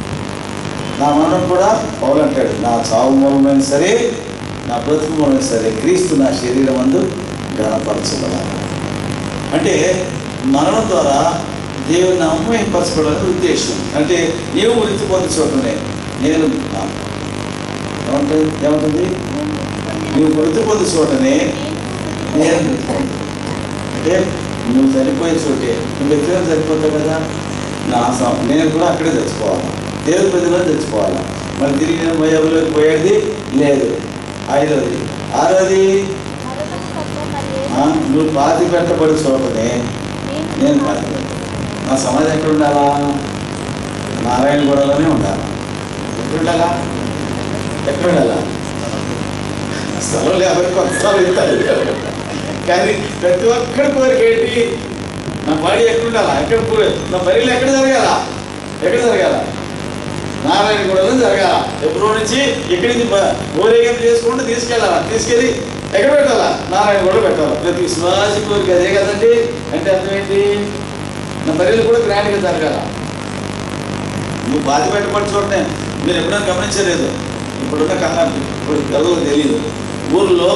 నా మరణం కూడా పౌలు అంటాడు నా చావు మూలమైన సరే నా బ్రతుకు మూలమైన సరే క్రీస్తు నా శరీరం అందు గణపరచబడాలి అంటే మరణం ద్వారా దేవుని అమ్మయింపరచబడాలని ఉద్దేశం అంటే నీవు వృత్తి పొంది చూడటమే నేను ఆ, ఏమంటుంది ఏమంటుంది నువ్వు వృత్తి పొంది చోటనే నేను వృత్తి పొందు. అంటే నువ్వు చనిపోయే చోటే నువ్వు ఎక్కడ చనిపోతావు కదా నా సం- నేను కూడా అక్కడే చచ్చిపోవాలి దేవుడి ప్రజలో చచ్చిపోవాలి మరి తిరిగి నేను భయంలోకి పోయేది లేదు ఐదోది ఆరోది మరణము తప్ప మరి ఆ, నువ్వు పాతి పెట్టబడి చోటనే నేను పాతి పెట్టాను నా సమాజం ఎక్కడ ఉండాలా నారాయణగూడలోనే ఉండాలా ఎక్కడ ఉండాలా ఎక్కడ ఉండాలా స్థలం లేకపోతే కొత్త స్థలం ఇస్తారు కానీ ప్రతి ఒక్కరి కోరిక ఏంటి నా బాడీ ఎక్కడ ఉండాలా ఎక్కడ కూ- నా బరిలో ఎక్కడ జరగాల ఎక్కడ జరగాల నారాయణగూడలో జరగాల ఎప్పుడో నుంచి ఇక్కడి నుంచి బ- ఊరేగింపు చేసుకుంటూ తీసుకెళ్ళాలా తీసుకెళ్ళి ఎక్కడ పెట్టాలా నారాయణగూడ పెట్టాలా ప్రతి విశ్వాసి కోరిక అదే కదండి అంటే అర్థం ఏంటి నా బరిలో కూడా గ్రాండ్గా జరగాల నువ్వు బాధ పెట్టబడి చూడండి మీరు ఎప్పుడైనా గమనించలేదు ఇప్పుడున్న కన్నా ఇప్పుడు తెలుగు తెలియదు ఊర్లో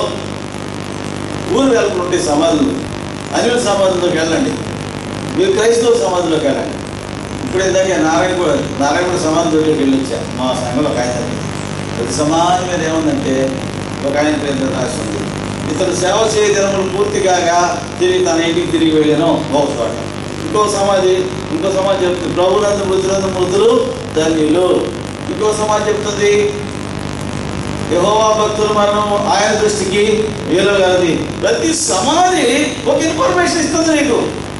ఊరు వెళ్తులు ఉంటాయి సమాధులు అనిల సమాధుల్లోకి వెళ్ళండి మీరు క్రైస్తవ సమాధిలోకి వెళ్ళండి ఇప్పుడు ఇందాక నారాయణ కూడా నారాయణ సమాధిలోకి వెళ్ళొచ్చా మా సంఘంలో ఒక ఆయన ప్రతి సమాధి మీద ఏముందంటే ఒక ఆయన పేరు రాసి ఉంది ఇతను సేవ చేయ దినములు పూర్తి కాగా తిరిగి తన ఇంటికి తిరిగి వెళ్ళాను ఒక చోట ఇంకో సమాధి ఇంకో సమాధి చెప్తుంది ప్రభునందు మృతులందు మృతులు ధన్యులు ఇంకో సమాధి చెప్తుంది యెహోవా భక్తుల మరణం ఆయన దృష్టికి వీలగలది ప్రతి సమాధి ఒక ఇన్ఫర్మేషన్ ఇస్తుంది నీకు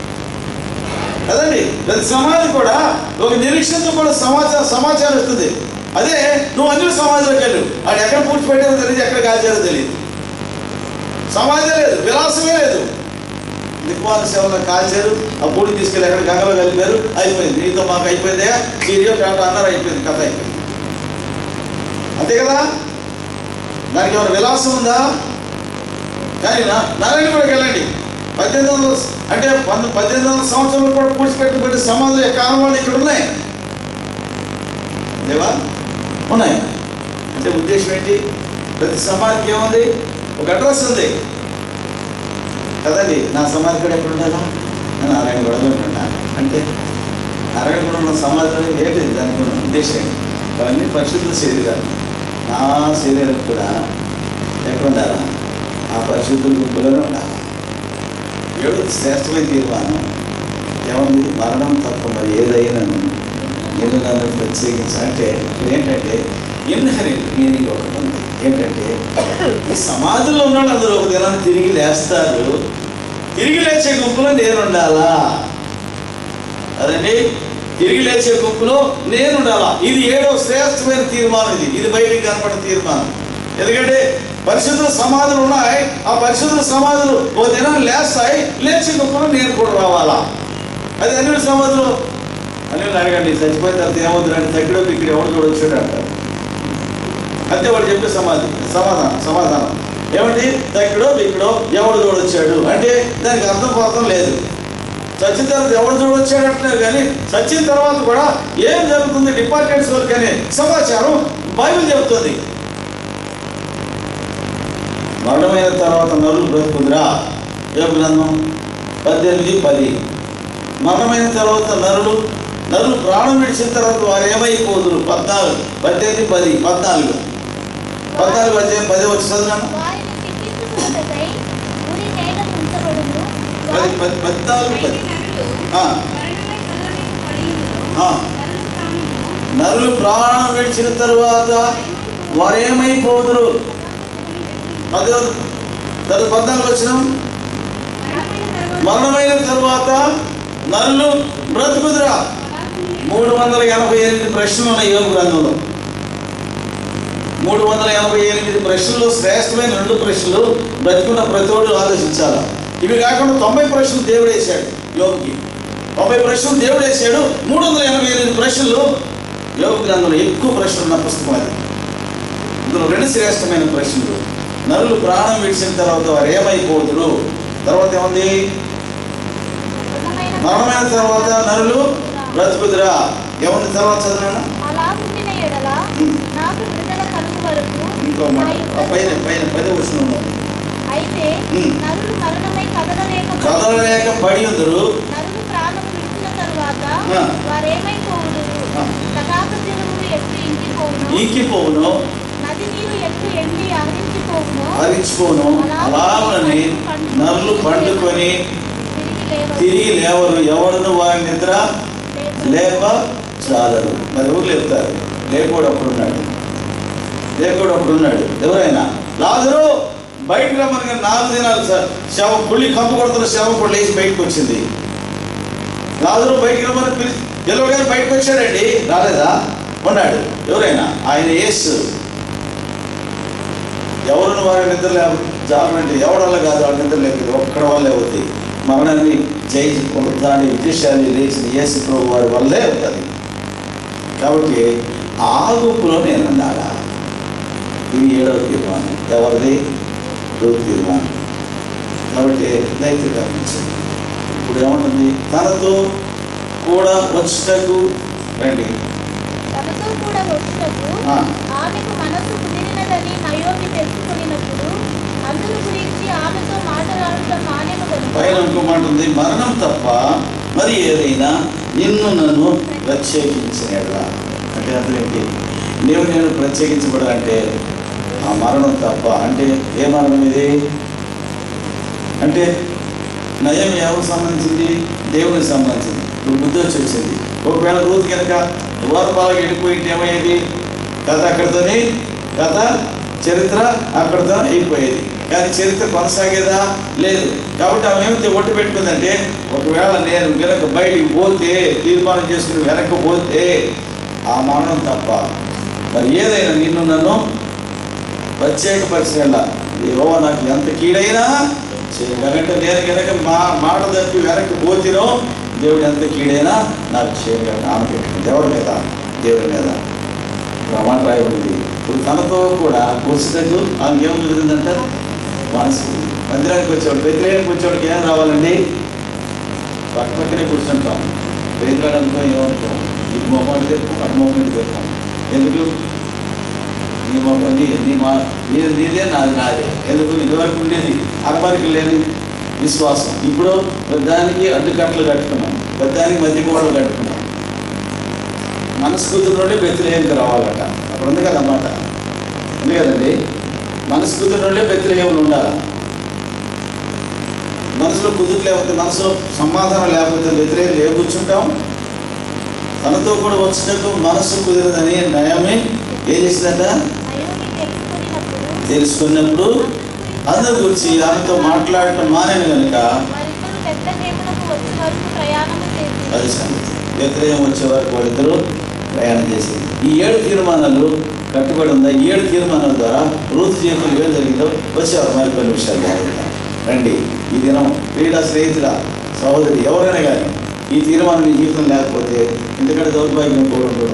కదండి ప్రతి సమాధి కూడా ఒక నిరీక్షణతో కూడా సమాచారం సమాచారం ఇస్తుంది అదే నువ్వు అన్ని సమాధిలోకి వెళ్ళు వాడు ఎక్కడ పూడ్చిపెట్టారో తెలియదు ఎక్కడ కాల్చారో తెలియదు సమాధి లేదు విలాసమే లేదు దిక్వాల సేవలో కాల్చారు ఆ పూడి తీసుకెళ్ళి ఎక్కడ గంగలో కలిపారు అయిపోయింది నీతో మాకు అయిపోయిందే సీరియో టాటా అన్నారు అయిపోయింది కథ అయిపోయింది అంతే కదా దానికి ఏమైనా విలాసం ఉందా కానీ నా- నారాయణ కూడా వెళ్ళండి పద్దెనిమిది వందల అంటే పంద పద్దెనిమిది వందల సంవత్సరాలు కూడా పూడ్చిపెట్టబడి సమాధులు కాలం వాళ్ళు ఇక్కడ ఉన్నాయి దేవా ఉన్నాయి అంటే ఉద్దేశం ఏంటి ప్రతి సమాధికి ఏముంది ఒక అడ్రస్ ఉంది కదండి నా సమాధి కూడా ఎక్కడ ఉండాలా నేను నారాయణ గొడవలో ఉంటున్నాను అంటే నారాయణ కూడా ఉన్న సమాధిలో ఏంటి దానికి ఉన్న ఉద్దేశం ఏంటి అవన్నీ పరిశుద్ధ శరీరాలు నా శరీరం కూడా ఎక్కడ ఉండాలా ఆ పరిశుద్ధుల గుంపులోనే ఉండాలి ఏడు శ్రేష్టమైన తీర్మానం ఏముంది మరణం తప్ప మరి ఏదైనాను నేను నన్ను ప్రత్యేకించి అంటే ఇప్పుడు ఏంటంటే ఇన్హెరిట్ మీనింగ్ ఒకటి ఉంది ఏంటంటే ఈ సమాధిలో ఉన్న వాళ్ళు అందరూ ఒక దినాన్ని తిరిగి లేస్తారు తిరిగి లేచే గుంపులో నేను ఉండాలా అదండి తిరిగి లేచే గుంపులో నేను ఉండాలా ఇది ఏడో శ్రేష్టమైన తీర్మానం ఇది ఇది బయటికి కనపడిన తీర్మానం ఎందుకంటే పరిశుద్ధ సమాధులు ఉన్నాయి ఆ పరిశుద్ధ సమాధులు ఓ దినం లేస్తాయి లేచే గుంపులో నేను కూడా రావాలా అది అన్ని సమాధులు అని అడగండి చచ్చిపోయిన తర్వాత ఏమవుతుందంటే తగ్గిడో ఇక్కడ ఎవరు కూడా వచ్చాడు అంటారు అంతే వాడు చెప్పే సమాధి సమాధానం సమాధానం ఏమంటే తగ్గిడో ఇక్కడో ఎవడు చూడొచ్చాడు అంటే దానికి అర్థం పాత్రం లేదు చచ్చిన తర్వాత ఎవడు చూడొచ్చాడు అంటున్నారు కానీ చచ్చిన తర్వాత కూడా ఏం జరుగుతుంది డిపార్ట్మెంట్స్ వరకు అనే సమాచారం బైబిల్ చెబుతుంది మరణమైన తర్వాత నరులు బ్రతుకుదురా ఏ గ్రంథం పద్దెనిమిది పది మరణమైన తర్వాత నరులు నరులు ప్రాణం విడిచిన తర్వాత వారు ఏమైపోదురు పద్నాలుగు పద్దెనిమిది పది పద్నాలుగు పద్నాలుగు అధ్యాయం పది వచ్చి చదివాను వారిని శిక్షించుకున్నకై ఉరి నేల ఉంచబడును పది పది పద్నాలుగు పది ఆ. ఆ. నరులు ప్రాణం విడిచిన తరువాత వారు ఏమైపోదురు పది తర్వాత పద్నాలుగు వచ్చిన మరణమైన తరువాత నరులు బ్రతుకుదురా మూడు వందల ఎనభై ఎనిమిది ప్రశ్నలు ఉన్నాయి యోగ గ్రంథంలో మూడు వందల ఎనభై ఎనిమిది ప్రశ్నలు శ్రేష్టమైన రెండు ప్రశ్నలు బ్రతుకున్న ప్రతివాడు ఆలోచించాలి ఇవి కాకుండా తొంభై ప్రశ్నలు దేవుడు వేశాడు యోగికి తొంభై ప్రశ్నలు దేవుడు వేశాడు మూడు వందల ఎనభై ఎనిమిది ప్రశ్నలు యోగ గ్రంథంలో ఎక్కువ ప్రశ్నలు ఉన్న పుస్తకం అది ఇందులో రెండు శ్రేష్టమైన ప్రశ్నలు నరులు ప్రాణం విడిచిన తర్వాత వారు ఏమైపోతురు తర్వాత ఏముంది మరణమైన తర్వాత నరులు బ్రతుకుదురా ఏముంది తర్వాత చదివాను అలా ఉండిన ఎడల నాకు విడుదల కలుగు వరకు ఇంకో నా మాట ఆ పైన పైన పది వచ్చిన అయితే ఉమ్. నరులు మరణమై కదలలేక కదలలేక పడి ఉందరు నరులు ప్రాణం విడిచిన తరువాత ఆ. వారేమైపోవుదురు ఆ. తగాక జలములు ఎట్లు ఇంకిపోవును ఇంకిపోవును నది నీరు ఎట్లు ఎండి ఆవరించిపోవును హరించుకోను అలాగని నరులు పండుకొని తిరిగి లేవరు. తిరిగి లేవరు ఎవరును వారి నిద్ర లేప చాలరు మరి ఎవరు లేపుతారు లేకోడు అప్పుడు ఉన్నాడు లేకోడు అప్పుడు ఉన్నాడు ఎవరైనా లాజరు బయటకు రమ్మని నాలుగు దినాలు సార్ శవం పుల్లి కంపు కొడుతున్న శవం కూడా లేచి బయటకు వచ్చింది లాజరు బయటికి రమ్మని పిలిచి గెలవగానే బయటకు వచ్చాడండి రాలేదా ఉన్నాడు ఎవరైనా ఆయన యేసు ఎవరిని వారి నిద్ర లేవు జాలంటే ఎవరి వల్ల కాదు వాడి నిద్ర లేదు ఒక్కడ వల్లే అవుతుంది మరణాన్ని జయించి పునరుద్ధాన్ని విజయశాలి లేచిన యేసు ప్రభు వారి వల్లే అవుతుంది కాబట్టి ఆ గుంపులో నేను ఉండాలా ఇది ఏడవ తీర్మానం ఎవరిది రూపు తీర్మానం కాబట్టి దయచేసి గమనించండి ఇప్పుడు ఏమంటుంది తనతో కూడా వచ్చటకు రండి తనతో కూడా వచ్చుటకు ఆ. ఆమెకు మనసు కుదిరినదని నయోమి తెలుసుకున్నప్పుడు అందును గురించి ఆమెతో మాట్లాడటం మానేమగను పైన ఇంకో మాట ఉంది మరణం తప్ప మరి ఏదైనా నిన్ను నన్ను ప్రత్యేకించినట్లా అంటే అర్థం ఏంటి నీవు నేను ప్రత్యేకించబడాలంటే ఆ మరణం తప్ప అంటే ఏ మరణం ఇది అంటే నయం ఎవరికి సంబంధించింది దేవునికి సంబంధించింది ఇప్పుడు బుద్ధి వచ్చి వచ్చింది ఒకవేళ రోజు కనుక ద్వారపాలకు వెళ్ళిపోయింటే ఏమయ్యేది కథ అక్కడితోనే కథ చరిత్ర అక్కడితో అయిపోయేది కానీ చరిత్ర కొనసాగేదా లేదు కాబట్టి ఆమె ఏమైతే ఒట్టు పెట్టుకుందంటే ఒకవేళ నేను వెనక బయటికి పోతే తీర్మానం చేసుకుని వెనక్కి పోతే ఆ మరణం తప్ప మరి ఏదైనా నిన్ను నన్ను ప్రత్యేకపరిచిన ఏవో నాకు ఎంత కీడైనా చేయగలంటే నేను కనుక మా మాట తప్పి వెనక్కి పోతినో దేవుడు ఎంత కీడైనా నాకు చేయగలను ఆమె పెట్టింది ఎవరి మీద దేవుడి మీద ప్రమాణ రాయబడింది ఇప్పుడు తనతో కూడా కూర్చున్నట్టు ఆమె ఏం కుదిరిందంట మనసు మందిరానికి వచ్చేవాడు వ్యతిరేకానికి వచ్చేవాడికి ఏం రావాలండి పక్క పక్కనే కూర్చుంటాం వ్యతిరేకాడు అనుకో ఏమనుకో ఇది మొహం తెప్పు అటు మొహం పెడతాం ఎందుకు నీ మొహం నీ నీ మా నీది నీదే నాది నాదే ఎందుకు ఇదివరకు ఉండేది అక్బరికి లేని విశ్వాసం ఇప్పుడు పెద్దానికి అడ్డుకట్టలు కట్టుకున్నాం పెద్దానికి మధ్య గోడలు కట్టుకున్నాం మనసు కుదిరినోడే బెత్తిలేయంకి రావాలట అక్కడ ఉంది కదన్నమాట ఉంది కదండి మనసు కుదిరినోడే బెత్తిలేయములు ఉండాలి మనసులో కుదురు లేకపోతే మనసులో సమాధానం లేకపోతే వ్యతిరేకం ఏ కూర్చుంటాం తనతో కూడా వచ్చినట్టు మనసు కుదిరదని నయమే ఏం చేసిందట నయోమి తెలుసుకున్నప్పుడు తెలుసుకున్నప్పుడు అందరి గురించి ఆమెతో మాట్లాడటం మానేను కనుక వారిద్దరూ పెద్ద కేపులకు వచ్చే వరకు ప్రయాణము చేసి అది సంగతి వ్యతిరేకం వచ్చే వరకు వాళ్ళిద్దరూ ప్రయాణం చేసింది ఈ ఏడు తీర్మానాలు కట్టుబడి ఉందా ఈ ఏడు తీర్మానాల ద్వారా రూతు జీవితంలో ఏం జరిగిందో వచ్చేవారు మరి కొన్ని విషయాలు జాగ్రత్త రండి ఈ దినం క్రీడా స్నేహితుల సహోదరి ఎవరైనా కానీ ఈ తీర్మానం మీ జీవితం లేకపోతే ఎందుకంటే దౌర్భాగ్యం పోవడం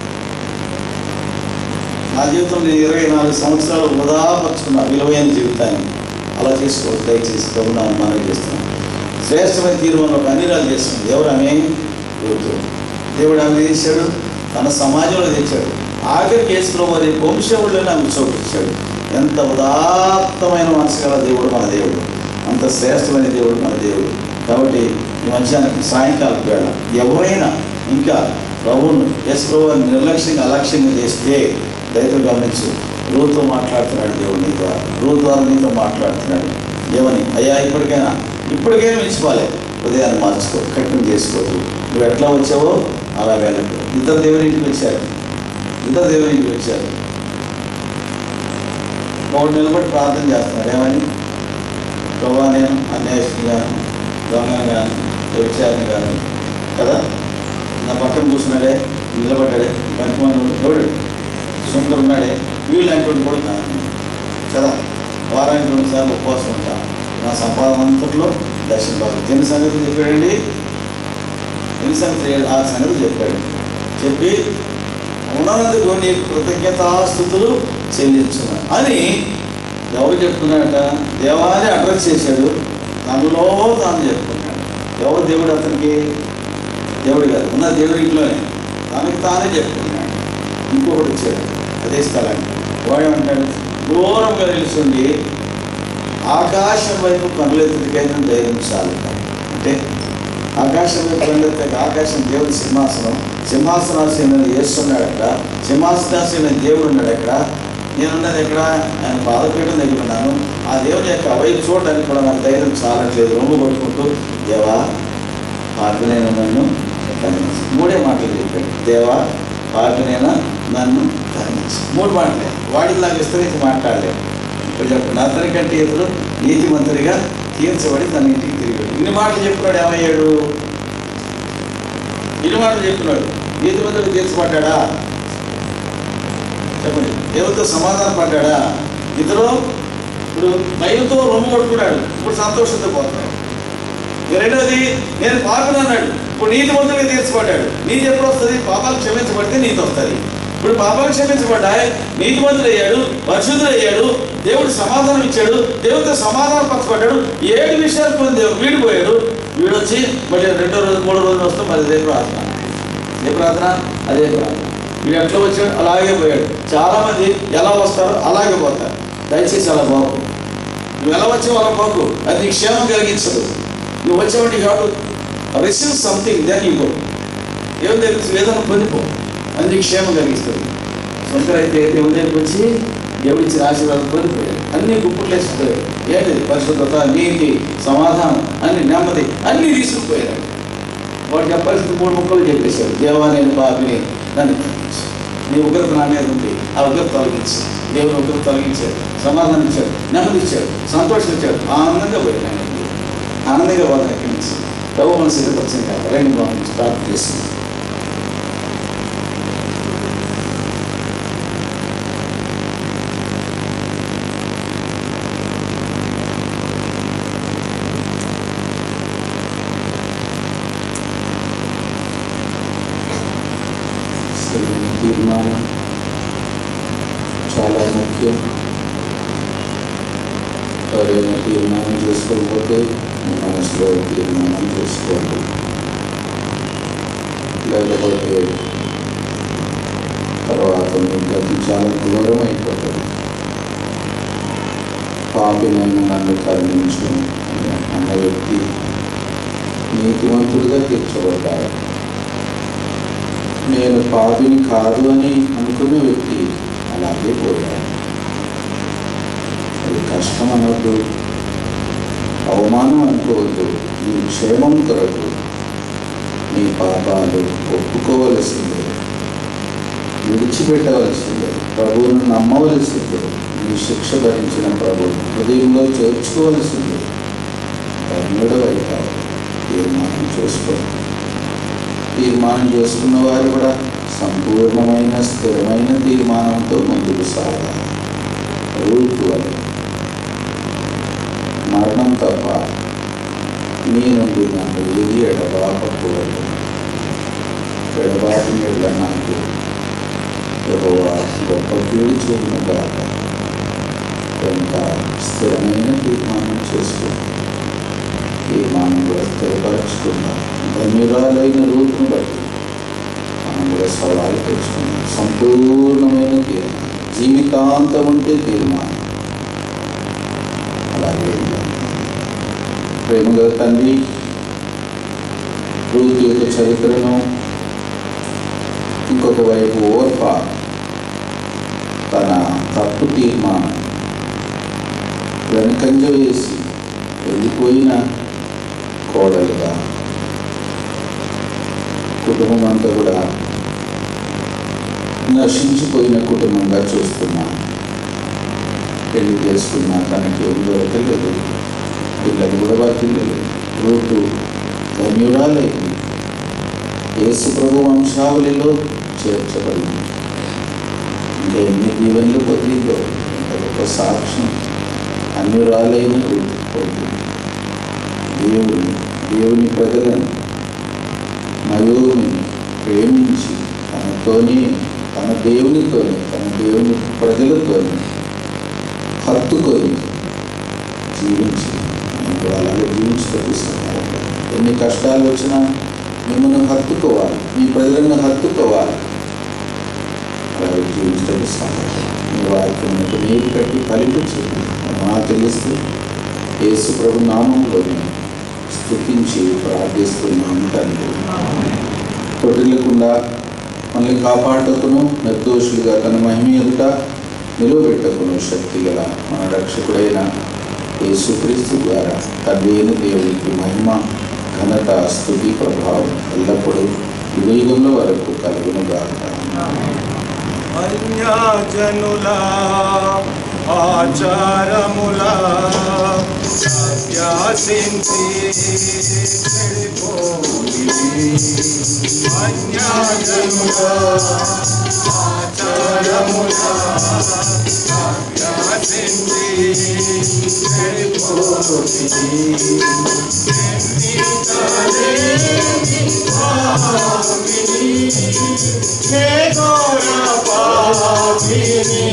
నా జీవితంలో నేను ఇరవై నాలుగు సంవత్సరాలు వృధాపరుచుకున్న విలువైన జీవితాన్ని అలా చేసుకోవచ్చు దయచేసి ప్రభుత్వం మనం చేస్తున్నాం శ్రేష్టమైన తీర్మానం ఒక అన్నిరాలు చేస్తుంది ఎవరు ఆమె యూత్ దేవుడు ఆమె చేశాడు తన సమాజంలో తెచ్చాడు ఆఖరికి యేసులో వారి వంశవుల్లో ఆమె చోటిచ్చాడు ఎంత ఉదాత్తమైన మనసు గల దేవుడు మన దేవుడు అంత శ్రేష్టమైన దేవుడు మన దేవుడు కాబట్టి ఈ మధ్యాహ్నం సాయంకాలం వేళ ఎవరైనా ఇంకా ప్రభువును యేసు వారిని నిర్లక్ష్యంగా అలక్ష్యంగా చేస్తే దయతో గమనించు రూతో మాట్లాడుతున్నాడు దేవుడు నీ ద్వారా రూ ద్వారా నీతో మాట్లాడుతున్నాడు ఏమని అయ్యా ఇప్పటికైనా ఇప్పటికైనా మించిపోలే ఉదయాన్ని మార్చుకో కఠినం చేసుకోవద్దు నువ్వు ఎట్లా వచ్చావో అలా వెళ్ళకు ఇద్దరు దేవుని ఇంటికి వచ్చారు ఇద్దరు దేవుని ఇంటికి వచ్చారు ఒకడు నిలబడి ప్రార్థన చేస్తున్నాడు ఏమని ప్రభా నేను అన్యాయస్తుని గాను దొంగను గాను వ్యభిచారిని గాను కదా నా పక్కన కూర్చున్నాడే నిలబడ్డాడే పనికిమాను ఎవడు సుందరు ఉన్నాడే వీళ్ళంటి కూడా కాను కదా వారానికి రెండు సార్లు ఉపవాసం ఉంటా నా సంపాదన అంతట్లో దర్శనం బాగు ఎన్ని సంగతులు చెప్పాడండి ఎన్ని సంగతులు ఆ సంగతి చెప్పాడు చెప్పి ఉన్నందుకు నీ కృతజ్ఞతాస్థుతులు చెల్లించున్నా అని ఎవరు చెప్తున్నాడట దేవాన్ని అడ్రస్ చేశాడు తనలో తాను చెప్పుకున్నాడు ఎవరు దేవుడు అతనికి దేవుడు కాదు ఉన్న దేవుడి ఇంట్లోనే తనకి తానే చెప్పుకున్నాడు ఇంకొకటి వచ్చాడు అదే స్థలానికి వాడు ఏమంటాడు దూరంగా నిలుచుండి ఆకాశం వైపు కనులెత్తుడికైనా ధైర్యించాలి అంటే ఆకాశం వైపు కనులెత్తాక ఆకాశం దేవుడి సింహాసనం సింహాసనాసీన వేస్తున్నాడు అక్కడ సింహాసనాసీన దేవుడు ఉన్నాడు అక్కడ నేనున్నది ఎక్కడ ఆయన బాధపీఠం దగ్గర ఉన్నాను ఆ దేవుని యొక్క వైపు చూడడానికి కూడా నాకు ధైర్యం చాలట్లేదు రొమ్ము కొట్టుకుంటూ దేవా పాపినైనా నన్ను కరుణించు మూడే మాటలు చెప్పాడు దేవా పాపినైనా నన్ను కరుణించు మూడు మాటలే వాడికి నాకు విస్తరించి మాట్లాడలేదు ఇప్పుడు చెప్పండి అతనికంటే ఇతడు నీతిమంతుడిగా తీర్చబడి తన ఇంటికి తిరిగాడు ఇన్ని మాటలు చెప్పినాడు ఏమయ్యాడు ఇన్ని మాటలు చెప్పినాడు నీతిమంతుడు తీర్చబడ్డా చెప్పండి దేవుడితో సమాధానం పడ్డాడా ఇతరు ఇప్పుడు భయంతో రొమ్ము కొట్టుకున్నాడు ఇప్పుడు సంతోషంతో పోతున్నాడు ఇక రెండోది నేను పాపను అన్నాడు ఇప్పుడు నీతి మంతుడిగా తీర్చబడ్డాడు నీతి ఎప్పుడు వస్తుంది పాపాలు క్షమించబడితే నీతి వస్తుంది ఇప్పుడు పాపాలు క్షమించబడ్డాయి నీతి మంతుడు అయ్యాడు పరిశుద్ధుడు అయ్యాడు దేవుడు సమాధానం ఇచ్చాడు దేవుడితో సమాధానం పరచబడ్డాడు ఏడు విషయాలు పొంది దేవుడు వీడిపోయాడు వీడు వచ్చి మళ్ళీ రెండో రోజు మూడో రోజు వస్తే మరి అదే ప్రార్థన ఏ ప్రార్థన అదే ప్రార్థన వీడు ఎట్లా వచ్చాడు అలాగే పోయాడు చాలా మంది ఎలా వస్తారో అలాగే పోతారు దయచేసి అలా పోకు నువ్వు ఎలా వచ్చావు అలా పోకు అది నీకు క్షేమం కలిగించదు నువ్వు వచ్చావంటే కాదు receive something then you go ఏం తెలుసు ఏదైనా పొందిపో అది నీకు క్షేమం కలిగిస్తుంది సొంతరైతే దేవుని దగ్గరికి వచ్చి దేవుడి ఇచ్చిన ఆశీర్వాదం పొందిపోయాడు అన్ని గుప్పుట్లు వేసిపోయాడు ఏంటిది పరిశుద్ధత నీతి సమాధానం అన్ని నెమ్మది అన్ని తీసుకుపోయాడు వాడు చెప్పాల్సిన మూడు ముక్కలు చెప్పేశాడు దేవా నేను బాబిని నన్ను కరుణించు. నీ ఉగ్రత నా మీద ఉంది ఆ ఉగ్రత తొలగించు దేవుని ఉగ్రత తొలగించాడు సమాధానం ఇచ్చాడు నెమ్మది ఇచ్చాడు సంతోషం ఇచ్చాడు ఆనందంగా పోయాడు ఆయన ఆనందంగా పోతాను ఎక్కడి నుంచి ప్రభు మన సిద్ధపరిచింది కాదు రెండు బాగుంది ప్రార్థన చేసింది సరైన తీర్మానం చాలా ముఖ్యం సరైన తీర్మానం చేసుకోకపోతే మీ మనసులో తీర్మానం చేసుకోండి లేకపోతే తర్వాత మీ గతి చాలా దూరం అయిపోతుంది పాపినైనా నన్ను కరుణించు అని అన్న వ్యక్తి నీతివంతుడిగా తీర్చబడ్డాడు నేను పాపిని కాదు అని అనుకున్న వ్యక్తి అలాగే పోయాడు అది కష్టం అనొద్దు అవమానం అనుకోవద్దు నీ క్షేమం కొరకు నీ పాపాలు ఒప్పుకోవలసిందే విడిచిపెట్టవలసిందే ప్రభువును నమ్మవలసిందే నీ శిక్ష భరించిన ప్రభు హృదయంలో చేర్చుకోవలసింది ధన్యుడవైతావు తీర్మానం చేసుకో తీర్మానం చేసుకున్న వారు కూడా సంపూర్ణమైన స్థిరమైన తీర్మానంతో ముందుకు సాగాలి రూపు అని మరణం తప్ప నీ నుండి నన్ను ఏది ఎడబాపకూడదు ఎడబాటు మీద నాకు యెహోవా గొప్ప కీడు చేయనుగాక కనుక స్థిరమైన తీర్మానం చేసుకో తీర్మానం కూడా స్థిరపరచుకుందాం ధన్యురాలైన రూపును బట్టి మనం కూడా సవాలు తెచ్చుకున్నాం సంపూర్ణమైన తీర్మానం జీవితాంతం ఉంటే తీర్మానం అలాగే ఉండాలి. ప్రేమగల తండ్రి రూత్ యొక్క చరిత్రను ఇంకొక వైపు ఓర్ప తన తప్పు తీర్మానం వెనుకంజ వేసి వెళ్ళిపోయిన కోడలుగా కుటుంబం అంతా కూడా నశించిపోయిన కుటుంబంగా చూస్తున్నాం పెళ్లి చేసుకున్నా తనకి ఏం దొరకలేదు పిల్లలు కూడా బతిలేదు రూటు ధన్యురాలైంది యేసు ప్రభు వంశావళిలో చేర్చబడింది ఇంకా ఎన్ని దీవెనలు పొందిందో ఇంత గొప్ప సాక్ష్యం అన్యురాలైన రూటు పొందింది దేవుని దేవుని ప్రజలను నయోని ప్రేమించి తనతోనే తన దేవునితోనే తన దేవుని ప్రజలతోనే హత్తుకొని జీవించి నేను కూడా అలాగే జీవించి తప్పిస్తున్నాను ఎన్ని కష్టాలు వచ్చినా మిమ్మల్ని హత్తుకోవాలి మీ ప్రజలను హత్తుకోవాలి అలాగే జీవించి తప్పిస్తాను మీ వాక్యం నీరు కట్టి ఫలించి మా తెలుస్తూ యేసు ప్రభు నామంలోనే స్థుతించి ప్రార్థిస్తున్నాము తండ్రి తొట్టిల్లకుండా మనల్ని కాపాడుటకును నిర్దోషులుగా తన మహిమ ఎదుట నిలువబెట్టకును శక్తి గల మన రక్షకుడైన యేసుక్రీస్తు ద్వారా తండ్రి అయిన దేవునికి మహిమ ఘనత స్థుతి ప్రభావం ఎల్లప్పుడూ యుగయుగంలో వరకు కలుగునుగాక అన్యాజనుల ఆచారముల అభ్యాసించి చెడిపోయి అన్యాజనుల ఆచారముల అభ్యాసించి చెడిపోయి ఎన్నికలేని పాపిని హే ఘోర పాపిని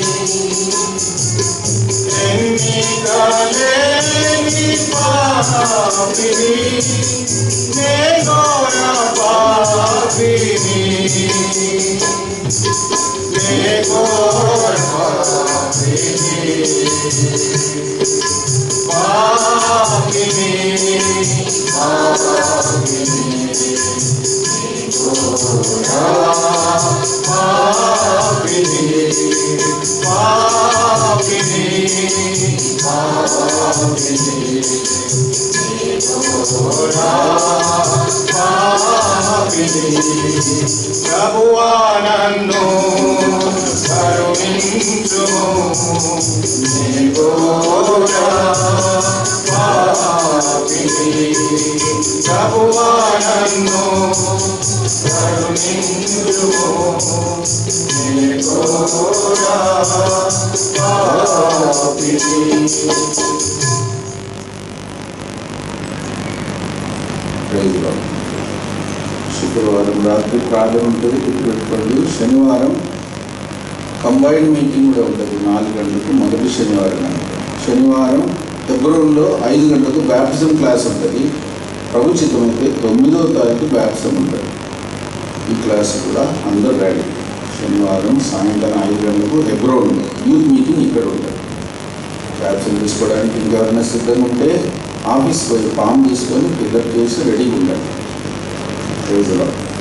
ఎన్నికలేని పాపిని హే ఘోర పాపిని హే ఘోర పాపిని పాపిని ప్రభువా నన్ను కరుణించుము నీ గోరా పాపిని ప్రభువా నన్ను కరుణించుము నీ గోరా పాపిని ప్రైజ్ లార్డ్. శుక్రవారం రాత్రి ప్రార్థన ఉంటుంది గుర్తుపెట్టుకోండి శనివారం కంబైన్డ్ మీటింగ్ కూడా ఉంటుంది నాలుగు గంటలకు మొదటి శనివారం కనుక శనివారం ఫిబ్రవరిలో ఐదు గంటలకు బ్యాప్టిజం క్లాస్ ఉంటుంది ప్రభు చిత్తమైతే తొమ్మిదో తారీఖు బ్యాప్టిజం ఉంటుంది ఈ క్లాస్ కూడా అందరూ రెడీ శనివారం సాయంత్రం ఐదు గంటలకు హెబ్రోన్ యూత్ మీటింగ్ ఇక్కడ ఉంటుంది బ్యాప్టిజం తీసుకోవడానికి ఇంకెవరైనా సిద్ధంగా ఉంటే ఆఫీస్ పోయి ఫామ్ తీసుకొని ఫిల్అప్ చేసి రెడీగా ఉండండి ప్రైజ్ లార్డ్.